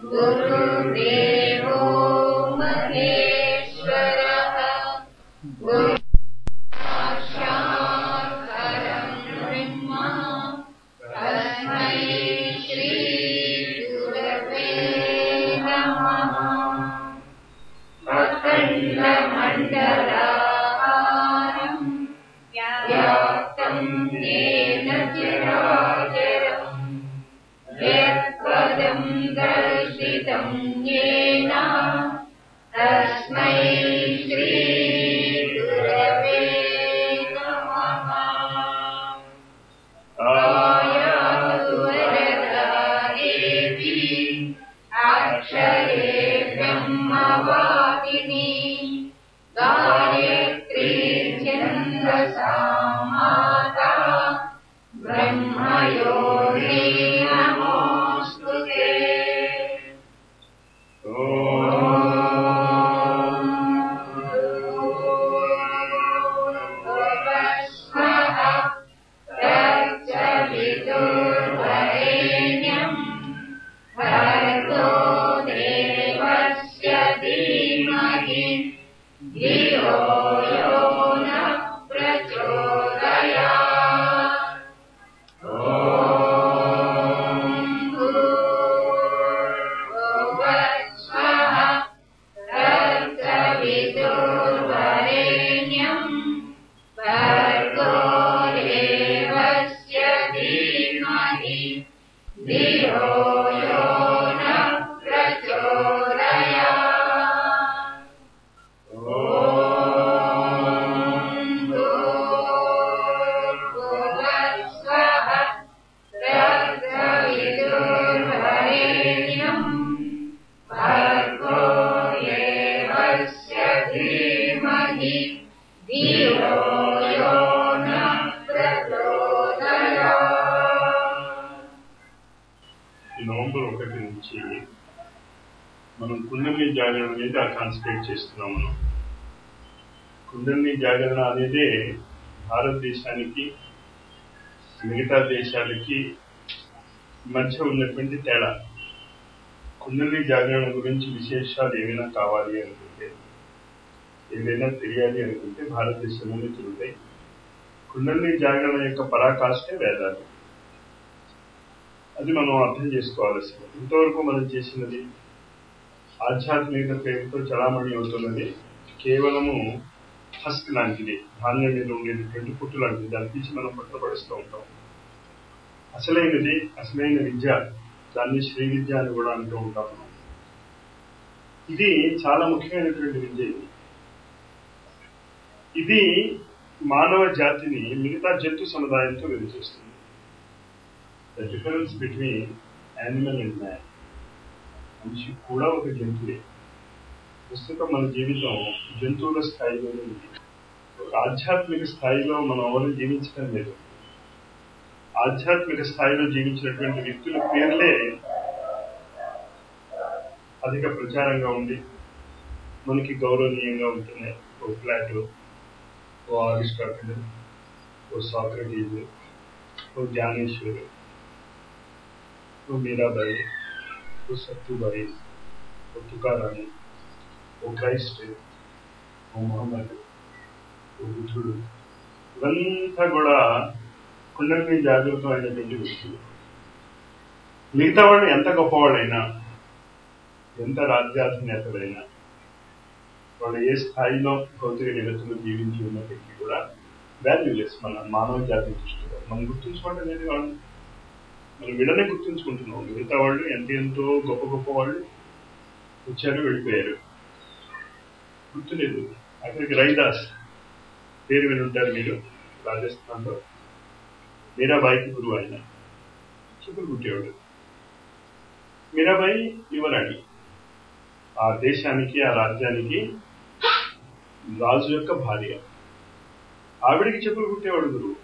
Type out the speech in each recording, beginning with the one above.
गुरुदेवो महेश्वरः गुरु साक्षात् परं ब्रह्म तस्मै श्रीगुरवे नमः अखण्डमण्डलाकारम् व्याप्तं येन चराचरम् यत्पदं दर्शितं येन तस्मै श्रीगुरवे नमः आयातु वरदा देवी अक्षरे ब्रह्मवादिनी गायत्री छन्दसा माता ब्रह्मयोगी नमोऽस्तु ते उपस्मः तत्सवितुर्वरेण्यम् भर्गो देवस्य धीमहि धियो यो नः प्रचोदयात् भूर्भुवस्वः तत्सवितुर्वरेण्यम् भर्गो देवस्य धीमहि धियो यो नः प्रचोदयात् भूर्भुवस्वः तत्सवितुर्वरेण्यम् भर्गो देवस्य धीमहि धियो यो नः प्रचोदयात् ఈ నవంబర్ ఒకటి నుంచి మనం కుండలి జాగరణ మీద కాన్సన్ట్రేట్ చేస్తున్నాం మనం కుండలి జాగరణ అనేది భారతదేశానికి మిగతా దేశాలకి మధ్య ఉన్నటువంటి తేడా కుండలి జాగరణ గురించి విశేషాలు ఏమైనా కావాలి అనుకుంటే ఏదైనా తెలియాలి అనుకుంటే భారతదేశంలోనే తిరుగుతాయి కుండలి జాగరణ యొక్క పరాకాష్టే వేదాలు అది మనం అర్థం చేసుకోవాల్సింది ఇంతవరకు మనం చేసినది ఆధ్యాత్మిక పేరుతో చలామణి అవుతున్నది కేవలము హస్క్ లాంటిది ధాన్యం మీద ఉండేటటువంటి పుట్టు లాంటిది దాని తీసి మనం పట్టబడుస్తూ ఉంటాం అసలైనది అసలైన విద్య దాన్ని శ్రీ విద్య అని కూడా అంటూ ఉంటాం మనం ఇది చాలా ముఖ్యమైనటువంటి విద్య ఇది ఇది మానవ జాతిని మిగతా జంతు సముదాయంతో వెలిచేస్తుంది the difference between animal and man మనిషి కూడా ఒక జంతువే ప్రస్తుతం మన జీవితం జంతువుల స్థాయిలోనే ఉంది ఒక ఆధ్యాత్మిక స్థాయిలో మనం ఎవరు జీవించడం లేదు ఆధ్యాత్మిక స్థాయిలో జీవించినటువంటి వ్యక్తుల పేర్లే అధిక ప్రచారంగా ఉంది మనకి గౌరవనీయంగా ఉంటున్నాయి ఓ ప్లాటో ఓ అరిస్టాటిల్ ఓ సాక్రటీస్ ఓ జ్ఞానేశ్వరు ఓ మీరాబాయి ఓ సత్తుబాయి ఓ తుకారాణి ఓ క్రైస్ట్ ఓ మొహమ్మద్ ఓ బుద్ధుడు ఇవంతా కూడా కుండలి జాగృతం అయినటువంటి వ్యక్తులు మిగతా వాళ్ళు ఎంత గొప్పవాళ్ళైనా ఎంత రాజ్యాధినేతలైనా వాళ్ళు ఏ స్థాయిలో భౌతిక జగత్తులో జీవించి ఉన్నప్పటికీ కూడా వాల్యూలెస్ మన మానవ జాతి దృష్టిలో మనం గుర్తుంచుకోవడం అనేది వాళ్ళు మనం వీళ్ళనే గుర్తుంచుకుంటున్నాం మిగతా వాళ్ళు ఎంత ఎంతో గొప్ప గొప్ప వాళ్ళు వచ్చారు వెళ్ళిపోయారు గుర్తులేదు అక్కడికి రైదాస్ పేరు వినుంటారు మీరు రాజస్థాన్లో మీరాబాయికి గురువు ఆయన చెప్పులు కుట్టేవాడు మీరాబాయి యువరాణి ఆ దేశానికి ఆ రాజ్యానికి రాజు యొక్క భార్య ఆవిడికి చెప్పులు కుట్టేవాడు గురువు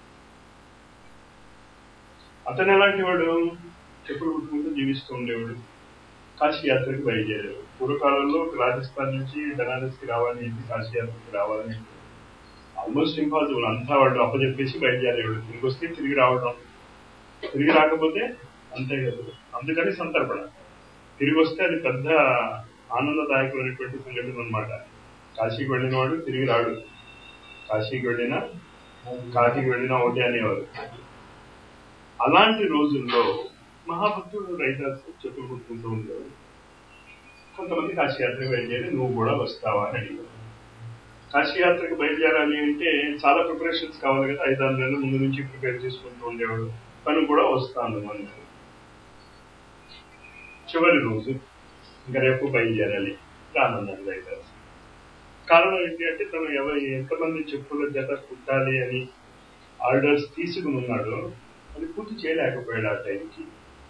అతను ఎలాంటి వాడు చెప్పులు కుట్టుకుంటూ జీవిస్తూ ఉండేవాడు కాశీ యాత్రకి బయలుదేరారు పూర్వకాలంలో రాజస్థాన్ నుంచి బెనారస్కి రావాలని చెప్పి కాశీ యాత్రకి రావాలని ఆల్మోస్ట్ ఇంపాసిబుల్ అంతా వాళ్ళు అప్పచెప్పేసి బయలుదేరేవాడు తిరిగి వస్తే తిరిగి రావడం తిరిగి రాకపోతే అంతే కదా అందుకని సంతర్పణ తిరిగి వస్తే అది పెద్ద ఆనందదాయకమైనటువంటి సంఘటన అనమాట కాశీకి వెళ్ళిన వాడు తిరిగి రాడు కాశీకి వెళ్ళినా కాశీకి వెళ్ళినా ఒకటే అనేవారు అలాంటి రోజుల్లో మహాభక్తుడు రైతాసు చెప్పుకుంటూ ఉండేవాడు కొంతమంది కాశీయాత్రకు బయలుదేరి నువ్వు కూడా వస్తావా అని అడిగారు కాశీయాత్రకు బయలుదేరాలి అంటే చాలా ప్రిపరేషన్స్ కావాలి కదా ఐదారు నెలల ముందు నుంచి ప్రిపేర్ చేసుకుంటూ ఉండేవాడు తను కూడా వస్తాను అన్నారు చివరి రోజు ఇంకా రేపు బయలుదేరాలి రానున్నాడు రైతాసు కారణం ఏంటి అంటే తను ఎవరు ఎంతమంది చెప్పుల జత కుట్టాలి అని ఆర్డర్స్ తీసుకుని ఉన్నాడో అది పూర్తి చేయలేకపోయాడు ఆ టైంకి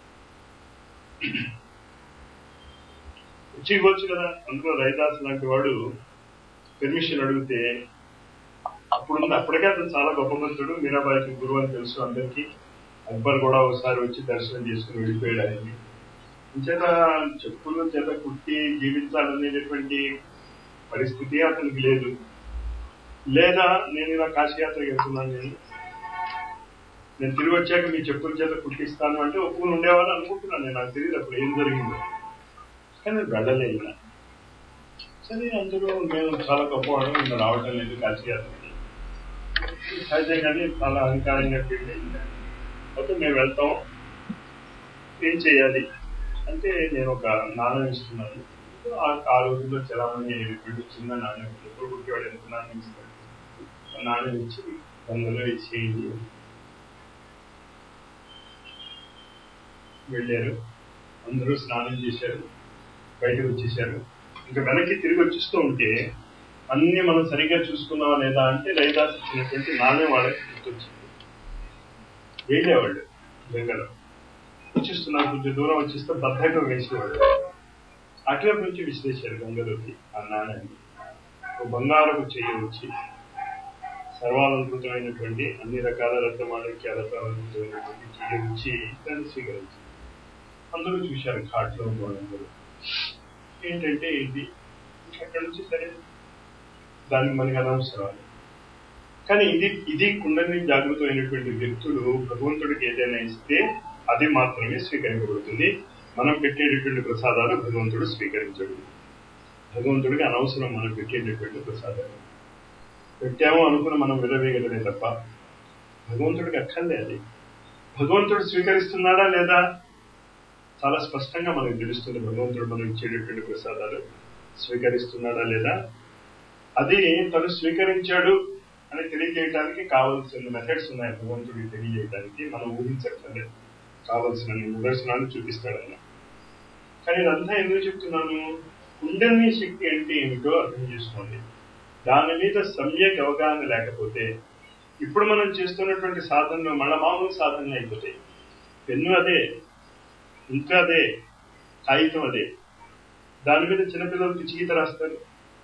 వచ్చి కదా అందులో రైదాస్ లాంటి వాడు పెర్మిషన్ అడిగితే అప్పుడు అప్పటికే అతను చాలా గొప్ప మంతుడు మీరాబాయికి గురువు అని తెలుసు అందరికీ అక్బర్ కూడా ఒకసారి వచ్చి దర్శనం చేసుకుని వెళ్ళిపోయాడు ఆయన్ని చేత చెప్పుల చేత కుట్టి జీవించాలనేటటువంటి పరిస్థితి అతనికి లేదు లేదా నేను ఇలా కాశీయాత్ర వెళ్తున్నాను నేను నేను తిరిగి వచ్చాక మీ చెప్పుల చేత కుట్టిస్తాను అంటే ఒప్పుకుని ఉండేవాళ్ళు అనుకుంటున్నాను నేను నాకు తెలియదు అప్పుడు ఏం జరిగిందో కానీ వెళ్ళలేదు సరే అందరూ మేము చాలా గొప్పవాడు ఇంకా రావటం లేదు కాశీయాత్రకి సహజంగానే చాలా అహంకారంగా ఫీల్ అయింది అయితే మేము వెళ్తాం ఏం చేయాలి అంటే నేను ఒక నాణ్యం ఇస్తున్నాను ఆ రోజుల్లో చలామణి రెండు చిన్న నాణ్యం ఎప్పుడు పుట్టేవాడు ఎంత నాణ్యం ఇస్తాడు నాణ్యం ఇచ్చి అందులో ఇచ్చేయండి వెళ్ళారు అందరూ స్నానం చేశారు బయటకు వచ్చేసారు ఇంకా వెనక్కి తిరిగి వచ్చిస్తూ ఉంటే అన్ని మనం సరిగ్గా చూసుకున్నావా లేదా అంటే రైదాస్ ఇచ్చినటువంటి నాణ్యం వాళ్ళకి గుర్తొచ్చింది వెళ్ళేవాళ్ళు గంగలో వచ్చిస్తున్నారు కొంచెం దూరం వచ్చిస్తే బద్ధకం వేసేవాడు అటువైపు నుంచి విశ్లేషారు గంగలోకి ఆ నాణ్యాన్ని ఒక బంగారపు చెయ్యి వచ్చి సర్వాలంకృతమైనటువంటి అన్ని రకాల రత్నమాణిక్యాలతో అలంకృతమైనటువంటి చెయ్యి వచ్చి దాన్ని స్వీకరించారు అందరూ చూశారు ఘాట్లో అందరూ ఏంటంటే ఇది అక్కడి నుంచి సరే దానికి మనకి అనవసరం కానీ ఇది ఇది కుండని జాగృతమైనటువంటి వ్యక్తులు భగవంతుడికి ఏదైనా ఇస్తే అది మాత్రమే స్వీకరించబడుతుంది మనం పెట్టేటటువంటి ప్రసాదాలు భగవంతుడు స్వీకరించడు భగవంతుడికి అనవసరం మనం పెట్టేటటువంటి ప్రసాదాలు పెట్టాము అనుకుని మనం విరవేయగలమే తప్ప భగవంతుడికి అక్కర్లే అది భగవంతుడు స్వీకరిస్తున్నాడా లేదా చాలా స్పష్టంగా మనకు తెలుస్తుంది భగవంతుడు మనం ఇచ్చేటటువంటి ప్రసాదాలు స్వీకరిస్తున్నాడా లేదా అది తను స్వీకరించాడు అని తెలియజేయడానికి కావలసిన మెథడ్స్ ఉన్నాయి భగవంతుడికి తెలియజేయడానికి మనం ఊహించక్కర్లేదు కావలసిన నిదర్శనాలు చూపిస్తాడు ఆయన కానీ ఇదంతా ఎందుకు చెప్తున్నాను కుండలిని శక్తి అంటే ఏమిటో అర్థం చేసుకోండి దాని మీద సమ్యక్ అవగాహన లేకపోతే ఇప్పుడు మనం చేస్తున్నటువంటి సాధనలు మళ్ళా మామూలు సాధనలు అయిపోతాయి పెన్ను అదే ఇంకా అదే కాగితం అదే దాని మీద చిన్నపిల్లలకి చీత రాస్తారు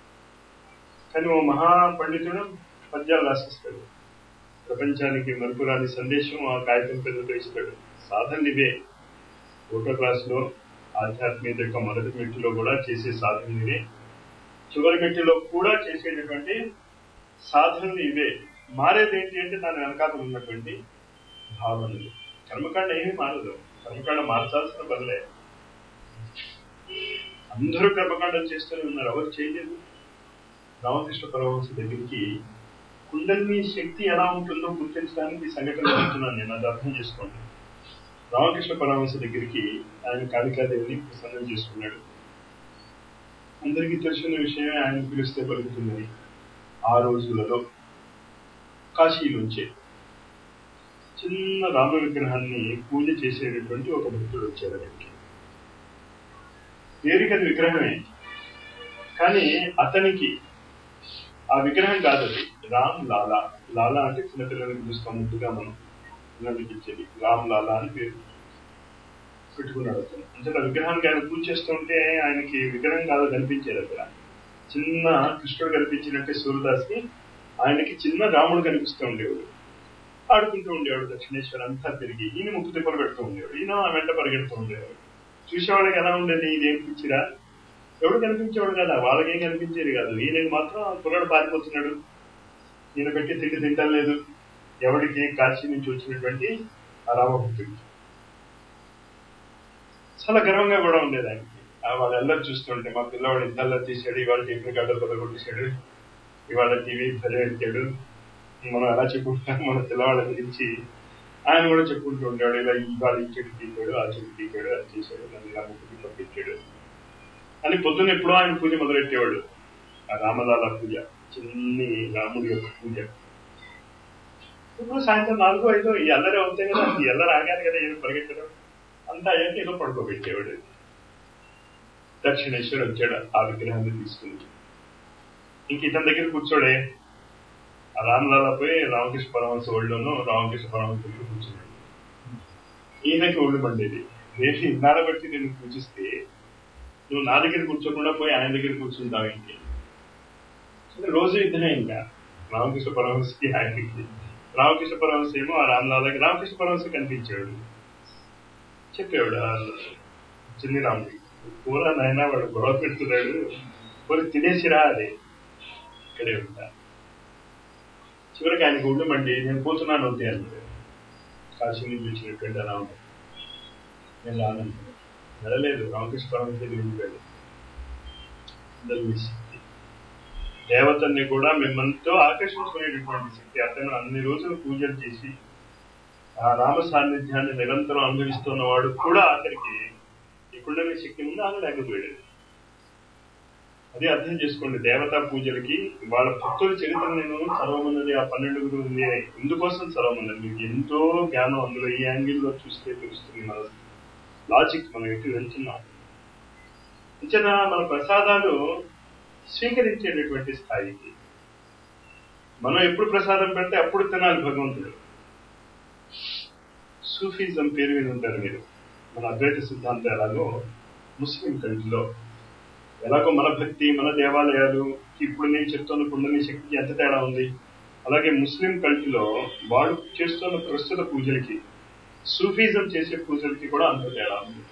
కానీ ఓ మహా పండితుడు పద్యాలు రాసిస్తాడు ప్రపంచానికి మరుపురాని సందేశం ఆ కాగితం పెద్దతో ఇస్తాడు సాధనలు ఇవే ఒకటో క్లాసులో ఆధ్యాత్మిక యొక్క మొదటి మెట్టులో కూడా చేసే సాధనలు ఇవే చివరి మెట్టులో కూడా చేసేటటువంటి సాధనలు ఇవే మారేది ఏంటి అంటే దాని వెనకాతలు ఉన్నటువంటి భావనలు కర్మకాండ ఏమీ మారదు కర్మకాండ మార్చాల్సిన బదులే అందరూ కర్మకాండం చేస్తూనే ఉన్నారు ఎవరు చేయలేదు రామకృష్ణ పరమహంస దగ్గరికి కుండలిని శక్తి ఎలా ఉంటుందో గుర్తించడానికి ఈ సంఘటన చెప్తున్నాను నేను అది అర్థం చేసుకోండి రామకృష్ణ పరమహంస దగ్గరికి ఆయన కాళికాదేవిని ప్రసన్నం చేసుకున్నాడు అందరికీ తెలిసిన విషయమే ఆయన పిలిస్తే పలుకుతుందని ఆ రోజులలో కాశీలోంచే చిన్న రామ విగ్రహాన్ని పూజ చేసేటటువంటి ఒక భక్తుడు వచ్చాడు అక్కడికి పేరుకది విగ్రహమే కానీ అతనికి ఆ విగ్రహం కాదు అది రామ్ లాలా లాలా అంటే చిన్నపిల్లలకి చూస్తాం ముద్దుగా మనం పిల్లలకి రామ్ లాలా అని పేరు పెట్టుకున్నాడు అతను అంటే ఆ విగ్రహానికి ఆయన పూజ చేస్తుంటే ఆయనకి విగ్రహం కాదు కనిపించేది అక్కడ చిన్న కృష్ణుడు కనిపించినట్టే సూర్యదాస్కి ఆయనకి చిన్న రాముడు కనిపిస్తూ ఉండేవాడు ఆడుకుంటూ ఉండేవాడు దక్షిణేశ్వర్ అంతా తిరిగి ఈయన ముక్కు తిప్పలు పెడుతూ ఉండేవాడు ఈయన వెంట పరిగెడుతూ ఉండేవాడు చూసేవాళ్ళకి ఎలా ఉండేది ఇదేం పిచ్చిరా ఎవడు కనిపించేవాడు కదా వాళ్ళకేం కనిపించేది కాదు ఈయనకి మాత్రం కుర్రాడు పారిపోతున్నాడు ఈయన పెట్టి తిండి తింటం లేదు ఎవడికి కాశీ నుంచి వచ్చినటువంటి ఆ రామభక్తుడికి చాలా గర్వంగా కూడా ఉండేది ఆయనకి ఆ వాళ్ళు అందరు చూస్తుంటే మా పిల్లవాడు ఇంత అల్లరి తీసాడు ఇవాళ టీవీ గడ్డ కొట్టేశాడు ఇవాళ టీవీ ఎత్తాడు మనం ఎలా చెప్పుకుంటాం మన పిల్లవాళ్ళ గురించి ఆయన కూడా చెప్పుకుంటూ ఉంటాడు ఇలా ఇవాళ ఈ చెట్టు తీసాడు ఆ చెట్టు తీసాడు అది చేశాడు నన్ను ఇలా ముక్కుకి పంపించాడు అని పొద్దున్న ఎప్పుడో ఆయన పూజ మొదలెట్టేవాడు ఆ రామలాల పూజ చిన్ని రాముడి యొక్క పూజ ఇప్పుడు సాయంత్రం నాలుగు ఐదు ఈ అల్లరి అవుతాయి కదా ఈ అల్లరి ఆగాలి కదా ఏదో పరిగెట్టడం అంతా అయ్యాక ఏదో పడుకోబెట్టేవాడు దక్షిణేశ్వర్ వచ్చాడు ఆ విగ్రహాన్ని తీసుకుని ఇంక ఇతని దగ్గర కూర్చోడే ఆ రామలాల పోయి రామకృష్ణ పరమహంస ఒళ్ళోనూ రామకృష్ణ పరమహంస దగ్గర కూర్చున్నాడు ఈయనకి ఒళ్ళు పండేది నేను ఇన్నాళ్ళ బట్టి నేను పూజిస్తే నువ్వు నా దగ్గర కూర్చోకుండా పోయి ఆయన దగ్గర కూర్చుంటావు ఇంటి రోజు యుద్ధమే ఇంకా రామకృష్ణ పరమహంసకి ఆయనకి రామకృష్ణ పరమహంస ఏమో ఆ రామలాలకి రామకృష్ణ పరమహంస కనిపించాడు చెప్పేవాడు ఆ చిన్ని రాముడి కూర నాయన వాడు గొడవ పెడుతున్నాడు పోయి తినేసిరా అది ఇక్కడే ఉంటా చివరికి ఆయనకు ఉండు మండి నేను పోతున్నాను వద్దే అన్నాడు కాశీ నుంచి వచ్చినటువంటి అలా ఉంది నేను రానండి వెళ్ళలేదు రామకృష్ణ పరమహంస వెళ్ళిపోయాడు శక్తి దేవతల్ని కూడా మిమ్మల్తో ఆకర్షించుకునేటటువంటి శక్తి అతను అన్ని రోజులు పూజలు చేసి ఆ రామ సాన్నిధ్యాన్ని నిరంతరం అనుభవిస్తున్న వాడు కూడా ఆఖరికి ఇప్పుడున్న శక్తి ముందు ఆగలేకపోయాడు అది అర్థం చేసుకోండి దేవతా పూజలకి వాళ్ళ భక్తుల చరిత్ర నేను చదవమన్నది ఆ పన్నెండుగురు ఉంది ఇందుకోసం చదవమన్నది మీకు ఎంతో జ్ఞానం అందులో ఈ యాంగిల్లో చూస్తే తెలుస్తుంది మన లాజిక్ మనం ఎటు వెళ్తున్నాం అంచనా మన ప్రసాదాలు స్వీకరించేటటువంటి స్థాయికి మనం ఎప్పుడు ప్రసాదం పెడితే అప్పుడు తినాలి భగవంతుడు సూఫీజం పేరు మీద ఉంటారు మీరు మన అద్వైత సిద్ధాంతం ఎలాగో ముస్లిం కంట్రీలో ఎలాగో మన భక్తి మన దేవాలయాలు ఇప్పుడు నేను చెప్తున్న కుండలి శక్తికి ఎంత తేడా ఉంది అలాగే ముస్లిం కల్టీలో వాడు చేస్తున్న ప్రస్తుత పూజలకి సూఫీజం చేసే పూజలకి కూడా అంత తేడా ఉంది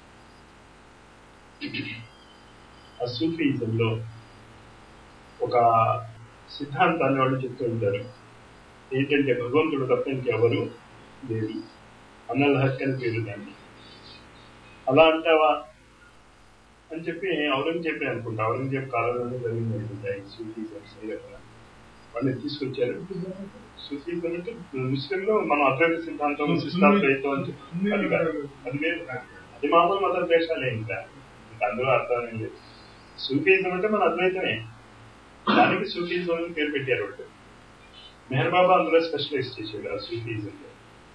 ఆ సూఫీజంలో ఒక సిద్ధాంతాన్ని వాళ్ళు చెప్తూ ఉంటారు ఏంటంటే భగవంతుడు తప్ప ఇంకెవరు లేరు అన్నల్ హక్ అని పేరు దాన్ని అలా అంటావా అని చెప్పి ఔరంగజేబే అనుకుంటా ఔరంగజేబ్ కాలంలోనే జరిగింది అనుకుంటా ఈ సూఫీజం వాళ్ళని తీసుకొచ్చారు సూఫీజం అంటే ముస్లింలో మనం అద్వైత సిద్ధాంతం సిద్ధాంతం అని చెప్పి అది కాదు అది వేరు అది మామూలు మత ద్వేషాలే ఇంకా ఇంకా అందులో అర్థం ఏం లేదు సూఫీజం అంటే మన అద్వైతమే దానికి సూఫీజం అని పేరు పెట్టారు వాళ్ళు మెహర్ బాబా అందులో స్పెషలైజ్ చేసాడు ఆ సూఫీజంలో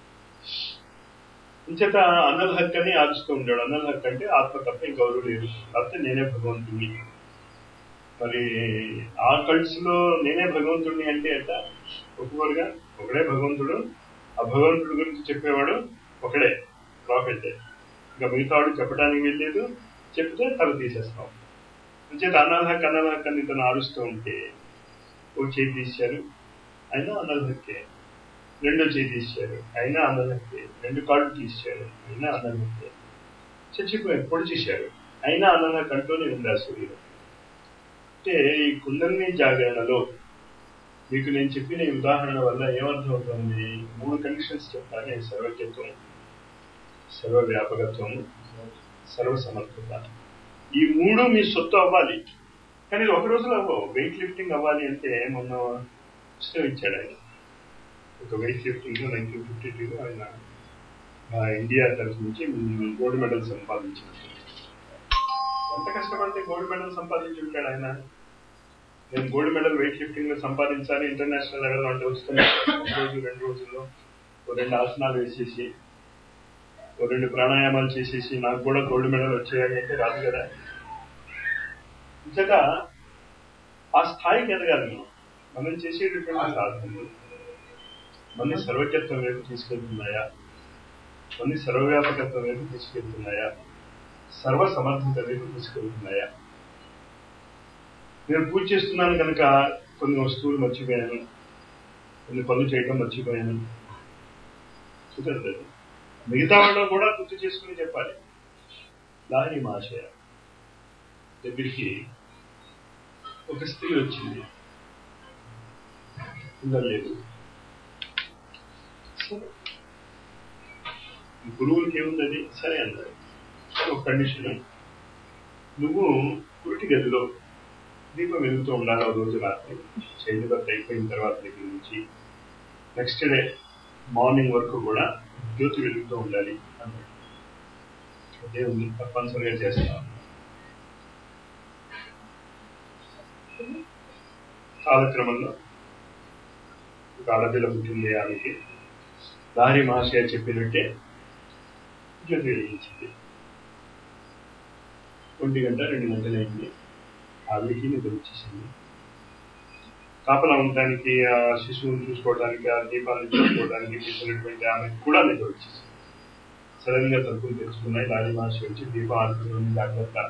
ఇంచేత అన్నల్ హక్ అని ఆలోచిస్తూ ఉంటాడు అన్నల్ హక్ అంటే ఆత్మ తప్ప ఇంకెవరు లేరు కాకపోతే నేనే భగవంతుడిని మరి ఆ కల్ట్స్ లో నేనే భగవంతుడిని అంటే ఎట్ట ఒప్పుకోరుగా ఒకడే భగవంతుడు ఆ భగవంతుడి గురించి చెప్పేవాడు ఒకడే ప్రాఫిట్ ఇంకా మిగతావాడు చెప్పడానికి వెళ్ళలేదు చెప్తే తల తీసేస్తాం అంచేత అన్నల్ హక్ అన్నల్ హక్ అని తను ఆరుస్తూ ఉంటే ఓ చేయి తీశారు అయినా అన్నల్ హక్కే రెండో చేయి తీశారు అయినా అన్నదక్కే రెండు కాళ్ళు తీశారు అయినా అన్నదక్కే చచ్చిపోయారు పొడి చేశారు అయినా అన్న కంట్రోల్ ఉంది ఆ శరీరం అంటే ఈ కుండలిని జాగరణలో మీకు నేను చెప్పిన ఈ ఉదాహరణ వల్ల ఏమర్థం అవుతుంది మూడు కండిషన్స్ చెప్తాను సర్వజ్ఞత్వం సర్వవ్యాపకత్వం సర్వసమర్థత ఈ మూడు మీ సొత్తు అవ్వాలి కానీ ఒక రోజులో అవ్వవు వెయిట్ లిఫ్టింగ్ అవ్వాలి అంటే మొన్న పుస్తకం ఇచ్చాడు ఆయన ఒక వెయిట్ లిఫ్టింగ్ నైన్టీన్ ఫిఫ్టీ టూలో ఆయన ఇండియా తరఫు నుంచి గోల్డ్ మెడల్ సంపాదించారు ఎంత కష్టపడితే గోల్డ్ మెడల్ సంపాదించి ఉంటాడు ఆయన నేను గోల్డ్ మెడల్ వెయిట్ లిఫ్టింగ్ లో సంపాదించాలి ఇంటర్నేషనల్ లెవెల్ అంటే వస్తున్నాను రోజు రెండు రోజుల్లో ఓ రెండు ఆసనాలు వేసేసి ఓ రెండు ప్రాణాయామాలు చేసేసి నాకు కూడా గోల్డ్ మెడల్ వచ్చాయని అంటే రాదు కదా ఇంతగా ఆ స్థాయికి ఎదగాలి మనం మనం చేసేటటువంటి సాధనలు మన సర్వజ్ఞత్వం వైపు తీసుకెళ్తున్నాయా మన సర్వవ్యాపకత్వం వైపు తీసుకెళ్తున్నాయా సర్వ సమర్థత వైపు తీసుకెళ్తున్నాయా నేను పూజ చేస్తున్నాను కనుక కొన్ని వస్తువులు మర్చిపోయాను కొన్ని పనులు చేయడం మర్చిపోయాను కుదరదు మిగతా వాళ్ళు కూడా గుర్తు చేసుకుని చెప్పాలి లాహిరి మహాశయ దగ్గరికి ఒక స్త్రీ వచ్చింది లేదు గురువులకి ఏముంది అది సరే అన్నారు ఒక కండిషన్ నువ్వు కురిటి గదిలో దీపం వెలుగుతూ ఉండాలి ఆ రోజు రాత్రి చైల్డ్ బర్త్ అయిపోయిన తర్వాత దగ్గర నుంచి నెక్స్ట్ డే మార్నింగ్ వరకు కూడా జ్యోతి వెలుగుతూ ఉండాలి అన్నాడు అదే ఉంది తప్పనిసరిగా చేస్తాం కాలక్రమంలో ఒక ఆడపిల్ల పుట్టింది ఆమెకి దారి మహాశయ చెప్పినట్టే జ్యోతి వెలిగించింది ఒంటి గంట రెండు గంటలైంది ఆవిడికి నిద్ర వచ్చేసింది కాపలా ఉండడానికి ఆ శిశువుని చూసుకోవడానికి ఆ దీపాలను చూసుకోవడానికి చేసినటువంటి ఆమెకు కూడా నిద్ర వచ్చేసింది సడన్ గా తలుపులు తెచ్చుకున్నాయి లాలి మహర్షి వచ్చి దీపం ఆడుతుంది జాగ్రత్త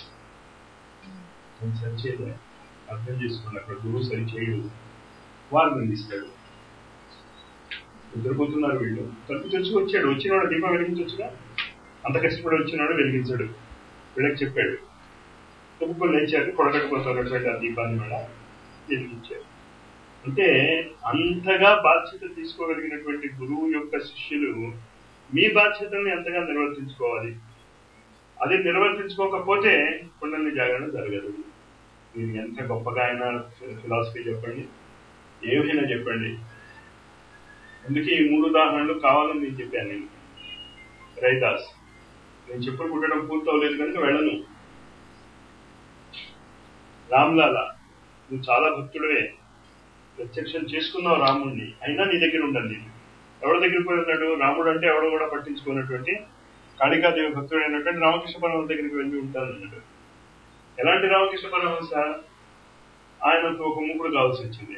నేను సరిచేయలే అర్థం చేసుకోండి అక్కడ గురువు సరిచేయడు వారు నిందిస్తాడు నిద్రపోతున్నారు వీళ్ళు తలుపు తెచ్చుకు వచ్చాడు వచ్చినవాడు దీపం వెలిగించవచ్చుగా అంత కష్టపడి వచ్చినవాడు వెలిగించాడు వీళ్ళకి చెప్పాడు తప్పుకొని లేచారు కొడగట్టుకోతున్నటువంటి ఆ దీపాన్ని కూడా వెలిగించారు అంటే అంతగా బాధ్యత తీసుకోగలిగినటువంటి గురువు యొక్క శిష్యులు మీ బాధ్యతల్ని ఎంతగా నిర్వర్తించుకోవాలి అది నిర్వర్తించుకోకపోతే కుండల్ని జాగరణ జరగదు మీరు ఎంత గొప్పగా అయినా ఫిలాసఫీ చెప్పండి ఏమైనా చెప్పండి అందుకే ఈ మూడు ఉదాహరణలు కావాలని నేను చెప్పాను నేను రైదాస్ నేను చెప్పులు కుట్టడం పూర్తవలేదు కనుక వెళ్ళను రామ్లాలా నువ్వు చాలా భక్తుడివే ప్రత్యక్షం చేసుకున్నావు రాముడిని అయినా నీ దగ్గర ఉండాలి నేను ఎవరి దగ్గర పోయి ఉన్నాడు రాముడు అంటే ఎవడో కూడా పట్టించుకున్నటువంటి కాళికాదేవి భక్తుడు అయినటువంటి రామకృష్ణ పరమహంస దగ్గరికి వెళ్ళి ఉంటాను అన్నాడు ఎలాంటి రామకృష్ణ పరమహంస ఆయనకు ఒక ముగ్గురు కావాల్సి వచ్చింది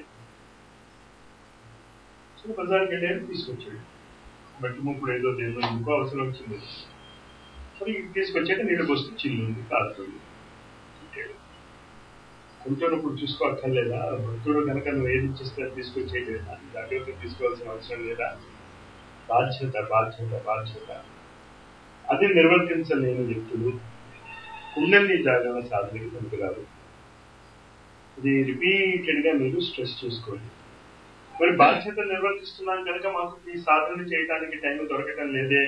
సో బజార్కి వెళ్ళి తీసుకొచ్చాడు బట్టి ముగ్గురు ఏదో దేదో ఇంకో అవసరం వచ్చింది సరే తీసుకొచ్చాక నీళ్ళు పోస్తే చిల్లు ఉంది కాలుతుంది పెట్టాడు కుంటున్నప్పుడు చూసుకోక్కర్లేదా భక్తుడు కనుక నువ్వు ఏది ఇచ్చిస్తే తీసుకొచ్చేయలేదా జాగ్రత్త తీసుకోవాల్సిన అవసరం లేదా బాధ్యత బాధ్యత బాధ్యత అది నిర్వర్తించలేని వ్యక్తులు కుండలి జాగరణ సాధనకి పనికిరాదు ఇది రిపీటెడ్ గా మీరు స్ట్రెస్ చేసుకోండి మరి బాధ్యత నిర్వర్తిస్తున్నాం కనుక మాకు ఈ సాధన చేయడానికి టైం దొరకటం లేదే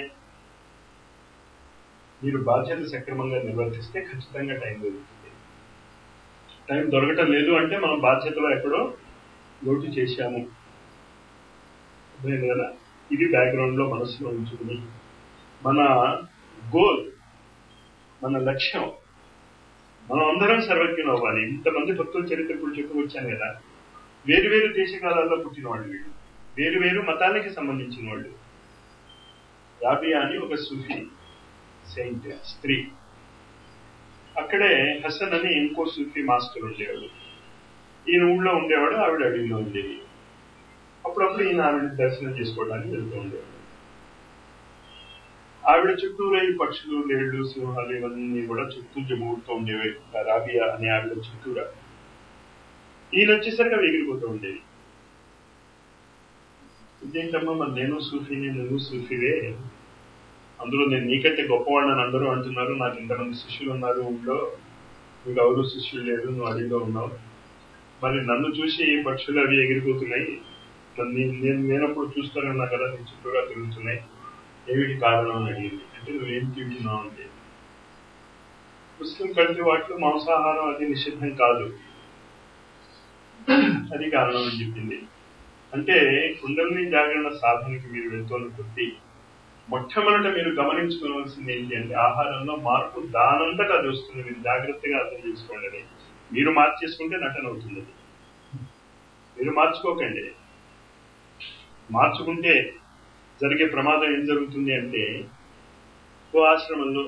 మీరు బాధ్యత సక్రమంగా నిర్వర్తిస్తే ఖచ్చితంగా టైం దొరుకుతుంది టైం దొరకటం లేదు అంటే మనం బాధ్యతలో ఎక్కడో లోటు చేశాము అర్థమైంది కదా ఇది బ్యాక్గ్రౌండ్ లో మనసులో ఉంచుకుని మన గోల్ మన లక్ష్యం మనం అందరం సర్వజ్ఞం అవ్వాలి ఇంతమంది భక్తుల చరిత్ర ఇప్పుడు చెప్పుకొచ్చాను కదా వేరు వేరు దేశకాలాల్లో పుట్టిన వాళ్ళు వీళ్ళు వేరు వేరు మతానికి సంబంధించిన వాళ్ళు రాబియా అని ఒక సూఫీ సెయింట్ స్త్రీ అక్కడే హసన్ అని ఇంకో సూఫీ మాస్టర్ ఉండేవాడు ఈయన ఊళ్ళో ఉండేవాడు ఆవిడ అడవిలో ఉండేది అప్పుడప్పుడు ఈయన ఆవిడ దర్శనం చేసుకోవడానికి వెళ్తూ ఉండేవాడు ఆవిడ చుట్టూరా ఈ పక్షులు లేళ్లు సింహాలు ఇవన్నీ కూడా చుట్టూ జమూడుతూ ఉండేవి రాబియా అనే ఆవిడ చుట్టూరా ఈయన వచ్చేసరికి అవి ఎగిరిపోతూ ఉండేవి ఇదేంటమ్మా మరి నేను సూఫీని నువ్వు సూఫీవే అందులో నేను నీకంటే గొప్పవాడిని అందరూ అంటున్నారు నాకు ఇంతమంది శిష్యులు ఉన్నారు ఊళ్ళో నీకు ఎవరు శిష్యులు లేదు నువ్వు అడిగిలో ఉన్నావు మరి నన్ను చూసి ఈ పక్షులు అవి ఎగిరిపోతున్నాయి మరి నేను నేను నేనప్పుడు చూస్తూనే ఉన్నా కదా నీ చుట్టూగా తిరుగుతున్నాయి ఏమిటి కారణం అని అడిగింది అంటే నువ్వేం తింటున్నావు అంటే ముస్లిం కంట్రీ వాటిలో మాంసాహారం అది నిషిద్ధం కాదు అది కారణం అని చెప్పింది అంటే కుండలిని జాగరణ సాధనకి మీరు వెళ్తున్న కొద్దీ మొట్టమొదట మీరు గమనించుకోవాల్సింది ఏంటి అంటే ఆహారంలో మార్పు దానంతటా అది వస్తుంది మీరు జాగ్రత్తగా అర్థం చేసుకోండి అది మీరు మార్చేసుకుంటే నటన అవుతుంది అది మీరు మార్చుకోకండి మార్చుకుంటే జరిగే ప్రమాదం ఏం జరుగుతుంది అంటే ఓ ఆశ్రమంలో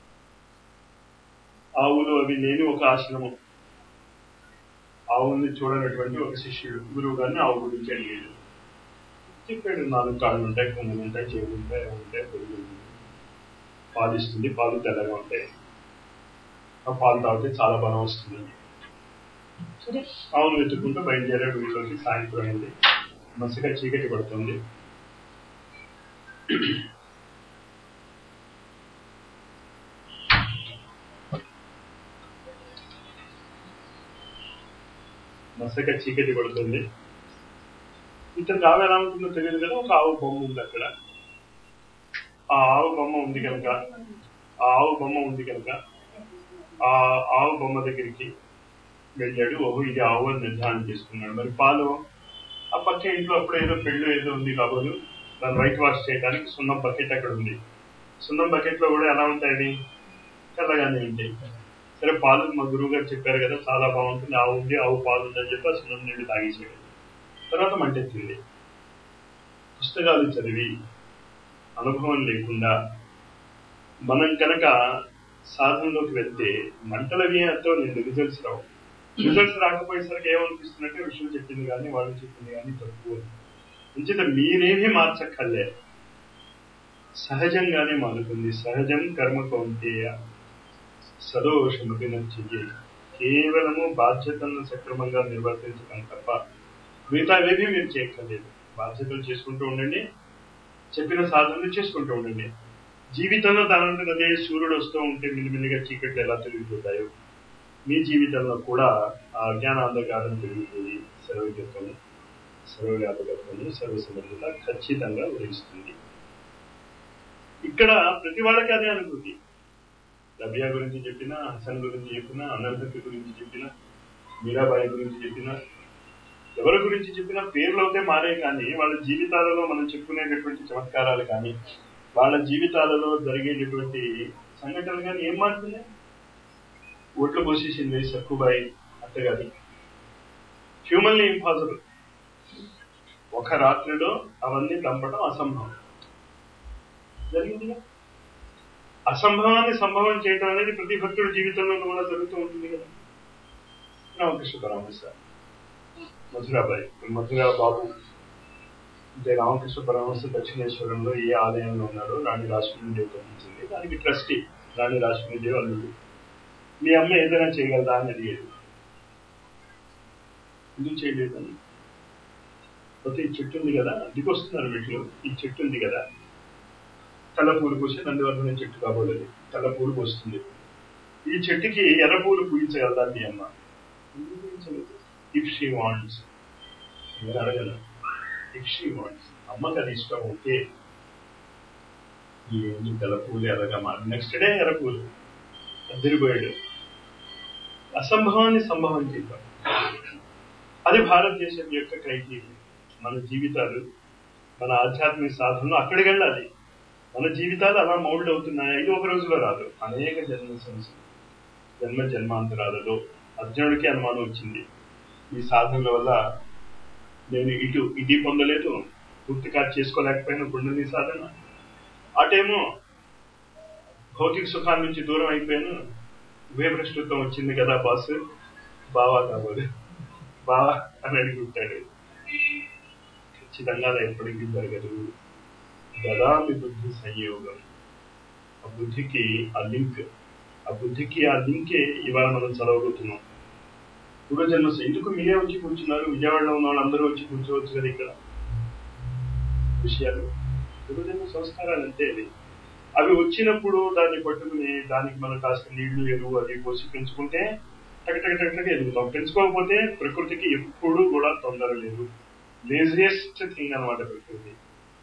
ఆవులు అవి లేని ఒక ఆశ్రమం ఆవుల్ని చూడనటువంటి ఒక శిష్యుడు గురువు గారిని ఆవు గురించి అడిగాడు చెప్పాడు నాలుగు కాళ్ళు ఉంటాయి కొమ్ములు ఉంటాయి చెవులు ఉంటాయి అవి ఉంటాయి పొరుగులు ఉంటాయి పాలు ఇస్తుంది పాలు తెల్లగా ఉంటాయి ఆ పాలు తాగితే చాలా బలం వస్తుందని సరే ఆవును వెతుక్కుంటూ బయలుదేరాడు ఊళ్ళోకి సాయంత్రం అయింది మసిగా చీకటి పడుతుంది మసక చీకటి పడుతుంది ఇతనికి ఆవు ఎలా ఉంటుందో తెలియదు కదా ఒక ఆవు బొమ్మ ఉంది అక్కడ ఆ ఆవు బొమ్మ ఉంది కనుక ఆ ఆవు బొమ్మ ఉంది కనుక ఆ ఆవు బొమ్మ దగ్గరికి వెళ్ళాడు ఓహో ఇది ఆవు అని నిర్ధారణ చేసుకున్నాడు మరి పాలు ఆ పక్క ఇంట్లో అప్పుడు ఏదో పెళ్ళు ఏదో ఉంది కాబోలు దాన్ని వైట్ వాష్ చేయడానికి సున్నం బకెట్ అక్కడ ఉంది సున్నం బకెట్ లో కూడా ఎలా ఉంటాయి తెల్లగానే ఉంటాయి సరే పాలు మా గురువు గారు చెప్పారు కదా చాలా బాగుంటుంది ఆవు ఉంది ఆవు పాలు ఉందని చెప్పి ఆ సున్నం నీళ్ళు తాగేసాడు తర్వాత మంటెత్తింది పుస్తకాలు చదివి అనుభవం లేకుండా మనం కనుక సాధనలోకి వెళ్తే మంటల వ్యయంతో నేను రిజల్ట్స్ రావు రిజల్ట్స్ రాకపోయేసరికి ఏమనిపిస్తుందంటే విషయం చెప్పింది కానీ వాళ్ళు చెప్పింది కానీ తక్కువ అంచేత మీరేమీ మార్చక్కర్లే సహజంగానే మారుతుంది సహజం కర్మ కౌంటేయ సదోషముకి నచ్చింది కేవలము బాధ్యతలను సక్రమంగా నిర్వర్తించడం తప్ప మిగతా ఏది మీరు చేయక్కర్లేదు బాధ్యతలు చేసుకుంటూ ఉండండి చెప్పిన సాధనలు చేసుకుంటూ ఉండండి జీవితంలో దానంటే అదే సూర్యుడు వస్తూ ఉంటే మిల్లిమిల్లిగా చీకట్లు ఎలా తిరిగిపోతాయో మీ జీవితంలో కూడా ఆ అజ్ఞానాంధకారం పెరిగిపోయి సర్వజ్ఞత్వము సర్వవ్యాపకత్వము సర్వసమర్థత ఖచ్చితంగా ఉదయిస్తుంది ఇక్కడ ప్రతి వాళ్ళకి అదే అనుభూతి రబియా గురించి చెప్పినా హసన్ గురించి చెప్పినా అనర్హతి గురించి చెప్పినా మీరాబాయి గురించి చెప్పినా ఎవరి గురించి చెప్పినా పేర్లు అయితే మారే కానీ వాళ్ళ జీవితాలలో మనం చెప్పుకునేటటువంటి చమత్కారాలు కానీ వాళ్ళ జీవితాలలో జరిగేటటువంటి సంఘటనలు కానీ ఏం మారుతున్నాయి ఓట్లు పోసేసింది సక్కుబాయి అత్తగారి హ్యూమన్లీ ఇంపాసిబుల్ ఒక రాత్రిలో అవన్నీ చంపడం అసంభవం జరిగిందిగా అసంభవాన్ని సంభవం చేయడం అనేది ప్రతి భక్తుడి జీవితంలో కూడా జరుగుతూ ఉంటుంది కదా రామకృష్ణ పరమహంస మధురాబాయి మధురా బాబు అంటే రామకృష్ణ పరమహంస దక్షిణేశ్వరంలో ఏ ఆలయంలో ఉన్నాడో రాణి రాష్ట్రదేవి పంపించింది దానికి ట్రస్టీ రాణి రాష్ట్రదేవి అల్లుడు మీ అమ్మ ఏదైనా చేయగలదా అని అడిగేది ఎందుకు చేయలేదని పోతే ఈ చెట్టు ఉంది కదా దిగొస్తున్నారు వీటిలో ఈ చెట్టు ఉంది కదా తెల్ల పూలు పూసి నందివర్ధన చెట్టు కాబోలేదు తెల్ల పూలు పోస్తుంది ఈ చెట్టుకి ఎర్ర పూలు పూయించగలదా మీ అమ్మ ఇఫ్ షీ వాంట్స్ నేను అడగను ఇఫ్ షీ వాంట్స్ అమ్మకి అది ఇష్టం ఓకే ఏంటి తెల్ల పూలు ఎర్రగా మారి నెక్స్ట్ డే ఎర్ర పూలు అద్దరిపోయాడు అసంభవాన్ని సంభవం చేద్దాం అది భారతదేశం యొక్క క్రైటీరియా మన జీవితాలు మన ఆధ్యాత్మిక సాధనలు అక్కడికి వెళ్ళాలి మన జీవితాలు అలా మౌల్డ్ అవుతున్నాయి ఇది ఒక రోజులో రాదు అనేక జన్మ సంవత్సరం జన్మ జన్మాంతరాలలో అర్జునుడికి అనుమానం వచ్చింది ఈ సాధనల వల్ల నేను ఇటు ఇది పొందలేదు పూర్తిగా చేసుకోలేకపోయిన గుండెని సాధన అటేమో భౌతిక సుఖాల నుంచి దూరం అయిపోయాను ఉభయభ్రష్టత్వం వచ్చింది కదా బాస్ బావా కాబోదు బావా అని అడుగుంటాడు ఖచ్చితంగా అది ఎప్పటికీ జరగదు దదామి బుద్ధి సంయోగం ఆ బుద్ధికి ఆ లింక్ ఆ బుద్ధికి ఆ లింకే ఇవాళ మనం చదవబోతున్నాం పూర్వజన్మ ఎందుకు మీరే వచ్చి కూర్చున్నారు విజయవాడలో ఉన్న వాళ్ళందరూ వచ్చి కూర్చోవచ్చు కదా ఇక్కడ విషయాలు పూర్వజన్మ సంస్కారాలు అంతే అది అవి వచ్చినప్పుడు దాన్ని పట్టుకుని దానికి మనం కాస్త నీళ్లు ఎరువు అది పోసి పెంచుకుంటే టక టక టక టక ఎదుగుతాం పెంచుకోకపోతే ప్రకృతికి ఎప్పుడు కూడా తొందర లేదు లేజియెస్ట్ థింగ్ అనమాట ప్రకృతి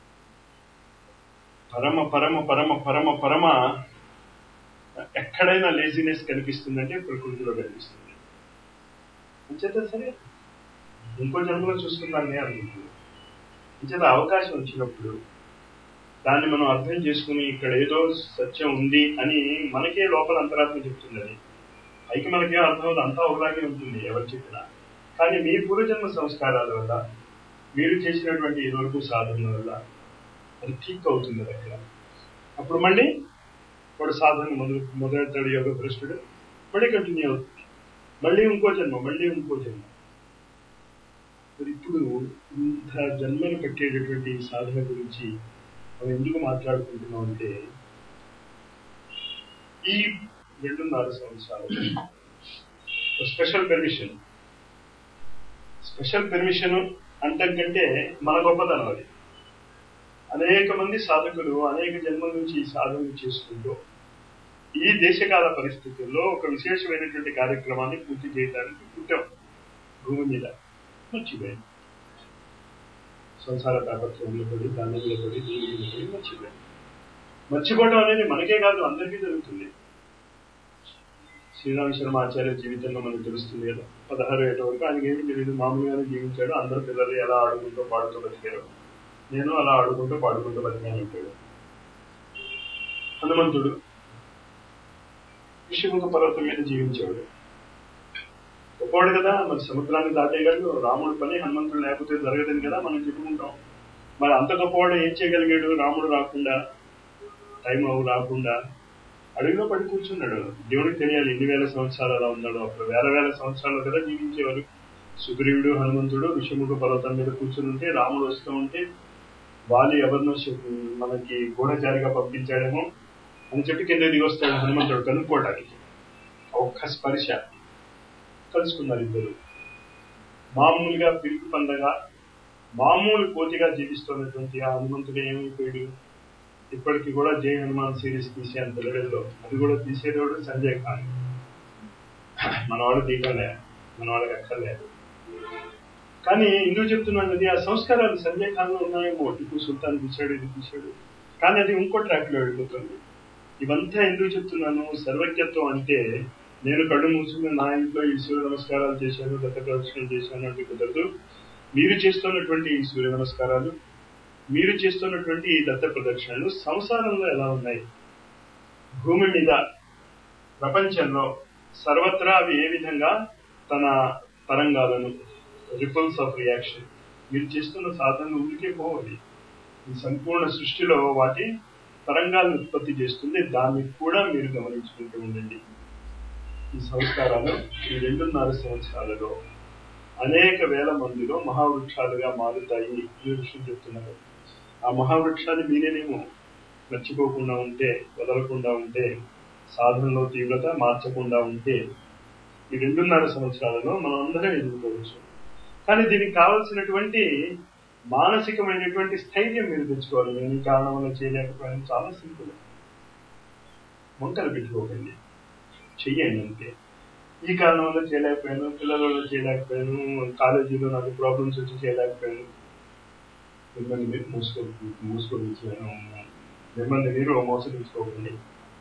పరమ పరమ పరమ పరమ పరమ ఎక్కడైనా లేజినెస్ కనిపిస్తుందంటే ప్రకృతిలో కనిపిస్తుంది అంచేత సరే ఇంకో జన్మలో చూసుకుందాన్ని అనుకుంటుంది అంచేత అవకాశం వచ్చినప్పుడు దాన్ని మనం అర్థం చేసుకుని ఇక్కడ ఏదో సత్యం ఉంది అని మనకే లోపల అంతరాత్మ చెప్తుంది అది పైకి మనకేం అర్థం అవుతుంది అంతా ఒకలాగే ఉంటుంది ఎవరు చెప్పినా కానీ మీ పూర్వజన్మ సంస్కారాల వల్ల మీరు చేసినటువంటి ఇదివరకు సాధన వల్ల అది ఠీక్ అవుతుంది దగ్గర అప్పుడు మళ్ళీ వాడు సాధన మొదలు మొదలెడతాడు యోగ భ్రష్టుడు మళ్ళీ కంటిన్యూ అవుతుంది మళ్ళీ ఇంకో జన్మ మళ్ళీ ఇంకో జన్మ మరి ఇప్పుడు ఇంత జన్మను కట్టేటటువంటి సాధన గురించి మనం ఎందుకు మాట్లాడుకుంటున్నాం అంటే ఈ రెండున్నర సంవత్సరాలు స్పెషల్ పెర్మిషన్ స్పెషల్ పెర్మిషన్ అంతకంటే మన గొప్పతనం అది అనేక మంది సాధకులు అనేక జన్మల నుంచి ఈ సాధనలు చేసుకుంటూ ఈ దేశకాల పరిస్థితుల్లో ఒక విశేషమైనటువంటి కార్యక్రమాన్ని పూర్తి చేయడానికి పుట్టాం భూమి మీద మర్చిపోయాం సంసార తాపత్రంలో పడి దానంలో పడి దీనిలో పడి మర్చిపోయాం మర్చిపోవడం అనేది మనకే కాదు అందరికీ జరుగుతుంది శ్రీరామ శర్మ ఆచార్య జీవితంలో మనకు తెలుస్తుంది కదా పదహారు ఏట వరకు ఆయనకి ఏమి తెలియదు మామూలుగానే జీవించాడు అందరు పిల్లలు ఎలా ఆడుకుంటూ పాడుతూ బతికారు నేను అలా ఆడుకుంటూ పాడుకుంటూ బతికాను అంటాడు హనుమంతుడు విషముఖ పర్వతం మీద జీవించాడు గొప్పవాడు కదా మరి సముద్రాన్ని దాటేయగలడు రాముడు పని హనుమంతుడు లేకపోతే జరగదని కదా మనం చెప్పుకుంటాం మరి అంత గొప్పవాడు ఏం చేయగలిగాడు రాముడు రాకుండా టైం అవు రాకుండా అడవిలో పడి కూర్చున్నాడు దేవుడికి తెలియాలి ఎన్ని వేల సంవత్సరాలు అలా ఉన్నాడు అప్పుడు వేల వేల సంవత్సరాలు కదా జీవించేవారు సుగ్రీవుడు హనుమంతుడు విషముఖ పర్వతం మీద కూర్చుని ఉంటే రాముడు వస్తూ ఉంటే వాలి ఎవరినో మనకి గూఢచారిగా పంపించాడేమో అని చెప్పి కింద దిగి వస్తాడు హనుమంతుడు కనుక్కోవడానికి ఒక్క స్పర్శ కలుసుకున్నారు ఇద్దరు మామూలుగా పిలుపు పండగా మామూలు కోతిగా జీవిస్తున్నటువంటి ఆ హనుమంతుడు ఏమైపోయాడు ఇప్పటికి కూడా జై హనుమాన్ సిరీస్ తీసేంత లెవెల్లో అది కూడా తీసేటోడు సంజయ్ ఖాన్ మన వాడు తీయలే మన వాళ్ళకి అక్కర్లేదు కానీ ఎందుకు చెప్తున్నాను ఆ సంస్కారాలు సంజయ్ ఖాన్ లో ఉన్నాయేమో టిప్పు సుల్తాన్ తీశాడు ఇది తీశాడు కానీ అది ఇంకో ట్రాక్ లో వెళ్ళిపోతుంది ఇవంతా ఎందుకు చెప్తున్నాను సర్వజ్ఞత్వం అంటే నేను కళ్ళు మూసుకుని నా ఇంట్లో ఈ సూర్య నమస్కారాలు చేశాను దత్త ప్రదర్శన చేశాను అంటే కుదరదు మీరు చేస్తున్నటువంటి ఈ సూర్య నమస్కారాలు మీరు చేస్తున్నటువంటి ఈ దత్త ప్రదర్శనలు సంసారంలో ఎలా ఉన్నాయి భూమి మీద ప్రపంచంలో సర్వత్రా అవి ఏ విధంగా తన తరంగాలను రిపుల్స్ ఆఫ్ రియాక్షన్ మీరు చేస్తున్న సాధనలు ఊరికే పోవాలి ఈ సంపూర్ణ సృష్టిలో వాటి తరంగాలను ఉత్పత్తి చేస్తుంది దాన్ని కూడా మీరు గమనించుకుంటూ ఉండండి ఈ సంస్కారాలు ఈ రెండున్నర సంవత్సరాలలో అనేక వేల మందిలో మహావృక్షాలుగా మారుతాయి ఈ విషయం చెప్తున్నారు ఆ మహావృక్షాలు మీరేనేమో మర్చిపోకుండా ఉంటే వదలకుండా ఉంటే సాధనలో తీవ్రత మార్చకుండా ఉంటే ఈ రెండున్నర సంవత్సరాలలో మనం అందరం ఎదుర్కోవచ్చు కానీ దీనికి కావలసినటువంటి మానసికమైనటువంటి స్థైర్యం మీరు తెచ్చుకోవాలి నేను ఈ కారణం వల్ల చేయలేకపోయాను చాలా సింపుల్ వంకలు పెట్టుకోకండి చెయ్యండి అంతే ఈ కారణం వల్ల చేయలేకపోయాను పిల్లల వల్ల చేయలేకపోయాను కాలేజీలో నాకు ప్రాబ్లమ్స్ వచ్చి చేయలేకపోయాను మిమ్మల్ని మీరు మూసుకో మూసుకోవించలేను మిమ్మల్ని మీరు మోసగించుకోకండి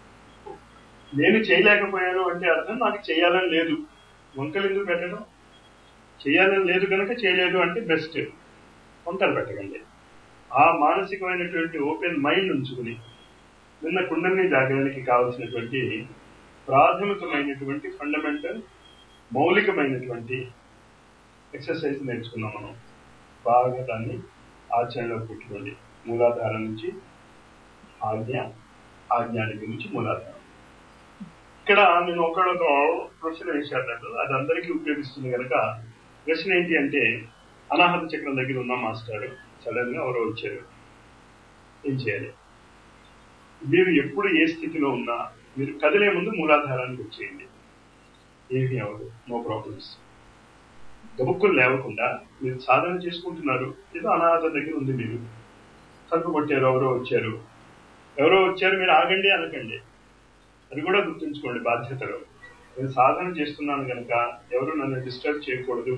నేను చేయలేకపోయాను అంటే అర్థం నాకు చేయాలని లేదు వంకలు ఎందుకు పెట్టడం చేయాలని లేదు కనుక చేయలేదు అంటే బెస్ట్ వంకలు పెట్టకండి ఆ మానసికమైనటువంటి ఓపెన్ మైండ్ ఉంచుకుని నిన్న కుండల్ని జాగడానికి కావలసినటువంటి ప్రాథమికమైనటువంటి ఫండమెంటల్ మౌలికమైనటువంటి ఎక్సర్సైజ్ నేర్చుకున్నాం మనం బాగా దాన్ని ఆచరణలో పెట్టుకోండి మూలాధారం నుంచి ఆజ్ఞ ఆజ్ఞానికి నుంచి మూలాధారం ఇక్కడ నేను ఒకళ్ళొక ప్రశ్న వేశాను అది అందరికీ ఉపయోగిస్తుంది కనుక ప్రశ్న ఏంటి అంటే అనాహత చక్రం దగ్గర ఉన్న మాస్టర్ సడన్ గా ఎవరో వచ్చారు ఏం చేయాలి మీరు ఎప్పుడు ఏ స్థితిలో ఉన్నా మీరు కదిలే ముందు మూలాధారానికి వచ్చేయండి ఏమీ అవ్వదు నో ప్రాబ్లమ్స్ గబుక్కులు లేవకుండా మీరు సాధన చేసుకుంటున్నారు ఏదో అనాథ దగ్గర ఉంది మీరు తలుపు కొట్టారు ఎవరో వచ్చారు ఎవరో వచ్చారు మీరు ఆగండి అనకండి అది కూడా గుర్తుంచుకోండి బాధ్యతలో నేను సాధన చేస్తున్నాను కనుక ఎవరు నన్ను డిస్టర్బ్ చేయకూడదు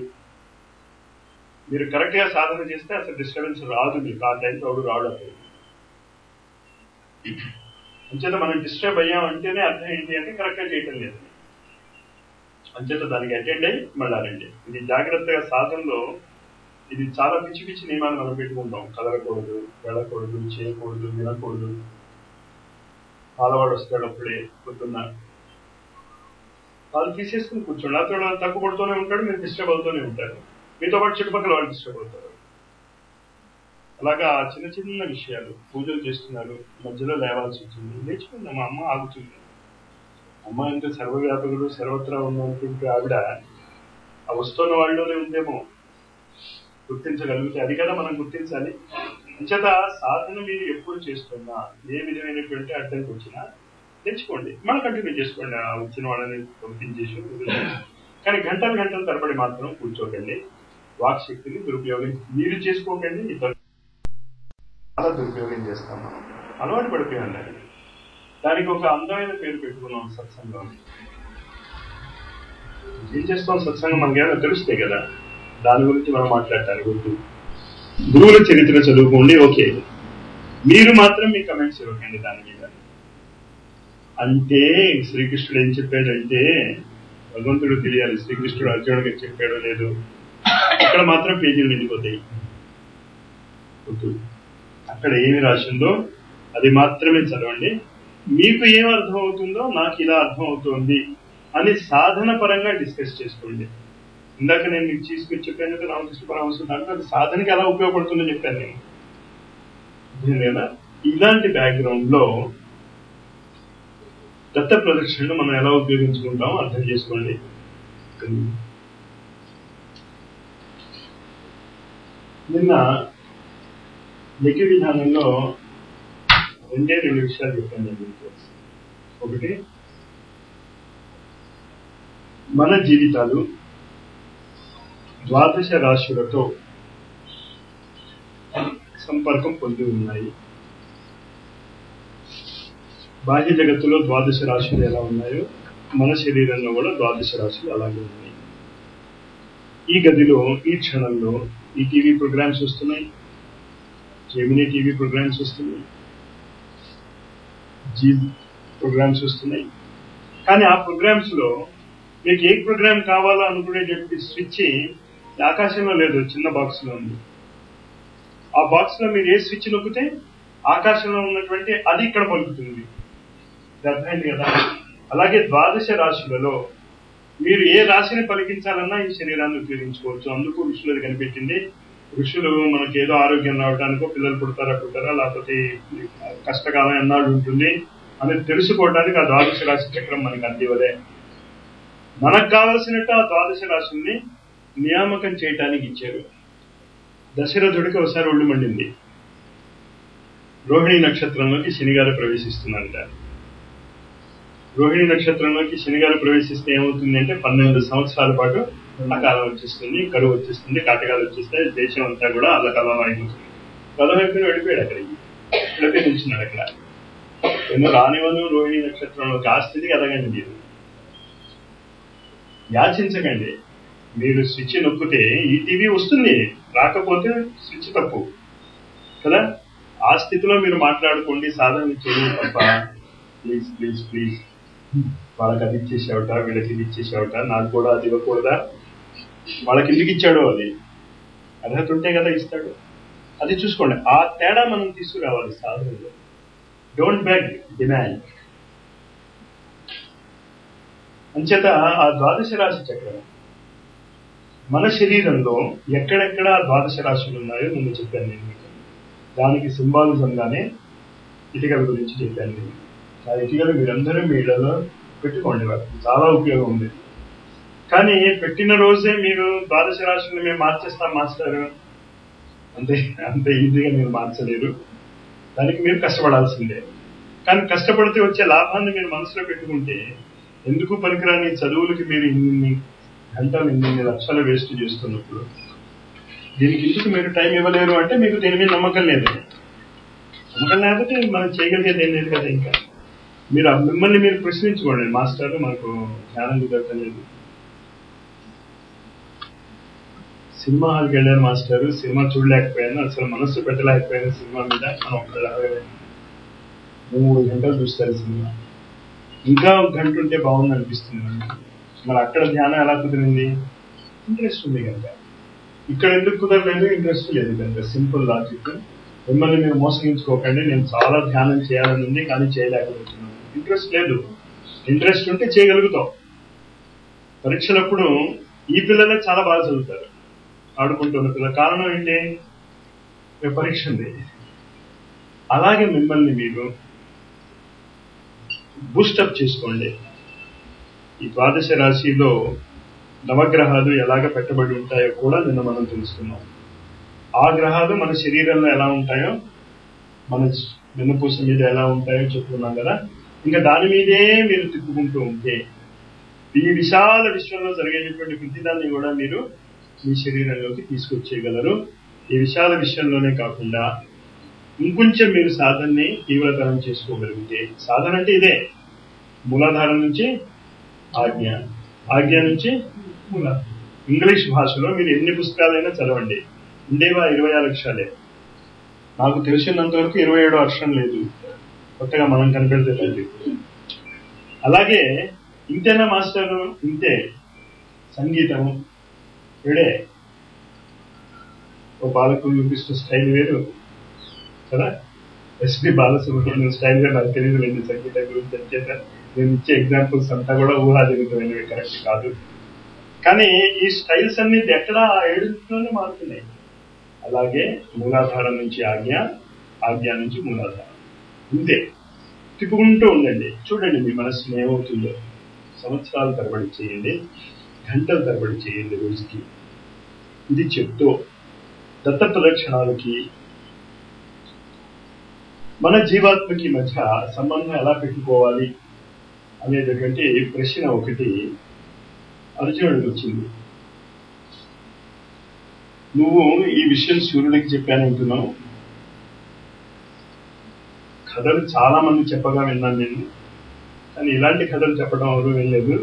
మీరు కరెక్ట్ గా సాధన చేస్తే అసలు డిస్టర్బెన్స్ రాదు మీకు ఆ టైంలో ఎవరు రాడు అసలు అంచేత మనం డిస్టర్బ్ అయ్యామంటేనే అర్థం ఏంటి అంటే కరెక్ట్ గా చేయటం లేదు అంచేత దానికి అటెండ్ అయ్యి మళ్ళారండి ఇది జాగ్రత్తగా సాధనలో ఇది చాలా పిచ్చి పిచ్చి నియమాలు మనం పెట్టుకుంటాం కదలకూడదు వెళ్ళకూడదు చేయకూడదు వినకూడదు పాలవాడు వస్తాడు అప్పుడే పొద్దున్న వాళ్ళు తీసేసుకుని కూర్చోండి అతడు తక్కువ పడుతూనే ఉంటాడు మీరు డిస్టర్బ్ అవుతూనే ఉంటారు మీతో పాటు చుట్టుపక్కల వాళ్ళు డిస్టర్బ్ అవుతారు అలాగా చిన్న చిన్న విషయాలు పూజలు చేస్తున్నారు మధ్యలో లేవాల్సి వచ్చింది లేచిపోయింది మా అమ్మ ఆగుతుంది అమ్మ అంటే సర్వవ్యాపకుడు సర్వత్రా ఉన్నటువంటి ఆవిడ ఆ వస్తున్న వాళ్ళలోనే ఉందేమో గుర్తించగలిగితే అది కదా మనం గుర్తించాలి అంచేత సాధన మీరు ఎప్పుడు చేస్తున్నా ఏ విధమైనటువంటి అడ్డంకి వచ్చినా తెచ్చుకోండి మనం కంటిన్యూ చేసుకోండి ఆ వచ్చిన వాళ్ళని పంపించేసి వదిలేయండి. కానీ గంటలు గంటలు తరబడి మాత్రం కూర్చోకండి వాక్ శక్తిని దురుపయోగం మీరు చేసుకోకండి ఇతరులు చాలా దురుపయోగం చేస్తాం మనం అలవాటు పడిపోయాం దానికి దానికి ఒక అందమైన పేరు పెట్టుకున్నాం సత్సంగం ఏం చేస్తాం సత్సంగం మనకేమైనా తెలుస్తే కదా దాని గురించి మనం మాట్లాడటానికి గుర్తు గురువుల చరిత్ర చదువుకోండి ఓకే మీరు మాత్రం మీ కమెంట్స్ ఇవ్వకండి దాని మీద అంటే శ్రీకృష్ణుడు ఏం చెప్పాడంటే భగవంతుడు తెలియాలి శ్రీకృష్ణుడు అర్జునుడికి చెప్పాడో లేదు అక్కడ మాత్రం పేజీలు నిండిపోతాయి వద్దు. అక్కడ ఏమి రాసిందో అది మాత్రమే చదవండి మీకు ఏం అర్థం అవుతుందో నాకు ఇలా అర్థం అవుతోంది అని సాధన పరంగా డిస్కస్ చేసుకోండి ఇందాక నేను మీకు తీసుకొచ్చి చెప్పాను కదా రామకృష్ణ పరమహంస దాంట్లో అది సాధనకి ఎలా ఉపయోగపడుతుందో చెప్పాను నేను అర్థమైందా? ఇలాంటి బ్యాక్గ్రౌండ్ లో దత్త ప్రదక్షిణను మనం ఎలా ఉపయోగించుకుంటామో అర్థం చేసుకోండి నిన్న లిఖి విధానంలో రెండే రెండు విషయాలు చెప్పాను నేను మీకు ఒకటి మన జీవితాలు ద్వాదశ రాశులతో సంపర్కం పొంది ఉన్నాయి బాహ్య జగత్తులో ద్వాదశ రాశులు ఎలా ఉన్నాయో మన శరీరంలో కూడా ద్వాదశ రాశులు అలాగే ఉన్నాయి ఈ గదిలో ఈ క్షణంలో ఈ టీవీ ప్రోగ్రామ్స్ వస్తున్నాయి జెమినీ టీవీ ప్రోగ్రామ్స్ వస్తున్నాయి జీ ప్రోగ్రామ్స్ వస్తున్నాయి కానీ ఆ ప్రోగ్రామ్స్ లో మీకు ఏ ప్రోగ్రామ్ కావాలో అనుకునేటువంటి స్విచ్ ఆకాశంలో లేదు చిన్న బాక్స్ లో ఉంది ఆ బాక్స్ లో మీరు ఏ స్విచ్ నొక్కితే ఆకాశంలో ఉన్నటువంటి అది ఇక్కడ పలుకుతుంది ఇది అర్థమైంది కదా అలాగే ద్వాదశ రాశులలో మీరు ఏ రాశిని పలికించాలన్నా ఈ శరీరాన్ని ఉపయోగించుకోవచ్చు అందుకు ఋషులది కనిపెట్టింది ఋషులు మనకి ఏదో ఆరోగ్యం రావడానికో పిల్లలు పుడతారా పుడతారా లేకపోతే కష్టకాలం ఎన్నాళ్ళు ఉంటుంది అనేది తెలుసుకోవడానికి ఆ ద్వాదశ రాశి చక్రం మనకి అందివలే మనకు కావలసినట్టు ఆ ద్వాదశ రాశుల్ని నియామకం చేయటానికి ఇచ్చారు దశరథుడికి ఒకసారి ఒళ్ళు మండింది రోహిణి నక్షత్రంలోకి శనిగారు ప్రవేశిస్తుందంట రోహిణి నక్షత్రంలోకి శనిగారు ప్రవేశిస్తే ఏమవుతుంది అంటే పన్నెండు సంవత్సరాల పాటు అకాలం వచ్చేస్తుంది కరువు వచ్చేస్తుంది కాటకాలు వచ్చేస్తాయి దేశం అంతా కూడా అల్లకలం అయిపోతుంది కలం అయిపోయి వెళ్ళిపోయాడు అక్కడికి వెళ్ళిపోయి నిల్చున్నాడు అక్కడ ఎన్నో రానివను రోహిణి నక్షత్రంలోకి ఆ స్థితికి ఎదగండి మీరు యాచించకండి మీరు స్విచ్ నొక్కితే ఈ టీవీ వస్తుంది రాకపోతే స్విచ్ తప్పు కదా ఆ స్థితిలో మీరు మాట్లాడుకోండి సాధన చేయండి తప్ప ప్లీజ్ ప్లీజ్ ప్లీజ్ వాళ్ళకి అది ఇచ్చేసావుట వీళ్ళకి ఇది ఇచ్చేసావుట నాకు కూడా అది ఇవ్వకూడదా వాళ్ళకి ఎందుకు ఇచ్చాడో అది అర్హత ఉంటే కదా ఇస్తాడు అది చూసుకోండి ఆ తేడా మనం తీసుకురావాలి సాధనలో డోంట్ బ్యాగ్ డిమాండ్ అంచేత ఆ ద్వాదశ రాశి చక్రం మన శరీరంలో ఎక్కడెక్కడ ఆ ద్వాదశ రాశులు ఉన్నాయో నేను చెప్పాను నేను మీకు దానికి సింబాలిజంగానే ఇటుకల గురించి చెప్పాను నేను ఆ ఇటుకలు మీరందరూ మీ ఇళ్లలో పెట్టుకోండి వాటికి చాలా ఉపయోగం ఉంది కానీ పెట్టిన రోజే మీరు ద్వాదశ రాశులను మేము మార్చేస్తాం మాస్టర్ అంతే అంత ఈజీగా మీరు మార్చలేరు దానికి మీరు కష్టపడాల్సిందే కానీ కష్టపడితే వచ్చే లాభాన్ని మీరు మనసులో పెట్టుకుంటే ఎందుకు పనికిరాని చదువులకి మీరు ఇన్ని గంటలు ఇన్ని లక్షలు వేస్ట్ చేస్తున్నప్పుడు దీనికి ఎందుకు మీరు టైం ఇవ్వలేరు అంటే మీకు దీని మీద నమ్మకం లేదు నమ్మకం లేకపోతే మనం చేయగలిగేది ఏం లేదు కదా ఇంకా మీరు ఆ మిమ్మల్ని మీరు ప్రశ్నించుకోండి మాస్టర్ మనకు జ్ఞానం కుదరటలేదు సినిమా హాల్కి వెళ్ళాను మాస్టర్ సినిమా చూడలేకపోయాను అసలు మనస్సు పెట్టలేకపోయాను సినిమా మీద మనం ఒక్కళ్ళ మూడు గంటలు చూస్తారు సినిమా ఇంకా ఒక గంట ఉంటే బాగుంది అనిపిస్తుంది మనకి మరి అక్కడ ధ్యానం ఎలా కుదిరింది ఇంట్రెస్ట్ ఉంది కనుక ఇక్కడ ఎందుకు కుదరలేదు ఇంట్రెస్ట్ లేదు కనుక సింపుల్ లాజిక్ మిమ్మల్ని మీరు మోసగించుకోకండి నేను చాలా ధ్యానం చేయాలని ఉంది కానీ చేయలేకపోతున్నాను ఇంట్రెస్ట్ లేదు ఇంట్రెస్ట్ ఉంటే చేయగలుగుతాం పరీక్షలప్పుడు ఈ పిల్లలే చాలా బాగా చదువుతారు ఆడుకుంటున్న పిల్లలు కారణం ఏంటి రేపు పరీక్ష ఉంది అలాగే మిమ్మల్ని మీరు బూస్టప్ చేసుకోండి ఈ ద్వాదశ రాశిలో నవగ్రహాలు ఎలాగ పెట్టబడి ఉంటాయో కూడా నిన్న మనం తెలుసుకున్నాం ఆ గ్రహాలు మన శరీరంలో ఎలా ఉంటాయో మన వెన్నుపూస మీద ఎలా ఉంటాయో చెప్పుకున్నాం కదా ఇంకా దాని మీదే మీరు తిప్పుకుంటూ ఉంటే ఈ విశాల విశ్వంలో జరిగేటటువంటి ప్రతిదాన్ని కూడా మీరు మీ శరీరంలోకి తీసుకొచ్చేయగలరు ఈ విశాల విశ్వంలోనే కాకుండా ఇంకొంచెం మీరు సాధనని తీవ్రతరం చేసుకోగలిగితే సాధన అంటే ఇదే మూలాధారం నుంచి ఆజ్ఞ ఆజ్ఞ నుంచి మూల ఇంగ్లీష్ భాషలో మీరు ఎన్ని పుస్తకాలైనా చదవండి ఉండేవా ఇరవై ఆరు లక్షలే నాకు తెలిసినంత వరకు ఇరవై ఏడో అక్షరం లేదు కొత్తగా మనం కనిపెడితే అలాగే ఇంతేనా మాస్టర్ ఇంతే సంగీతం వేడే ఓ బాలకు చూపిస్తున్న స్టైల్ వేరు కదా ఎస్పి బాలసుబ్రహ్మణ్యం స్టైల్ గా నాకు తెలియదు లేదు సంగీతం గురించి అంచేత నేను ఇచ్చే ఎగ్జాంపుల్స్ అంతా కూడా ఊహాజనితమైనవి కరెక్ట్ కాదు కానీ ఈ స్టైల్స్ అన్ని ఎక్కడ ఏడులోనే మారుతున్నాయి అలాగే మూలాధారం నుంచి ఆజ్ఞ ఆజ్ఞ నుంచి మూలాధారం ఇంతే తిప్పుకుంటూ ఉండండి చూడండి మీ మనసులో ఏమవుతుందో సంవత్సరాల తరబడి చేయండి గంటల తరబడి చేయండి రోజుకి ఇది చెప్తూ దత్త ప్రదక్షిణాలకి మన జీవాత్మకి మధ్య సంబంధం ఎలా పెట్టుకోవాలి అనేటటువంటి ప్రశ్న ఒకటి అర్జునుడికి వచ్చింది నువ్వు ఈ విషయం సూర్యుడికి చెప్పానంటున్నావు కథలు చాలా మంది చెప్పగా విన్నాను నేను కానీ ఇలాంటి కథలు చెప్పడం ఎవరు వినలేదు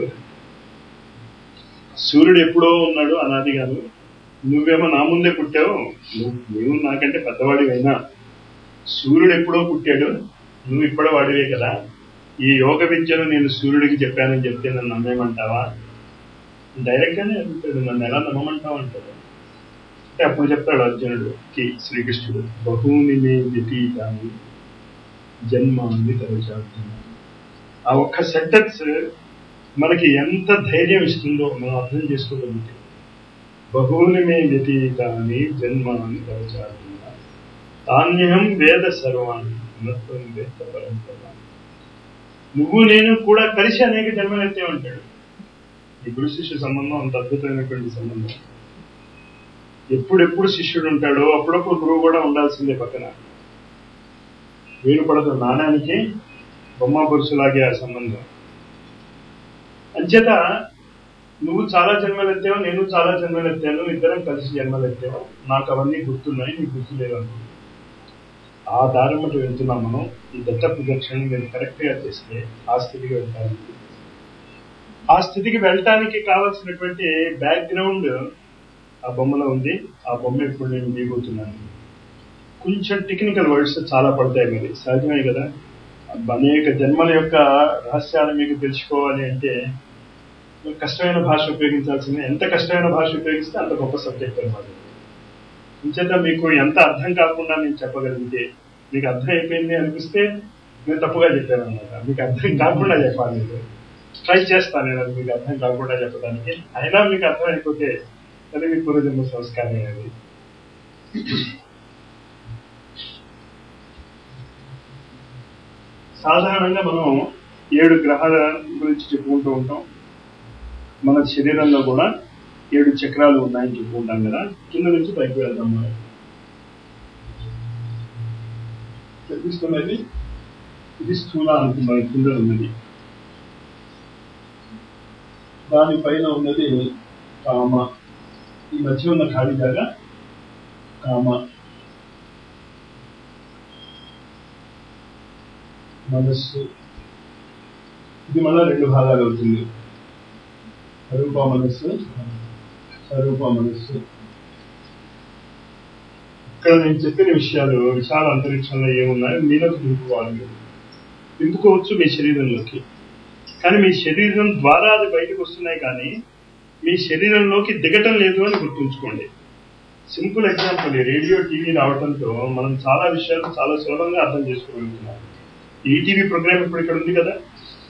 సూర్యుడు ఎప్పుడో ఉన్నాడు అనాది కాదు నువ్వేమో నా ముందే పుట్టావు నువ్వు నువ్వు నాకంటే పెద్దవాడివైనా సూర్యుడు ఎప్పుడో పుట్టాడు నువ్వు ఇప్పుడో వాడివే కదా ఈ యోగ విద్యను నేను సూర్యుడికి చెప్పానని చెప్తే నన్ను నమ్మేమంటావా డైరెక్ట్ గానే అడుగుతాడు నన్ను ఎలా నమ్మమంటావు అంటాడు అంటే అప్పుడు చెప్తాడు అర్జునుడు కి శ్రీకృష్ణుడు బహూని మే వ్యతీతాన్ని జన్మాన్ని తరచాడుతున్నాను ఆ ఒక్క సెంటెన్స్ మనకి ఎంత ధైర్యం ఇస్తుందో మనం అర్థం చేసుకోగలిగితే బహూని మే వ్యతీతాన్ని జన్మాన్ని తరచాడుతున్నా తాన్యహం వేద సర్వాన్ని ఉన్నతం వేద పరంపర నువ్వు నేను కూడా కలిసి అనేక జన్మలెత్తే ఉంటాడు ఈ గురు శిష్య సంబంధం అంత అద్భుతమైనటువంటి సంబంధం ఎప్పుడెప్పుడు శిష్యుడు ఉంటాడో అప్పుడప్పుడు గురువు కూడా ఉండాల్సిందే పక్కన వీలు పడదు నాణానికి బొమ్మ పురుషులాగే ఆ సంబంధం అంచేత నువ్వు చాలా జన్మలెత్తావు నేను చాలా జన్మలెత్తాను ఇద్దరం కలిసి జన్మలెత్తావు నాకు అవన్నీ గుర్తున్నాయి నీకు గుర్తులేవు అనుకో ఆ దారి మటు వెళ్తున్నాం మనం ఈ దత్త ప్రదక్షిణ నేను కరెక్ట్ గా చేస్తే ఆ స్థితికి వెళ్తాను ఆ స్థితికి వెళ్ళటానికి కావలసినటువంటి బ్యాక్గ్రౌండ్ ఆ బొమ్మలో ఉంది ఆ బొమ్మ ఇప్పుడు నేను దిగుతున్నాను కొంచెం టెక్నికల్ వర్డ్స్ చాలా పడతాయి మరి సహజమే కదా అనేక జన్మల యొక్క రహస్యాలు మీకు తెలుసుకోవాలి అంటే కష్టమైన భాష ఉపయోగించాల్సిందే ఎంత కష్టమైన భాష ఉపయోగిస్తే అంత గొప్ప సబ్జెక్ట్ అనమాట ఇంచేత మీకు ఎంత అర్థం కాకుండా నేను చెప్పగలిగితే మీకు అర్థం అయిపోయింది అనిపిస్తే నేను తప్పుగా చెప్పాను అనమాట మీకు అర్థం కాకుండా చెప్పాలి నేను ట్రై చేస్తాను నేను అది మీకు అర్థం కాకుండా చెప్పడానికి అయినా మీకు అర్థం అయిపోతే అది మీ పూర్వజన్మ సంస్కారం అది సాధారణంగా మనం ఏడు గ్రహాల గురించి చెప్పుకుంటూ ఉంటాం మన శరీరంలో కూడా ఏడు చక్రాలు ఉన్నాయని చెప్పుకుంటాం కదా కింద నుంచి పైకి వెళ్దాం మనం కనిపిస్తున్నది ఇది స్థూల అనుకున్నాం కింద ఉన్నది దానిపైన ఉన్నది కామ ఈ మధ్య ఉన్న ఖాళీ జాగా కామ మనస్సు ఇది మళ్ళా రెండు భాగాలు అవుతుంది స్వరూప మనస్సు స్వరూప మనస్సు ఇక్కడ నేను చెప్పిన విషయాలు విశాల అంతరిక్షంలో ఏమున్నాయో మీలోకి దింపుకోవాలి మీరు దింపుకోవచ్చు మీ శరీరంలోకి కానీ మీ శరీరం ద్వారా అది బయటకు వస్తున్నాయి కానీ మీ శరీరంలోకి దిగటం లేదు అని గుర్తుంచుకోండి సింపుల్ ఎగ్జాంపుల్ రేడియో టీవీ రావడంతో మనం చాలా విషయాలు చాలా సులభంగా అర్థం చేసుకోగలుగుతున్నాం ఈటీవీ ప్రోగ్రామ్ ఇప్పుడు ఇక్కడ ఉంది కదా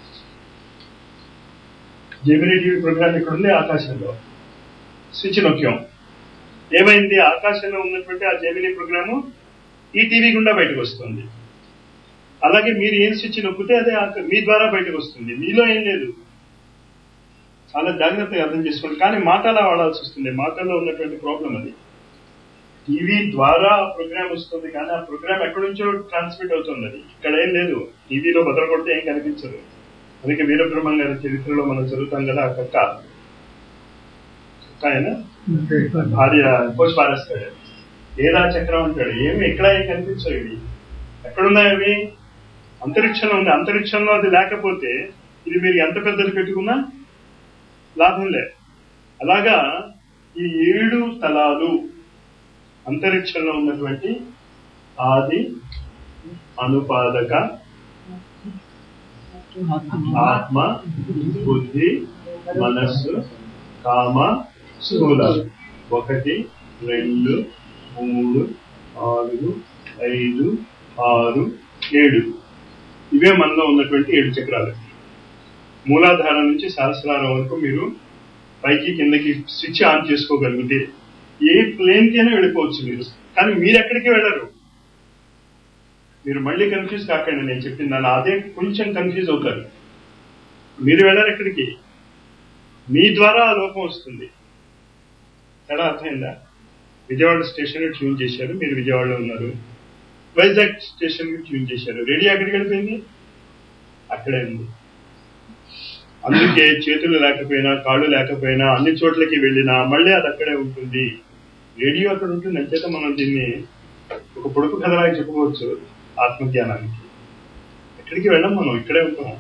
జెమినీ టీవీ ప్రోగ్రామ్ ఇక్కడ ఉంది ఆకాశంలో స్విచ్ నొక్కాం ఏమైంది ఆకాశంలో ఉన్నటువంటి ఆ జెమినీ ప్రోగ్రాము ఈ టీవీ గుండా బయటకు వస్తుంది అలాగే మీరు ఏం స్విచ్ నొక్కితే అదే ఆక- మీ ద్వారా బయటకు వస్తుంది మీలో ఏం లేదు చాలా జాగ్రత్తగా అర్థం చేసుకోండి కానీ మాటలా వాడాల్సి వస్తుంది మాటల్లో ఉన్నటువంటి ప్రాబ్లం అది టీవీ ద్వారా ఆ ప్రోగ్రామ్ వస్తుంది కానీ ఆ ప్రోగ్రామ్ ఎక్కడి నుంచో ట్రాన్స్మిట్ అవుతుంది అది ఇక్కడ ఏం లేదు టీవీలో బదలు కొడితే ఏం కనిపించదు అందుకే వీరబ్రహ్మం గారి చరిత్రలో మనం చదువుతాం కదా ఆ కక్క కక్క ఆయన భార్య కోచ్ పారేస్తాడు ఏదా చక్రం అంటాడు ఏమి ఎక్కడ ఏం కనిపించవు ఇవి ఎక్కడున్నాయి అవి అంతరిక్షంలో ఉంది అంతరిక్షంలో అది లేకపోతే ఇది మీరు ఎంత పెద్దది పెట్టుకున్నా లాభం లే అలాగా ఈ ఏడు తలాలు అంతరిక్షంలో ఉన్నటువంటి ఆది అనుపాదక ఆత్మ బుద్ధి మనస్సు కామ స్థూల ఒకటి రెండు మూడు నాలుగు ఐదు ఆరు ఏడు ఇవే మనలో ఉన్నటువంటి ఏడు చక్రాలు మూలాధారం నుంచి సహస్రారం వరకు మీరు పైకి కిందకి స్విచ్ ఆన్ చేసుకోగలిగితే ఏ ప్లేన్ కైనా వెళ్ళిపోవచ్చు మీరు కానీ మీరు ఎక్కడికి వెళ్ళరు మీరు మళ్ళీ కన్ఫ్యూజ్ కాకండి నేను చెప్పింది నన్ను అదే కొంచెం కన్ఫ్యూజ్ అవుతారు మీరు వెళ్ళరు ఎక్కడికి మీ ద్వారా ఆ లోపం వస్తుంది తేడా అర్థమైందా విజయవాడ స్టేషన్ ట్యూన్ చేశారు మీరు విజయవాడలో ఉన్నారు వైజాగ్ స్టేషన్ ట్యూన్ చేశారు రేడియో ఎక్కడికి వెళ్ళిపోయింది అక్కడే ఉంది అందుకే చేతులు లేకపోయినా కాళ్ళు లేకపోయినా అన్ని చోట్లకి వెళ్ళినా మళ్ళీ అది అక్కడే ఉంటుంది రేడియో అక్కడ ఉంటుంది అంచేత మనం దీన్ని ఒక పొడుపు కథలాగా చెప్పుకోవచ్చు ఆత్మజ్ఞానానికి ఎక్కడికి వెళ్ళం మనం ఇక్కడే ఉంటాం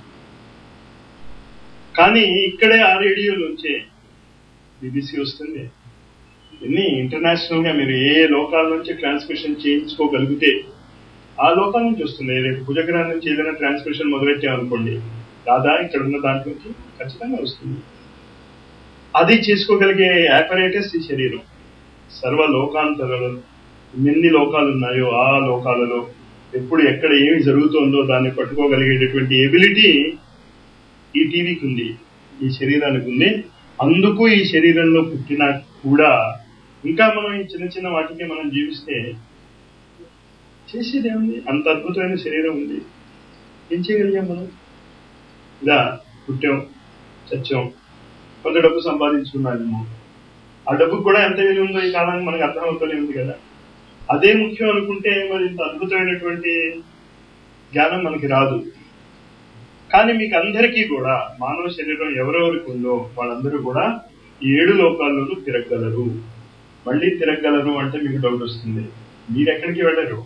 కానీ ఇక్కడే ఆ రేడియోలోంచే బీబీసీ వస్తుంది ఇన్ని ఇంటర్నేషనల్ గా మీరు ఏ లోకాల నుంచి ట్రాన్స్మిషన్ చేయించుకోగలిగితే ఆ లోకాల నుంచి వస్తుంది రేపు భుజగ్రహం నుంచి ఏదైనా ట్రాన్స్మిషన్ మొదలెట్టామనుకోండి రాదా ఇక్కడ ఉన్న దాంట్లోంచి ఖచ్చితంగా వస్తుంది అది చేసుకోగలిగే ఆపరేటర్స్ ఈ శరీరం సర్వ లోకాంతరాలు ఎన్ని లోకాలు ఉన్నాయో ఆ లోకాలలో ఎప్పుడు ఎక్కడ ఏమి జరుగుతుందో దాన్ని పట్టుకోగలిగేటటువంటి ఎబిలిటీ ఈ టీవీకి ఉంది ఈ శరీరానికి ఉంది అందుకు ఈ శరీరంలో పుట్టినా కూడా ఇంకా మనం ఈ చిన్న చిన్న వాటికి మనం జీవిస్తే చేసేది ఏముంది అంత అద్భుతమైన శరీరం ఉంది ఏం చేయగలిగాం మనం ఇలా పుట్టాం చచ్చాం కొంత డబ్బు సంపాదించుకున్నాము ఆ డబ్బుకు కూడా ఎంత విలువ ఉందో ఈ కాలానికి మనకు అర్థమవుతూనే ఉంది కదా అదే ముఖ్యం అనుకుంటే మరి ఇంత అద్భుతమైనటువంటి జ్ఞానం మనకి రాదు కానీ మీకు అందరికీ కూడా మానవ శరీరం ఎవరెవరికి ఉందో వాళ్ళందరూ కూడా ఈ ఏడు లోకాల్లోనూ తిరగలరు మళ్ళీ తిరగలరు అంటే మీకు డౌట్ వస్తుంది మీరు ఎక్కడికి వెళ్ళరు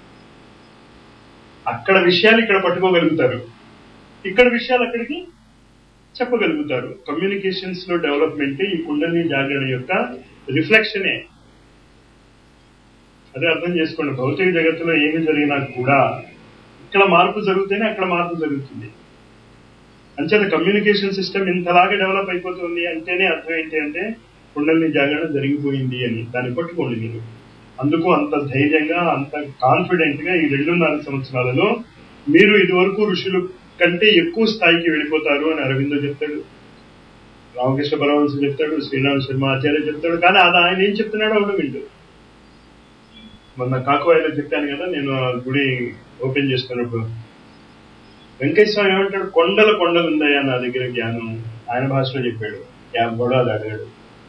అక్కడ విషయాలు ఇక్కడ పట్టుకోగలుగుతారు ఇక్కడ విషయాలు అక్కడికి చెప్పగలుగుతారు కమ్యూనికేషన్స్ లో డెవలప్మెంట్ ఈ కుండలి జాగరణ యొక్క రిఫ్లెక్షనే అదే అర్థం చేసుకోండి భౌతిక జగత్తులో ఏమి జరిగినా కూడా ఇక్కడ మార్పు జరుగుతేనే అక్కడ మార్పు జరుగుతుంది అంచేత కమ్యూనికేషన్ సిస్టమ్ ఇంతలాగా డెవలప్ అయిపోతుంది అంటేనే అర్థం ఏంటి అంటే కుండలిని జాగరణ జరిగిపోయింది అని దాన్ని పట్టుకోండి మీరు అందుకు అంత ధైర్యంగా అంత కాన్ఫిడెంట్ గా ఈ రెండున్నర సంవత్సరాలలో మీరు ఇదివరకు ఋషులు కంటే ఎక్కువ స్థాయికి వెళ్ళిపోతారు అని అరవిందో చెప్తాడు రామకృష్ణ పరమహంస చెప్తాడు శ్రీరామ శర్మ ఆచార్య చెప్తాడు కానీ అది ఆయన ఏం చెప్తున్నాడో అవడం వింటు మొన్న కాకువాయిలో చెప్పాను కదా నేను ఆ గుడి ఓపెన్ చేస్తున్నప్పుడు వెంకటేశ్వర స్వామి ఏమంటాడు కొండల కొండలు ఉన్నాయా నా దగ్గర జ్ఞానం ఆయన భాషలో చెప్పాడు ఎవడో అది అడిగాడు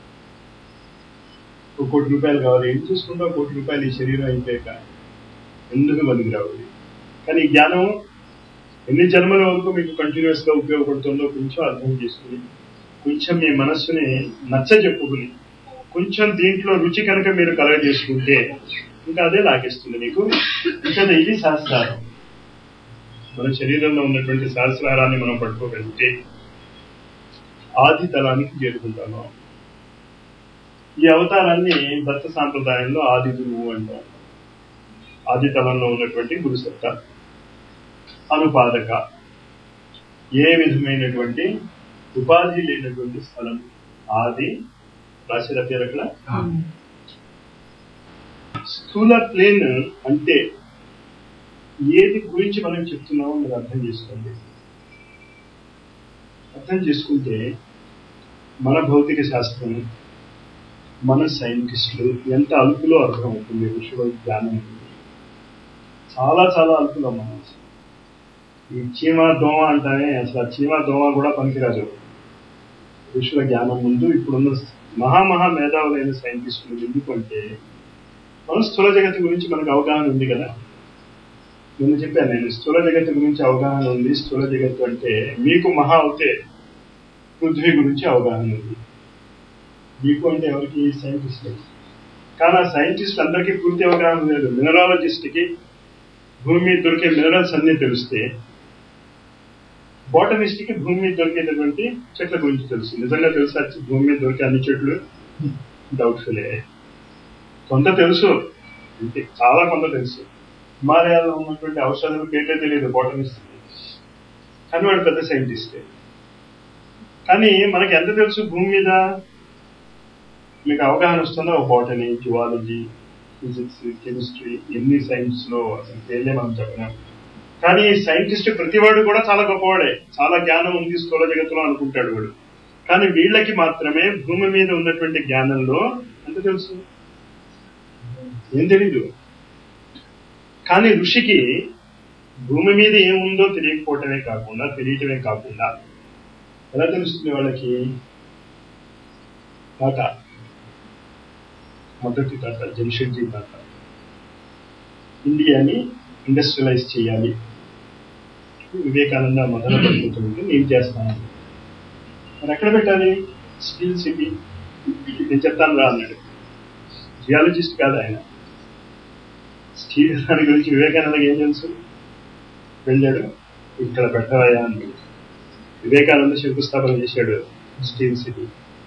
ఒక కోటి రూపాయలు కావాలి ఏం చూసుకుంటావు కోటి రూపాయలు ఈ శరీరం అయిపోయాక ఎందుకు మనకి రావాలి కానీ ఈ జ్ఞానం ఎన్ని జన్మల వరకు మీకు కంటిన్యూస్ గా ఉపయోగపడుతుందో కొంచెం అర్థం చేసుకుని కొంచెం మీ మనస్సుని నచ్చ చెప్పుకుని కొంచెం దీంట్లో రుచి కనుక మీరు కలగజేసుకుంటే ఇంకా అదే లాగేస్తుంది మీకు ఇంకా ఇది శాస్త్రారం మన శరీరంలో ఉన్నటువంటి శాస్త్రారాన్ని మనం పట్టుకోగలిగితే ఆది తలానికి చేరుకుంటాము ఈ అవతారాన్ని దత్త సాంప్రదాయంలో ఆది గురువు అంటాం ఆది తలంలో ఉన్నటువంటి గురుసత్త అనుపాదక ఏ విధమైనటువంటి ఉపాధి లేనటువంటి స్థలం ఆది రాసిన పేరు అక్కడ స్థూల ప్లేన్ అంటే ఏది గురించి మనం చెప్తున్నామో మీరు అర్థం చేసుకోండి అర్థం చేసుకుంటే మన భౌతిక శాస్త్రం మన సైంటిస్టులు ఎంత అలుపులో అర్థం అవుతుంది ఋషుల జ్ఞానం చాలా చాలా అలుపులో మనం ఈ చీమ దోమ అంటానే అసలు ఆ చీమ దోమ కూడా పనికిరాదు ఋషుల జ్ఞానం ముందు ఇప్పుడున్న మహామహా మేధావులైన సైంటిస్టులు ఎందుకంటే మనం స్థూల జగత్తు గురించి మనకు అవగాహన ఉంది కదా నేను చెప్పాను నేను స్థూల జగత్తు గురించి అవగాహన ఉంది స్థూల జగత్తు అంటే మీకు మహా అవుతే పృథ్వీ గురించి అవగాహన ఉంది మీకు అంటే ఎవరికి సైంటిస్ట్ కానీ ఆ సైంటిస్ట్ అందరికీ పూర్తి అవగాహన లేదు మినరాలజిస్ట్కి భూమి మీద దొరికే మినరల్స్ అన్ని తెలిస్తే బాటనిస్ట్ కి భూమి మీద దొరికేటటువంటి చెట్ల గురించి తెలుసు నిజంగా తెలుసా భూమి మీద దొరికే అన్ని చెట్లు డౌట్ఫుల్లే కొంత తెలుసు అంటే చాలా కొంత తెలుసు హిమాలయాల్లో ఉన్నటువంటి ఔషధాలు పేటే తెలియదు బాటనిస్ట్ కానీ వాడు పెద్ద సైంటిస్టే కానీ మనకి ఎంత తెలుసు భూమి మీద మీకు అవగాహన వస్తుందో బాటనీ జువాలజీ ఫిజిక్స్ కెమిస్ట్రీ ఎన్ని సైన్స్ లో అసలు పేర్లే మనం చెప్పలేం కానీ సైంటిస్ట్ ప్రతివాడు కూడా చాలా గొప్పవాడే చాలా జ్ఞానం ఉంది స్థూల జగత్తులో అనుకుంటాడు వాడు కానీ వీళ్ళకి మాత్రమే భూమి మీద ఉన్నటువంటి జ్ఞానంలో ఎంత తెలుసు ఏం తెలీదు కానీ ఋషికి భూమి మీద ఏముందో తెలియకపోవటమే కాకుండా తెలియటమే కాకుండా ఎలా తెలుస్తుంది వాళ్ళకి తాత మొదటి తాత జంషెడ్జీ తాత ఇండియాని ఇండస్ట్రియలైజ్ చేయాలి వివేకానంద మొదలు పెట్టుకుంటుంది నేను చేస్తాను మరి ఎక్కడ పెట్టాలి స్టీల్ సిటీ నేను చెప్తాను రా అన్నాడు జియాలజిస్ట్ కాదు ఆయన స్టీల్ దాని గురించి వివేకానందకి ఏం తెలుసు వెళ్ళాడు ఇక్కడ పెట్టవయ్యా అన్నాడు వివేకానంద శంకుస్థాపన చేశాడు స్టీల్ సిటీ